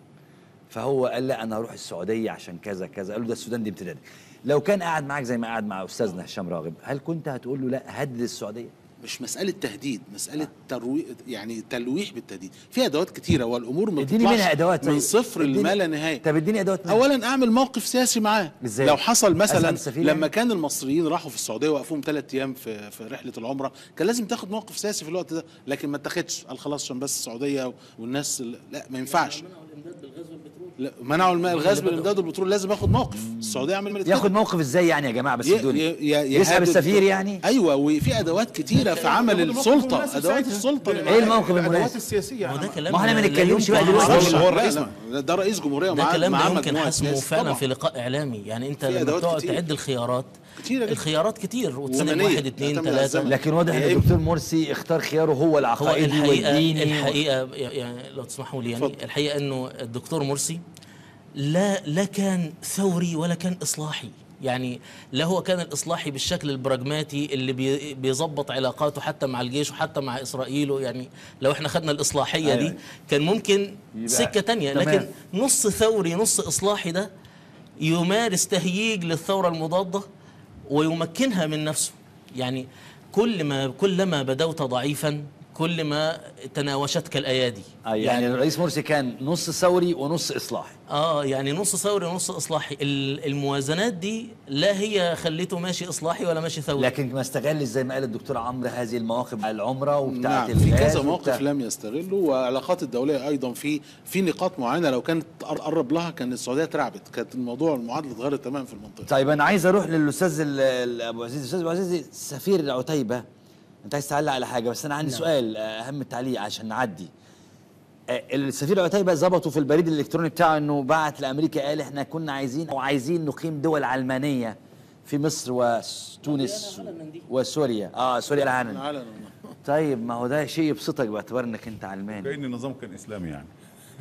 فهو قال لا انا هروح السعوديه عشان كذا كذا قال له ده السودان دي امتداد لو كان قاعد معاك زي ما قاعد مع استاذنا هشام راغب هل كنت هتقول له لا هدد السعوديه مش مساله تهديد مساله ترويح يعني تلويح بالتهديد في ادوات كتيره والامور ما اديني بتطلعش منها ادوات من طيب. صفر اديني- لما لا نهايه طب اديني ادوات منها. اولا اعمل موقف سياسي معاه إزاي؟ لو حصل مثلا أسأل السفير لما يعني؟ كان المصريين راحوا في السعوديه وقفوهم ثلاث ايام في في رحله العمره كان لازم تاخد موقف سياسي في الوقت ده لكن ما اتخذش قال خلاص عشان بس السعوديه والناس ال- لا ما ينفعش منعوا الامداد بالغاز والبترول لا منعوا الماء الغاز اللي بدأوا. بالامداد والبترول لازم ياخد موقف السعوديه عملت كده. ياخد موقف ازاي يعني يا جماعه بس ي- ادوني ي- ي- يسحب يهدد- السفير يعني ايوه وفي ادوات كتيره في عمل السلطه ادوات السلطه اللي ايه معاه. الموقف الادوات المناسب السياسيه هو ده يعني كلام ما احنا ما لا نتكلمش يمكن بقى دلوقتي. معرض. هو لا، الرئيس لا، ما- لا، ده رئيس جمهوريه ده ومعاه كلام لا معاه يمكن مجموعة حسمه ناس. فعلا طبعاً. في لقاء اعلامي يعني انت في لما أدوات بتقعد كتير. تعد الخيارات كتيرة جدا. الخيارات كتير وتسلم زمنية. واحد اثنين تعتمد على ثلاثه الزمن. لكن واضح ان هي الدكتور مرسي اختار خياره هو هو العقائدي الحقيقه والديني الحقيقه يعني لو تسمحوا لي يعني اتفضل. الحقيقه انه الدكتور مرسي لا لا كان ثوري ولا كان اصلاحي يعني لا هو كان الاصلاحي بالشكل البراجماتي اللي بي- بيظبط علاقاته حتى مع الجيش وحتى مع اسرائيل يعني لو احنا خدنا الاصلاحيه أيوة. دي كان ممكن يبقى سكه تانية تمام. لكن نص ثوري نص اصلاحي ده يمارس تهييج للثوره المضاده ويمكنها من نفسه يعني كل ما كلما بدوت ضعيفا كل ما تناوشتك الايادي آه يعني الرئيس مرسي كان نص ثوري ونص اصلاحي اه يعني نص ثوري ونص اصلاحي ال- الموازنات دي لا هي خليته ماشي اصلاحي ولا ماشي ثوري لكن ما استغلش زي ما قال الدكتور عمرو هذه المواقف بتاع العمره وبتاعه نعم في الغاز كذا وبتاع- موقف لم يستغلوا وعلاقات الدوليه ايضا في في نقاط معينه لو كانت قرب لها كان السعوديه اترعبت كانت الموضوع المعادله اتغيرت تماما في المنطقه طيب انا عايز اروح للاستاذ ال- ال- ابو عزيز الاستاذ ابو عزيز سفير عتيبه انت عايز تعلق على حاجه بس انا عندي سؤال آه، اهم التعليق عشان نعدي آه، السفير عتيبه ظبطوا في البريد الالكتروني بتاعه انه بعت لامريكا قال احنا كنا عايزين او عايزين نقيم دول علمانيه في مصر وتونس وسوريا اه سوريا العالم علنا طيب ما هو ده شيء يبسطك باعتبار انك انت علماني كان النظام كان اسلامي يعني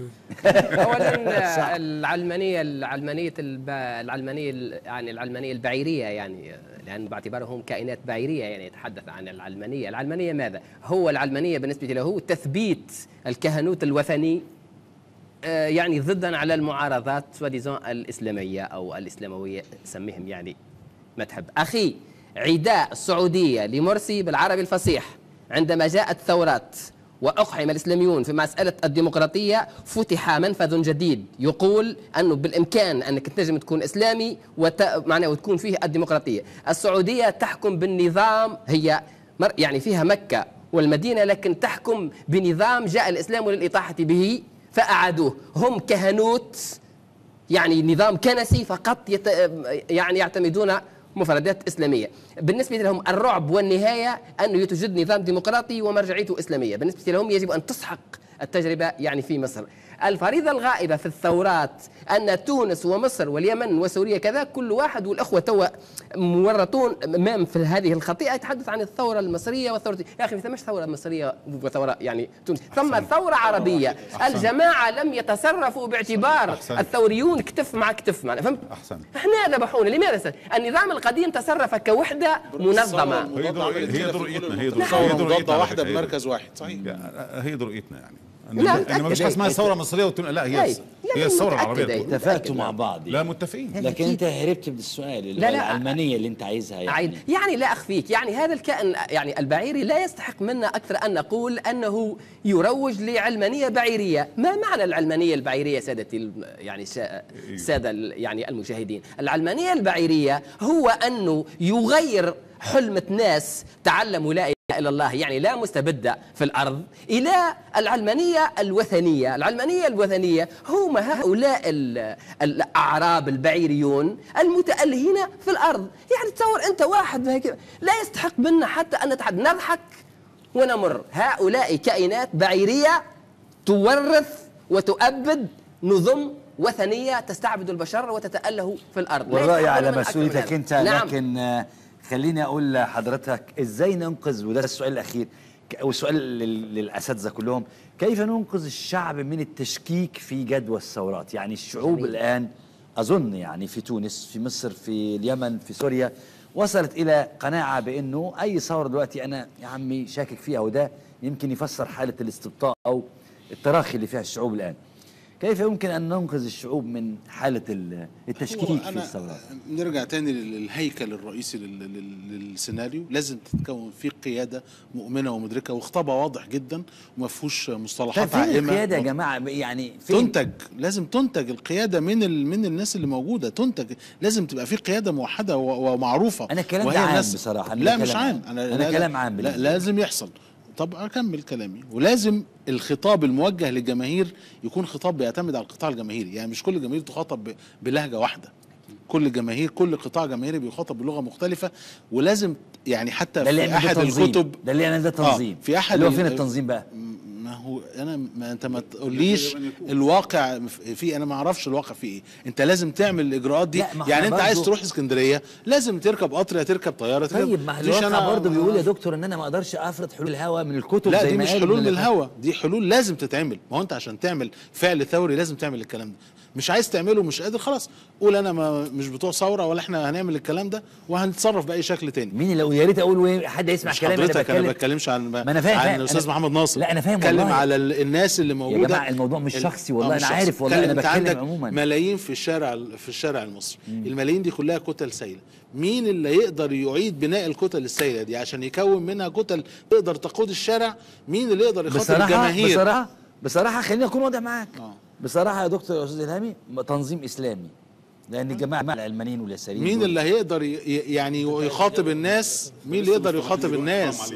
اولا العلمانيه العلمانيه الب... العلمانيه ال- يعني العلمانيه البعيريه يعني لان باعتبارهم كائنات بعيريه يعني يتحدث عن العلمانيه، العلمانيه ماذا؟ هو العلمانيه بالنسبه له تثبيت الكهنوت الوثني آه، يعني ضدا على المعارضات سواديزون الاسلاميه او الاسلامويه سميهم يعني مذهب اخي عداء السعوديه لمرسي بالعربي الفصيح عندما جاءت ثورات واقحم الاسلاميون في مساله الديمقراطيه فتح منفذ جديد يقول انه بالامكان انك تنجم تكون اسلامي وت... معناه وتكون فيه الديمقراطيه السعوديه تحكم بالنظام هي مر... يعني فيها مكه والمدينه لكن تحكم بنظام جاء الاسلام للاطاحه به فاعادوه هم كهنوت يعني نظام كنسي فقط يت... يعني يعتمدون مفردات إسلامية بالنسبة لهم الرعب والنهاية أنه يتوجد نظام ديمقراطي ومرجعيته إسلامية بالنسبة لهم يجب أن تسحق التجربة يعني في مصر الفريضة الغائبة في الثورات أن تونس ومصر واليمن وسوريا كذا كل واحد والأخوة توا مورطون أمام في هذه الخطيئة يتحدث عن الثورة المصرية والثورة يا أخي ما ثماش ثورة مصرية وثورة يعني تونس ثم ثورة عربية الجماعة لم يتصرفوا باعتبار أحسنت. الثوريون كتف مع كتف معنا فهمت؟ أحسنت. احنا ذبحونا لماذا؟ س- النظام القديم تصرف كوحدة منظمة هي دي رؤية- هي دي رؤيتنا هي دي ثورة هي دي رؤيتنا مضادة على واحدة فكرة، هي دي- بمركز واحد صحيح هي دي رؤيتنا يعني لا، ان إن مفيش حاجه اسمها أكيد. ثوره مصريه وتن... لا أي. هي هي الثوره العربيه متأكد، الكبرى. اتفقتوا مع بعض لا متفقين لكن انت هربت من السؤال اللي لا، هو لا. العلمانيه اللي انت عايزها يعني عين يعني لا اخفيك يعني هذا الكائن يعني البعيري لا يستحق منا اكثر ان نقول انه يروج لعلمانيه بعيريه، ما معنى العلمانيه البعيريه سادتي الم- يعني سا- الساده ال- يعني المشاهدين؟ العلمانيه البعيريه هو انه يغير حلمة ناس تعلموا لا إله إلا الله يعني لا مستبدة في الأرض إلى العلمانية الوثنية العلمانية الوثنية هم هؤلاء ال- الأعراب البعيريون المتألهين في الأرض يعني تصور أنت واحد هيك لا يستحق منا حتى أن نتحدث نضحك ونمر هؤلاء كائنات بعيرية تورث وتؤبد نظم وثنية تستعبد البشر وتتأله في الأرض لا والرأي يستحق على منا أكثر من مسؤوليتك هذا. انت نعم. لكن آه، خليني اقول لحضرتك ازاي ننقذ وده السؤال الاخير ك- والسؤال لل- للاساتذه كلهم كيف ننقذ الشعب من التشكيك في جدوى الثورات يعني الشعوب جميل. الان اظن يعني في تونس في مصر في اليمن في سوريا وصلت الى قناعه بانه اي ثوره دلوقتي انا يا عمي شاكك فيها وده يمكن يفسر حاله الاستبطاء او التراخي اللي فيها الشعوب الان كيف يمكن ان ننقذ الشعوب من حاله ال- التشكيك هو في أنا الثورات نرجع تاني للهيكل الرئيسي لل- لل- للسيناريو لازم تتكون فيه قياده مؤمنه ومدركه وخطابه واضح جدا وما فيهوش طيب مصطلحات فين عائمه القياده يا جماعه يعني فين تنتج لازم تنتج القياده من ال... من الناس اللي موجوده تنتج لازم تبقى في قياده موحده و... ومعروفه أنا الكلام ده وهي عام الناس- بصراحة، أنا لا ده مش كلام عام عام. انا أنا لا كلام لا عام لا بالنسبة لي. لازم يحصل طب اكمل كلامي ولازم الخطاب الموجه للجماهير يكون خطاب بيعتمد على القطاع الجماهيري يعني مش كل الجماهير تخاطب ب... بلهجه واحده كل جماهير كل قطاع جماهيري بيخاطب بلغه مختلفه ولازم يعني حتى ده اللي في يعني ده احد تنظيم الكتب ده اللي يعني ده تنظيم آه، في أحد اللي هو ال- فين التنظيم بقى ما هو انا ما انت ما تقوليش الواقع في انا ما اعرفش الواقع فيه ايه انت لازم تعمل الاجراءات دي لا، ما يعني احنا انت عايز برضو- تروح اسكندريه لازم تركب قطر يا تركب طياره تركب طيب ما تقوليش الواقع برضه بيقول يا ما- دكتور ان انا ما اقدرش افرض حلول الهوى من الكتب لا زي دي ما مش قال حلول ابن من الهوا دي حلول لازم تتعمل ما هو انت عشان تعمل فعل ثوري لازم تعمل الكلام ده مش عايز تعمله مش قادر خلاص قول انا ما مش بتوع ثوره ولا احنا هنعمل الكلام ده وهنتصرف باي شكل تاني مين اللي يا ريت اقول وين حد يسمع مش كلامي انا حضرتك انا بتكلم بتكلمش عن ما أنا فاهم- عن فاهم. الاستاذ أنا- محمد ناصر لا، أنا فاهم بتكلم والله. على ال- الناس اللي موجوده جماعة الموضوع مش ال- شخصي والله، مش أنا شخصي. عارف والله، كان أنا انت بتكلم عندك عموماً. ملايين في الشارع في الشارع المصري الملايين دي كلها كتل سائله مين اللي يقدر يعيد بناء الكتل السائله دي عشان يكون منها كتل تقدر تقود الشارع مين اللي يقدر يخاطب بصراحه الجماهير بصراحه بصراحه خليني اكون واضح معاك آه. بصراحه يا دكتور يا استاذ الهامي تنظيم اسلامي لان الجماعه العلمانيين واليساريين مين دول- اللي هيقدر ي- ي- يعني يخاطب الناس مين اللي يقدر يخاطب الناس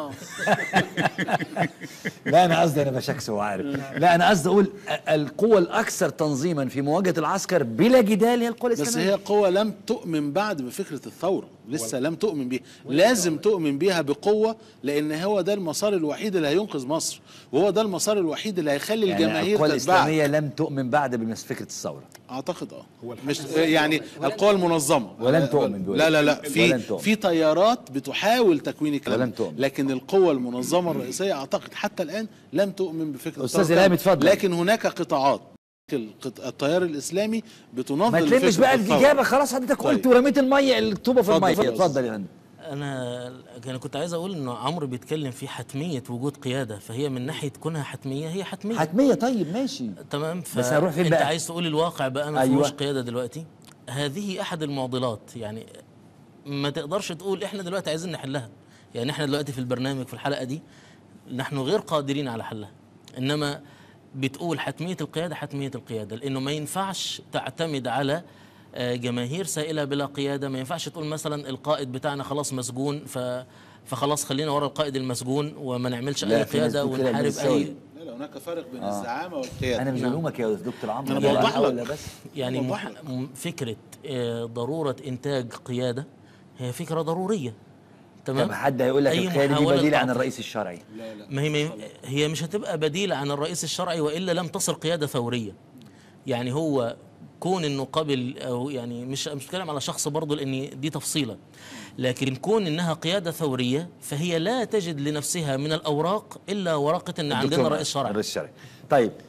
لا انا قصدي انا بشكس وعارف لا انا قصدي اقول ا- القوه الاكثر تنظيما في مواجهه العسكر بلا جدال هي القوه بس الاسلاميه هي قوة لم تؤمن بعد بفكرة الثورة لسه لم تؤمن بيها لازم تؤمن بيها بقوة لأن هو ده المسار الوحيد اللي هينقذ مصر وهو ده المسار الوحيد اللي هيخلي يعني الجماهير القوى تتبعك الاسلاميه لم تؤمن بعد بفكره الثوره اعتقد اه مش يعني القوى المنظمه ولن تؤمن بيقول. لا لا لا في ولن تؤمن. في تيارات بتحاول تكوين الكلام ولن ده. تؤمن. لكن القوى المنظمه الرئيسيه اعتقد حتى الان لم تؤمن بفكره أستاذ الثورة. إلهام، اتفضل. لكن هناك قطاعات القط- التيار الاسلامي بتنظم ما تلمش فكرة بقى الثورة. الاجابه خلاص حضرتك طيب. قلت ورميت الميه الطوبه في اتفضل، الميه اتفضل. اتفضل يا فندم انا انا كنت عايز اقول انه عمرو بيتكلم في حتميه وجود قياده فهي من ناحيه كونها حتميه هي حتميه حتميه طيب ماشي تمام بس هنروح فين انت بقى؟ عايز تقول الواقع بقى ما أيوة. فيهوش قياده دلوقتي هذه احد المعضلات يعني ما تقدرش تقول احنا دلوقتي عايزين نحلها يعني احنا دلوقتي في البرنامج في الحلقه دي نحن غير قادرين على حلها انما بتقول حتميه القياده حتميه القياده لانه ما ينفعش تعتمد على آه، جماهير سائله بلا قياده ما ينفعش تقول مثلا القائد بتاعنا خلاص مسجون ف فخلاص خلينا ورا القائد المسجون وما نعملش لا، اي في ناس قياده بتقول كده ونحارب بالسوي. اي لا لا هناك فرق بين الزعامه والقياده انا مش بلومك يا دكتور عمرو أنا أنا بوضح بحاول لك. بس يعني أوضح مح... لك. م- فكرة آه، ضرورة إنتاج قيادة هي فكرة ضرورية تمام طب حد هيقول لك أي القياده دي محاولة بديله عن تعطيل. الرئيس الشرعي ما هي ما- هي مش هتبقى بديلة عن الرئيس الشرعي وإلا لم تصل قيادة ثورية يعني هو كون انه قبل او يعني مش مش بتكلم على شخص برضه لان دي تفصيله لكن كون انها قياده ثوريه فهي لا تجد لنفسها من الاوراق الا ورقه ان عندنا الدكتور رئيس شرعي الرئيس الشرعي طيب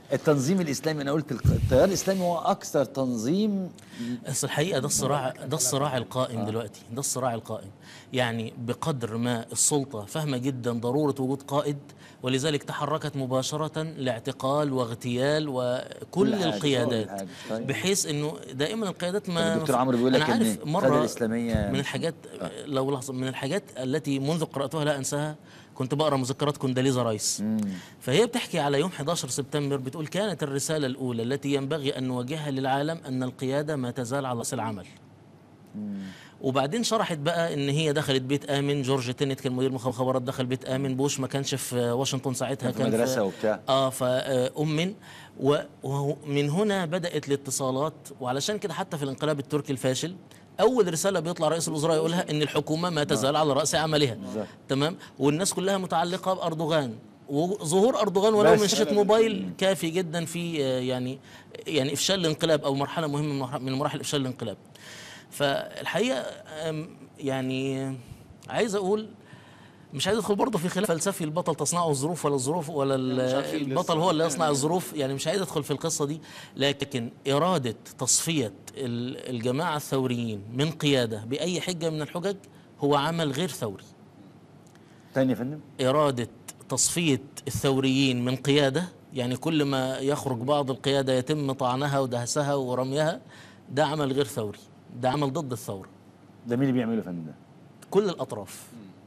التنظيم الاسلامي انا قلت الق- التيار الاسلامي هو اكثر تنظيم بس الحقيقه ده الصراع ده الصراع القائم دلوقتي ده الصراع القائم يعني بقدر ما السلطه فاهمه جدا ضروره وجود قائد ولذلك تحركت مباشره لاعتقال واغتيال وكل كل حاجة، كل القيادات حاجة، طيب. بحيث انه دائما القيادات ما الدكتور عمرو بيقول لك انا إن عارف القيادة مره الإسلامية من الحاجات لو لحظه من الحاجات التي منذ قراتها لا انساها كنت بقرا مذكرات كونداليزا رايس فهي بتحكي على يوم 11 سبتمبر بتقول كانت الرساله الاولى التي ينبغي ان نوجهها للعالم ان القياده ما تزال على راس العمل وبعدين شرحت بقى ان هي دخلت بيت امن جورج تينت كان مدير مخابرات دخل بيت امن بوش ما كانش في واشنطن ساعتها كان في مدرسة وبتاع. اه فأمن و- ومن هنا بدأت الاتصالات وعلشان كده حتى في الانقلاب التركي الفاشل أول رسالة بيطلع رئيس الوزراء يقولها إن الحكومة ما تزال على رأس عملها تمام والناس كلها متعلقة بأردوغان وظهور أردوغان ولو بس. من شاشة موبايل كافي جدا في آه، يعني يعني إفشال الانقلاب أو مرحلة مهمة من مرح- من مراحل إفشال الانقلاب فالحقيقة آم، يعني عايز أقول مش عايز ادخل برضه في خلاف فلسفي البطل تصنعه الظروف ولا الظروف ولا ال- مش عارفين البطل لسه. هو اللي يصنع الظروف يعني مش عايز ادخل في القصه دي لكن اراده تصفيه ال- الجماعه الثوريين من قياده باي حجه من الحجج هو عمل غير ثوري تاني يا فندم اراده تصفيه الثوريين من قياده يعني كل ما يخرج بعض القياده يتم طعنها ودهسها ورميها ده عمل غير ثوري ده عمل ضد الثوره ده مين اللي بيعمله يا فندم ده كل الاطراف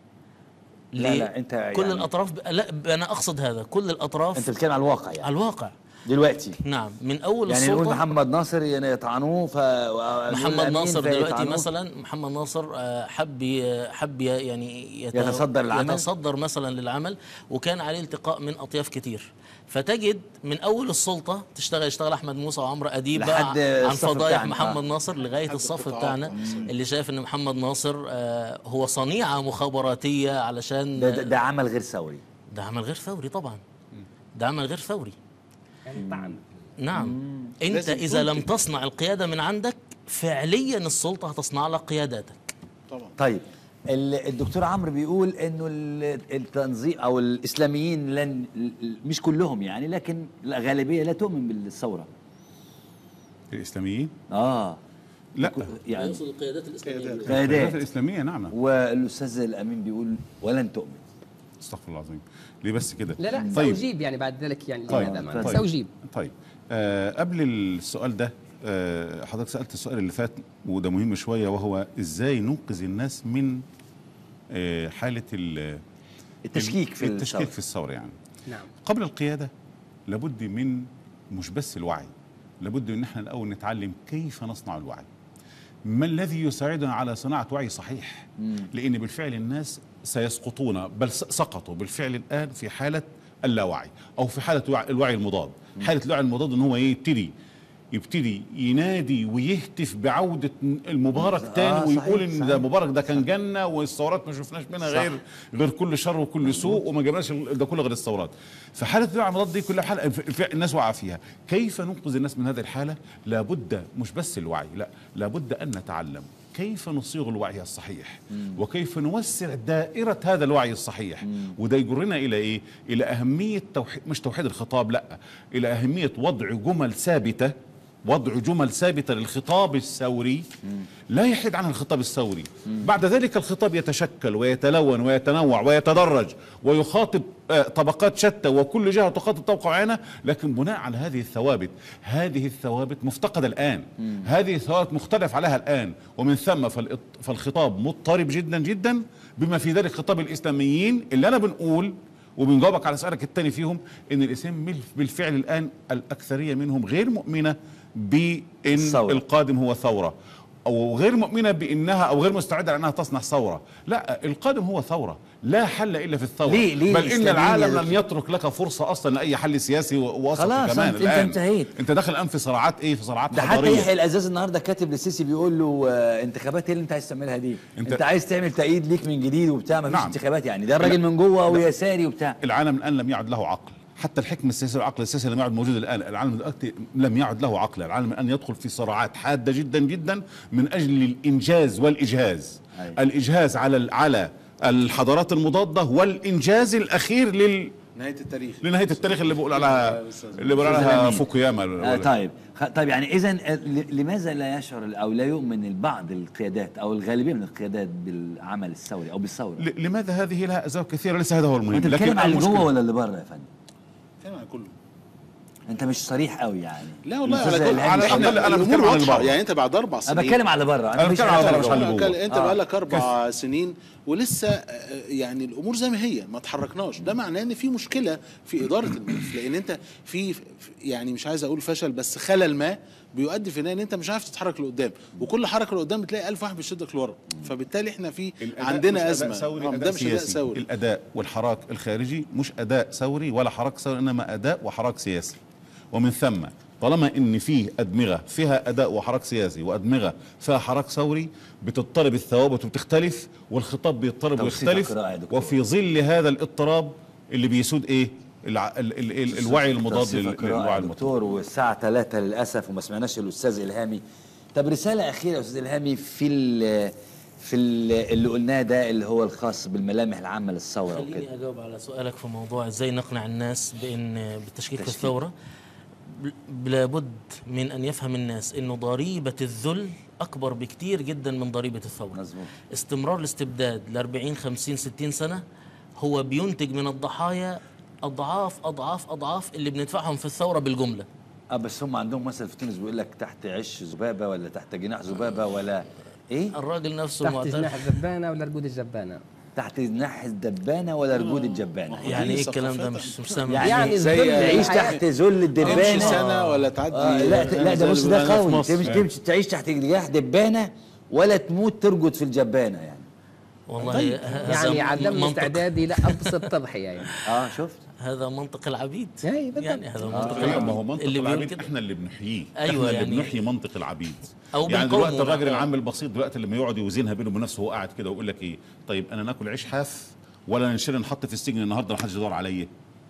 لا، ليه؟ لا، أنت كل يعني- الاطراف ب... لا ب- انا اقصد هذا كل الاطراف انت بتتكلم على الواقع يعني على الواقع دلوقتي نعم من اول يعني نقول السلطه محمد ناصر يعني يطعنوه ف محمد ناصر دلوقتي فيطعنوه. مثلا محمد ناصر آه، حب ي- حب ي- يعني يت- يتصدر العمل؟ يتصدر مثلا للعمل وكان عليه التقاء من اطياف كتير فتجد من اول السلطه تشتغل يشتغل احمد موسى وعمرو اديب بقى لحد عن الصف فضايح بتاعنا. محمد آه. ناصر لغايه لحد الصف القطاعات. بتاعنا آه. اللي شايف ان محمد ناصر آه، هو صنيعه مخابراتيه علشان ده, ده, ده عمل غير ثوري ده عمل غير ثوري طبعا ده عمل غير ثوري يعني طعن نعم انت لازم اذا لم تنتج. تصنع القياده من عندك فعليا السلطه هتصنع لك قياداتك طبعا طيب ال- الدكتور عمرو بيقول انه ال- التنظيم او الاسلاميين لن مش كلهم يعني لكن الغالبيه لا تؤمن بالثوره الاسلاميين اه لا يعني القيادات الاسلاميه القيادات قيادات الاسلاميه نعم نعم. والاستاذ الامين بيقول ولن تؤمن استغفر الله العظيم ليه بس كده لا لا طيب سأجيب يعني بعد ذلك يعني طيب لماذا ما طيب. سأجيب طيب آه قبل السؤال ده آه حضرتك سالت السؤال اللي فات وده مهم شويه وهو ازاي ننقذ الناس من آه حاله ال- التشكيك في التشكيك الثورة. في الثوره يعني نعم قبل القياده لابد من مش بس الوعي لابد ان احنا الاول نتعلم كيف نصنع الوعي ما الذي يساعدنا على صناعه وعي صحيح لان بالفعل الناس سيسقطون بل س- سقطوا بالفعل الان في حاله اللاوعي او في حاله وع- الوعي المضاد حاله الوعي المضاد ان هو إيه؟ يبتدي يبتدي ينادي ويهتف بعودة المبارك آه، تاني ويقول صحيح، ان صحيح. ده مبارك ده كان جنة والثورات ما شفناش منها صح. غير غير كل شر وكل سوء وما جبناش ال- ده كله غير الثورات فحالة الوعي المضاد دي كلها حالة ف- ف- الناس واقعة فيها كيف ننقذ الناس من هذه الحالة لابد مش بس الوعي لا لابد أن نتعلم كيف نصيغ الوعي الصحيح وكيف نوسع دائرة هذا الوعي الصحيح وده يجرنا إلى إيه إلى أهمية توحيد مش توحيد الخطاب لا إلى أهمية وضع جمل ثابتة وضع جمل ثابتة للخطاب الثوري لا يحيد عن الخطاب الثوري بعد ذلك الخطاب يتشكل ويتلون ويتنوع ويتدرج ويخاطب آه، طبقات شتى وكل جهة تخاطب طبقة معينة لكن بناء على هذه الثوابت هذه الثوابت مفتقدة الآن هذه الثوابت مختلف عليها الآن ومن ثم فالإط- فالخطاب مضطرب جدا جدا بما في ذلك خطاب الإسلاميين اللي أنا بنقول وبنجاوبك على سؤالك الثاني فيهم ان الاسلام بال- بالفعل الان الاكثريه منهم غير مؤمنه بان الثورة. القادم هو ثوره او غير مؤمنه بانها او غير مستعده على انها تصنع ثوره لا القادم هو ثوره لا حل الا في الثوره ليه- ليه بل ان الإسلاميين العالم يا لم يترك لك فرصه اصلا لاي حل سياسي و- وسطي خلاص، كمان أنت- أنت الآن. انتهيت. انت داخل الان في صراعات ايه في صراعات ده حتى حضاريه يحيى الازاز النهارده كاتب للسيسي بيقول له آه، انتخابات ايه اللي انت عايز تعملها دي؟ انت, أنت- انت عايز تعمل تأييد ليك من جديد وبتاع مفيش نعم. انتخابات يعني ده الراجل من جوه ويساري وبتاع العالم الان لم يعد له عقل حتى الحكم السياسي والعقل السياسي لم يعد موجود الان العالم دلوقتي لم يعد له عقل العالم الان يدخل في صراعات حاده جدا جدا من اجل الانجاز والاجهاز أيوة. الاجهاز على ال- على الحضارات المضاده والانجاز الاخير لل نهايه التاريخ لنهايه التاريخ اللي بقول عليها أستاذ اللي بقول أستاذ عليها أمين. فوكوياما آه طيب خ- طيب يعني اذا لماذا لا يشعر او لا يؤمن بعض القيادات او الغالبيه من القيادات بالعمل الثوري او بالثوره؟ ل- لماذا هذه لها اسباب كثيره ليس هذا هو المهم انت بتتكلم على اللي المشكلة- جوه ولا اللي بره يا فندم؟ كلام عن كله انت مش صريح قوي يعني لا والله على الأستاذ كل إلهام على مش- الأقل احنا أنا الامور بتكلم عن واضحه البعض. يعني انت بعد اربع سنين انا بتكلم على بره أنا مش بتكلم على على بره، مش جوه. على اللي جوه. كان- انت آه. بقى لك اربع سنين ولسه آه، يعني الامور زي ما هي ما تحركناش ده معناه ان في مشكله في اداره الملف لان انت في في- يعني مش عايز اقول فشل بس خلل ما بيؤدي في النهايه ان انت مش عارف تتحرك لقدام وكل حركه لقدام بتلاقي ألف واحد بيشدك لورا فبالتالي احنا في الأداء مش عندنا أداء ازمه ثوري آه، أداء ده مش اداء سياسي. ثوري الاداء والحراك الخارجي مش اداء ثوري ولا حراك ثوري انما اداء وحراك سياسي ومن ثم طالما ان فيه ادمغه فيها اداء وحراك سياسي وادمغه فيها حراك ثوري بتضطرب الثوابت وبتختلف والخطاب بيضطرب توصيف ويختلف القراءة يا دكتور. وفي ظل هذا الاضطراب اللي بيسود ايه الع... ال... ال... ال... الوعي المضاد توصيف لل... القراءة للوعي يا المضاد دكتور والساعة 3 للأسف وما سمعناش الأستاذ إلهامي طب رسالة أخيرة يا أستاذ إلهامي في ال في ال اللي قلناه ده اللي هو الخاص بالملامح العامة للثورة وكده خليني اجاوب على سؤالك في موضوع ازاي نقنع الناس بان بالتشكيك في تشكيك. الثوره ب- لابد من ان يفهم الناس انه ضريبه الذل اكبر بكتير جدا من ضريبه الثوره مظبوط استمرار الاستبداد ل 40 50 60 سنه هو بينتج من الضحايا اضعاف اضعاف اضعاف اللي بندفعهم في الثوره بالجمله اه بس هم عندهم مثل في تونس بيقول لك تحت عش ذبابة ولا تحت جناح ذبابة ولا إيه؟ الراجل نفسه تحت المعترف جناح الذبانه ولا رقود الجبانه تحت جناح الدبانة ولا رجود الجبانة يعني ايه دي الكلام ده ثقافات. مش مش سامع يعني, يعني زي الذل تعيش الحياة- تحت ذل الدبانة تمشي سنه ولا تعدي آه لا لا ده بص ده زي ما قوي في مصر. تمشي تمشي تعيش تحت جناح دبانة ولا تموت ترقد في الجبانة يعني والله طيب. هذا يعني عدم منطق استعدادي لابسط تضحيه يعني اه شفت هذا منطق العبيد أي بالضبط. يعني هذا منطق أيوة، العبيد ما هو منطق اللي بيقول العبيد كده احنا اللي بنحييه أيوة احنا اللي يعني- بنحيي منطق العبيد أو يعني بنقاومه دلوقتي الراجل بقى. العام البسيط دلوقتي لما يقعد يوزنها بينه وبين نفسه وهو قاعد كده ويقول لك ايه طيب انا ناكل عيش حاف ولا نشيل نحط في السجن النهارده ما حدش يدور عليا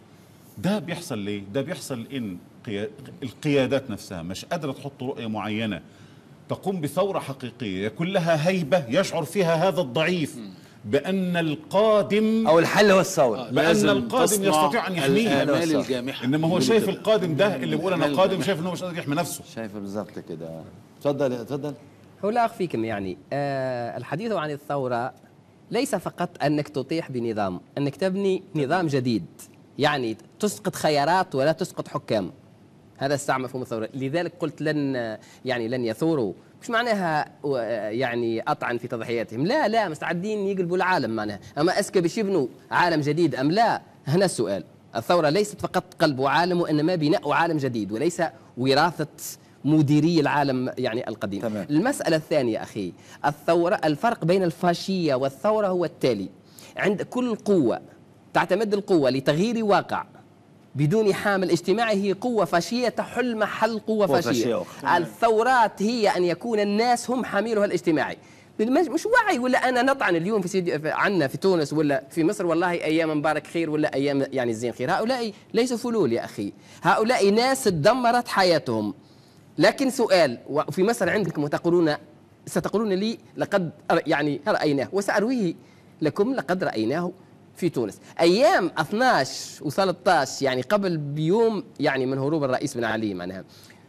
ده بيحصل ليه ده بيحصل ان قيا... القيادات نفسها مش قادره تحط رؤيه معينه تقوم بثوره حقيقيه يكون لها هيبه يشعر فيها هذا الضعيف بان القادم او الحل هو الثورة بأن لازم القادم تصنع يستطيع أن يحميها. الآمال هذا هو الجامحة انما هو بيقولوا شايف كده. القادم ده اللي بيقول انا الآمال قادم الجامحة. شايف انه مش قادر يحمي نفسه شايفه بالظبط كده اتفضل اتفضل هو لا أخفيكم يعني آه الحديث عن الثورة ليس فقط أنك تطيح بنظام أنك تبني نظام جديد يعني تسقط خيارات ولا تسقط حكام هذا الساعة مفهوم الثورة لذلك قلت لن يعني لن يثوروا مش معناها و- يعني أطعن في تضحياتهم لا لا مستعدين يقلبوا العالم معناها أما أسكى باش يبنوا عالم جديد أم لا هنا السؤال الثورة ليست فقط قلب عالم وإنما بناء عالم جديد وليس وراثة مديري العالم يعني القديم تمام. المسألة الثانية أخي الثورة الفرق بين الفاشية والثورة هو التالي عند كل قوة تعتمد القوة لتغيير واقع بدون حامل اجتماعي هي قوة فاشية تحل محل قوة قوة فاشية, فاشية أخرى. الثورات هي أن يكون الناس هم حاملها الاجتماعي مش مش وعي ولا انا نطعن اليوم في سيدي في- عنا في تونس ولا في مصر والله ايام مبارك خير ولا ايام يعني الزين خير هؤلاء ليسوا فلول يا اخي هؤلاء ناس دمرت حياتهم لكن سؤال وفي مصر عندكم وتقولون ستقولون لي لقد أر- يعني رأيناه وسأرويه لكم لقد رأيناه في تونس أيام 12 و13 يعني قبل بيوم يعني من هروب الرئيس بن علي معناها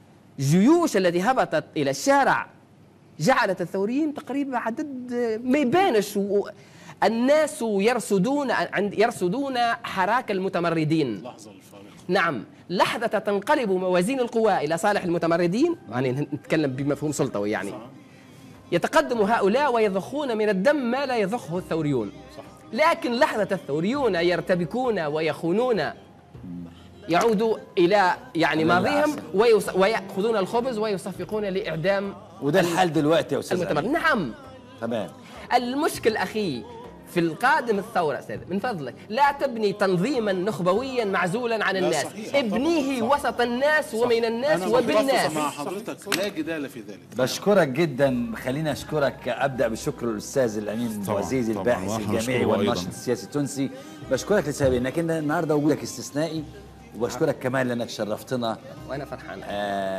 جيوش التي هبطت إلى الشارع جعلت الثوريين تقريبا عدد ما يبانش و- الناس يرصدون عند يرصدون حراك المتمردين اللحظه الفارقه نعم لحظة تنقلب موازين القوى إلى صالح المتمردين يعني نتكلم بمفهوم سلطوي يعني يتقدم هؤلاء ويضخون من الدم ما لا يضخه الثوريون لكن لحظة الثوريون يرتبكون ويخونون يعودوا إلى يعني ماضيهم ويص... ويأخذون الخبز ويصفقون لإعدام وده الحل دلوقتي يا استاذ المتمرد أمين. نعم تمام المشكل أخي في القادم الثورة أستاذ من فضلك لا تبني تنظيما نخبويا معزولا عن لا، الناس صحيح. ابنيه صح. وسط الناس ومن الناس أنا وبالناس متفق مع حضرتك لا جدال في ذلك بشكرك جدا خليني اشكرك ابدا بالشكر للاستاذ الامين طبعاً، عزيزي طبعاً، الباحث وإحنا الجامعي نشكره والناشط أيضاً. السياسي التونسي بشكرك لسبب انك انت النهارده وجودك استثنائي وبشكرك كمان لانك شرفتنا وأنا فرحان آه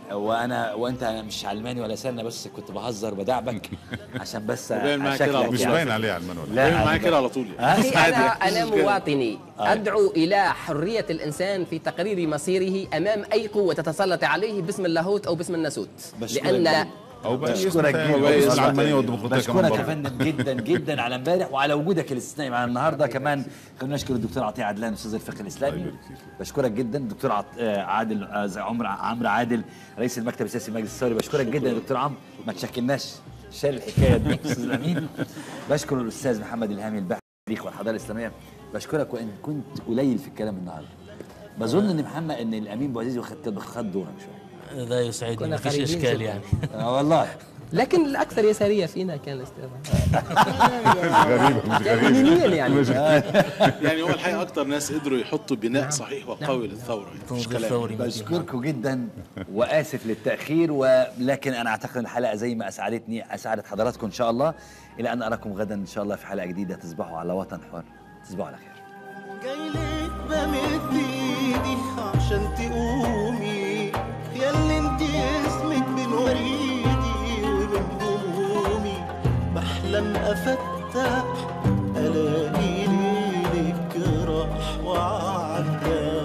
وانا وانت مش علماني ولا سنه بس كنت بهزر بدعبك عشان بس باين معاك كده على أشكلك مش يعني. باين عليه على المنوال لا دايما معايا عادي. كده على طول ها؟ يعني أخي عادي، أنا مفيش أنا مشكلة. مواطني أدعو إلى حرية الإنسان في تقرير مصيره أمام أي قوة تتسلط عليه باسم اللاهوت أو باسم الناسوت بشكرك لأن جداً. او بقى بشكرك اسم تاني، جدا أو اسم والله. العلمانيه والديمقراطيه كمان بشكرك يا برضه. فندم جدا جدا على امبارح وعلى وجودك الاستثنائي معنا النهارده كمان خلينا نشكر الدكتور عطيه عدلان استاذ الفقه الاسلامي الله يبارك فيك. بشكرك جدا دكتور عط... آه، عادل آه، زي عمر عمرو عادل رئيس المكتب السياسي المجلس الثوري بشكرك جدا يا دكتور عمرو ما تشكلناش شال الحكايه دي استاذ الامين بشكر الاستاذ محمد الهامي الباحث في التاريخ والحضاره الاسلاميه بشكرك وان كنت قليل في الكلام النهارده بظن ان محمد ان الامين بوعزيز واخد خد دورك شويه ده يسعدني كنا مفيش قريبين اشكال جداً. يعني اه والله لكن الأكثر يسارية فينا كان الاستاذ غريبه مش غريبه يمينيا يعني يعني هو الحقيقه اكتر ناس قدروا يحطوا بناء صحيح وقوي للثوره يعني مش تنظير كلام ثوري متين. بشكركم جدا واسف للتاخير ولكن انا اعتقد ان الحلقه زي ما اسعدتني اسعدت حضراتكم ان شاء الله الى ان اراكم غدا ان شاء الله في حلقه جديده تصبحوا على وطن حر تصبحوا على خير جايلك بمد ايدي عشان تقومي ياللي انت اسمك بين وريدي وبين همومي بحلم افتح الاقي ليلك راح وعدى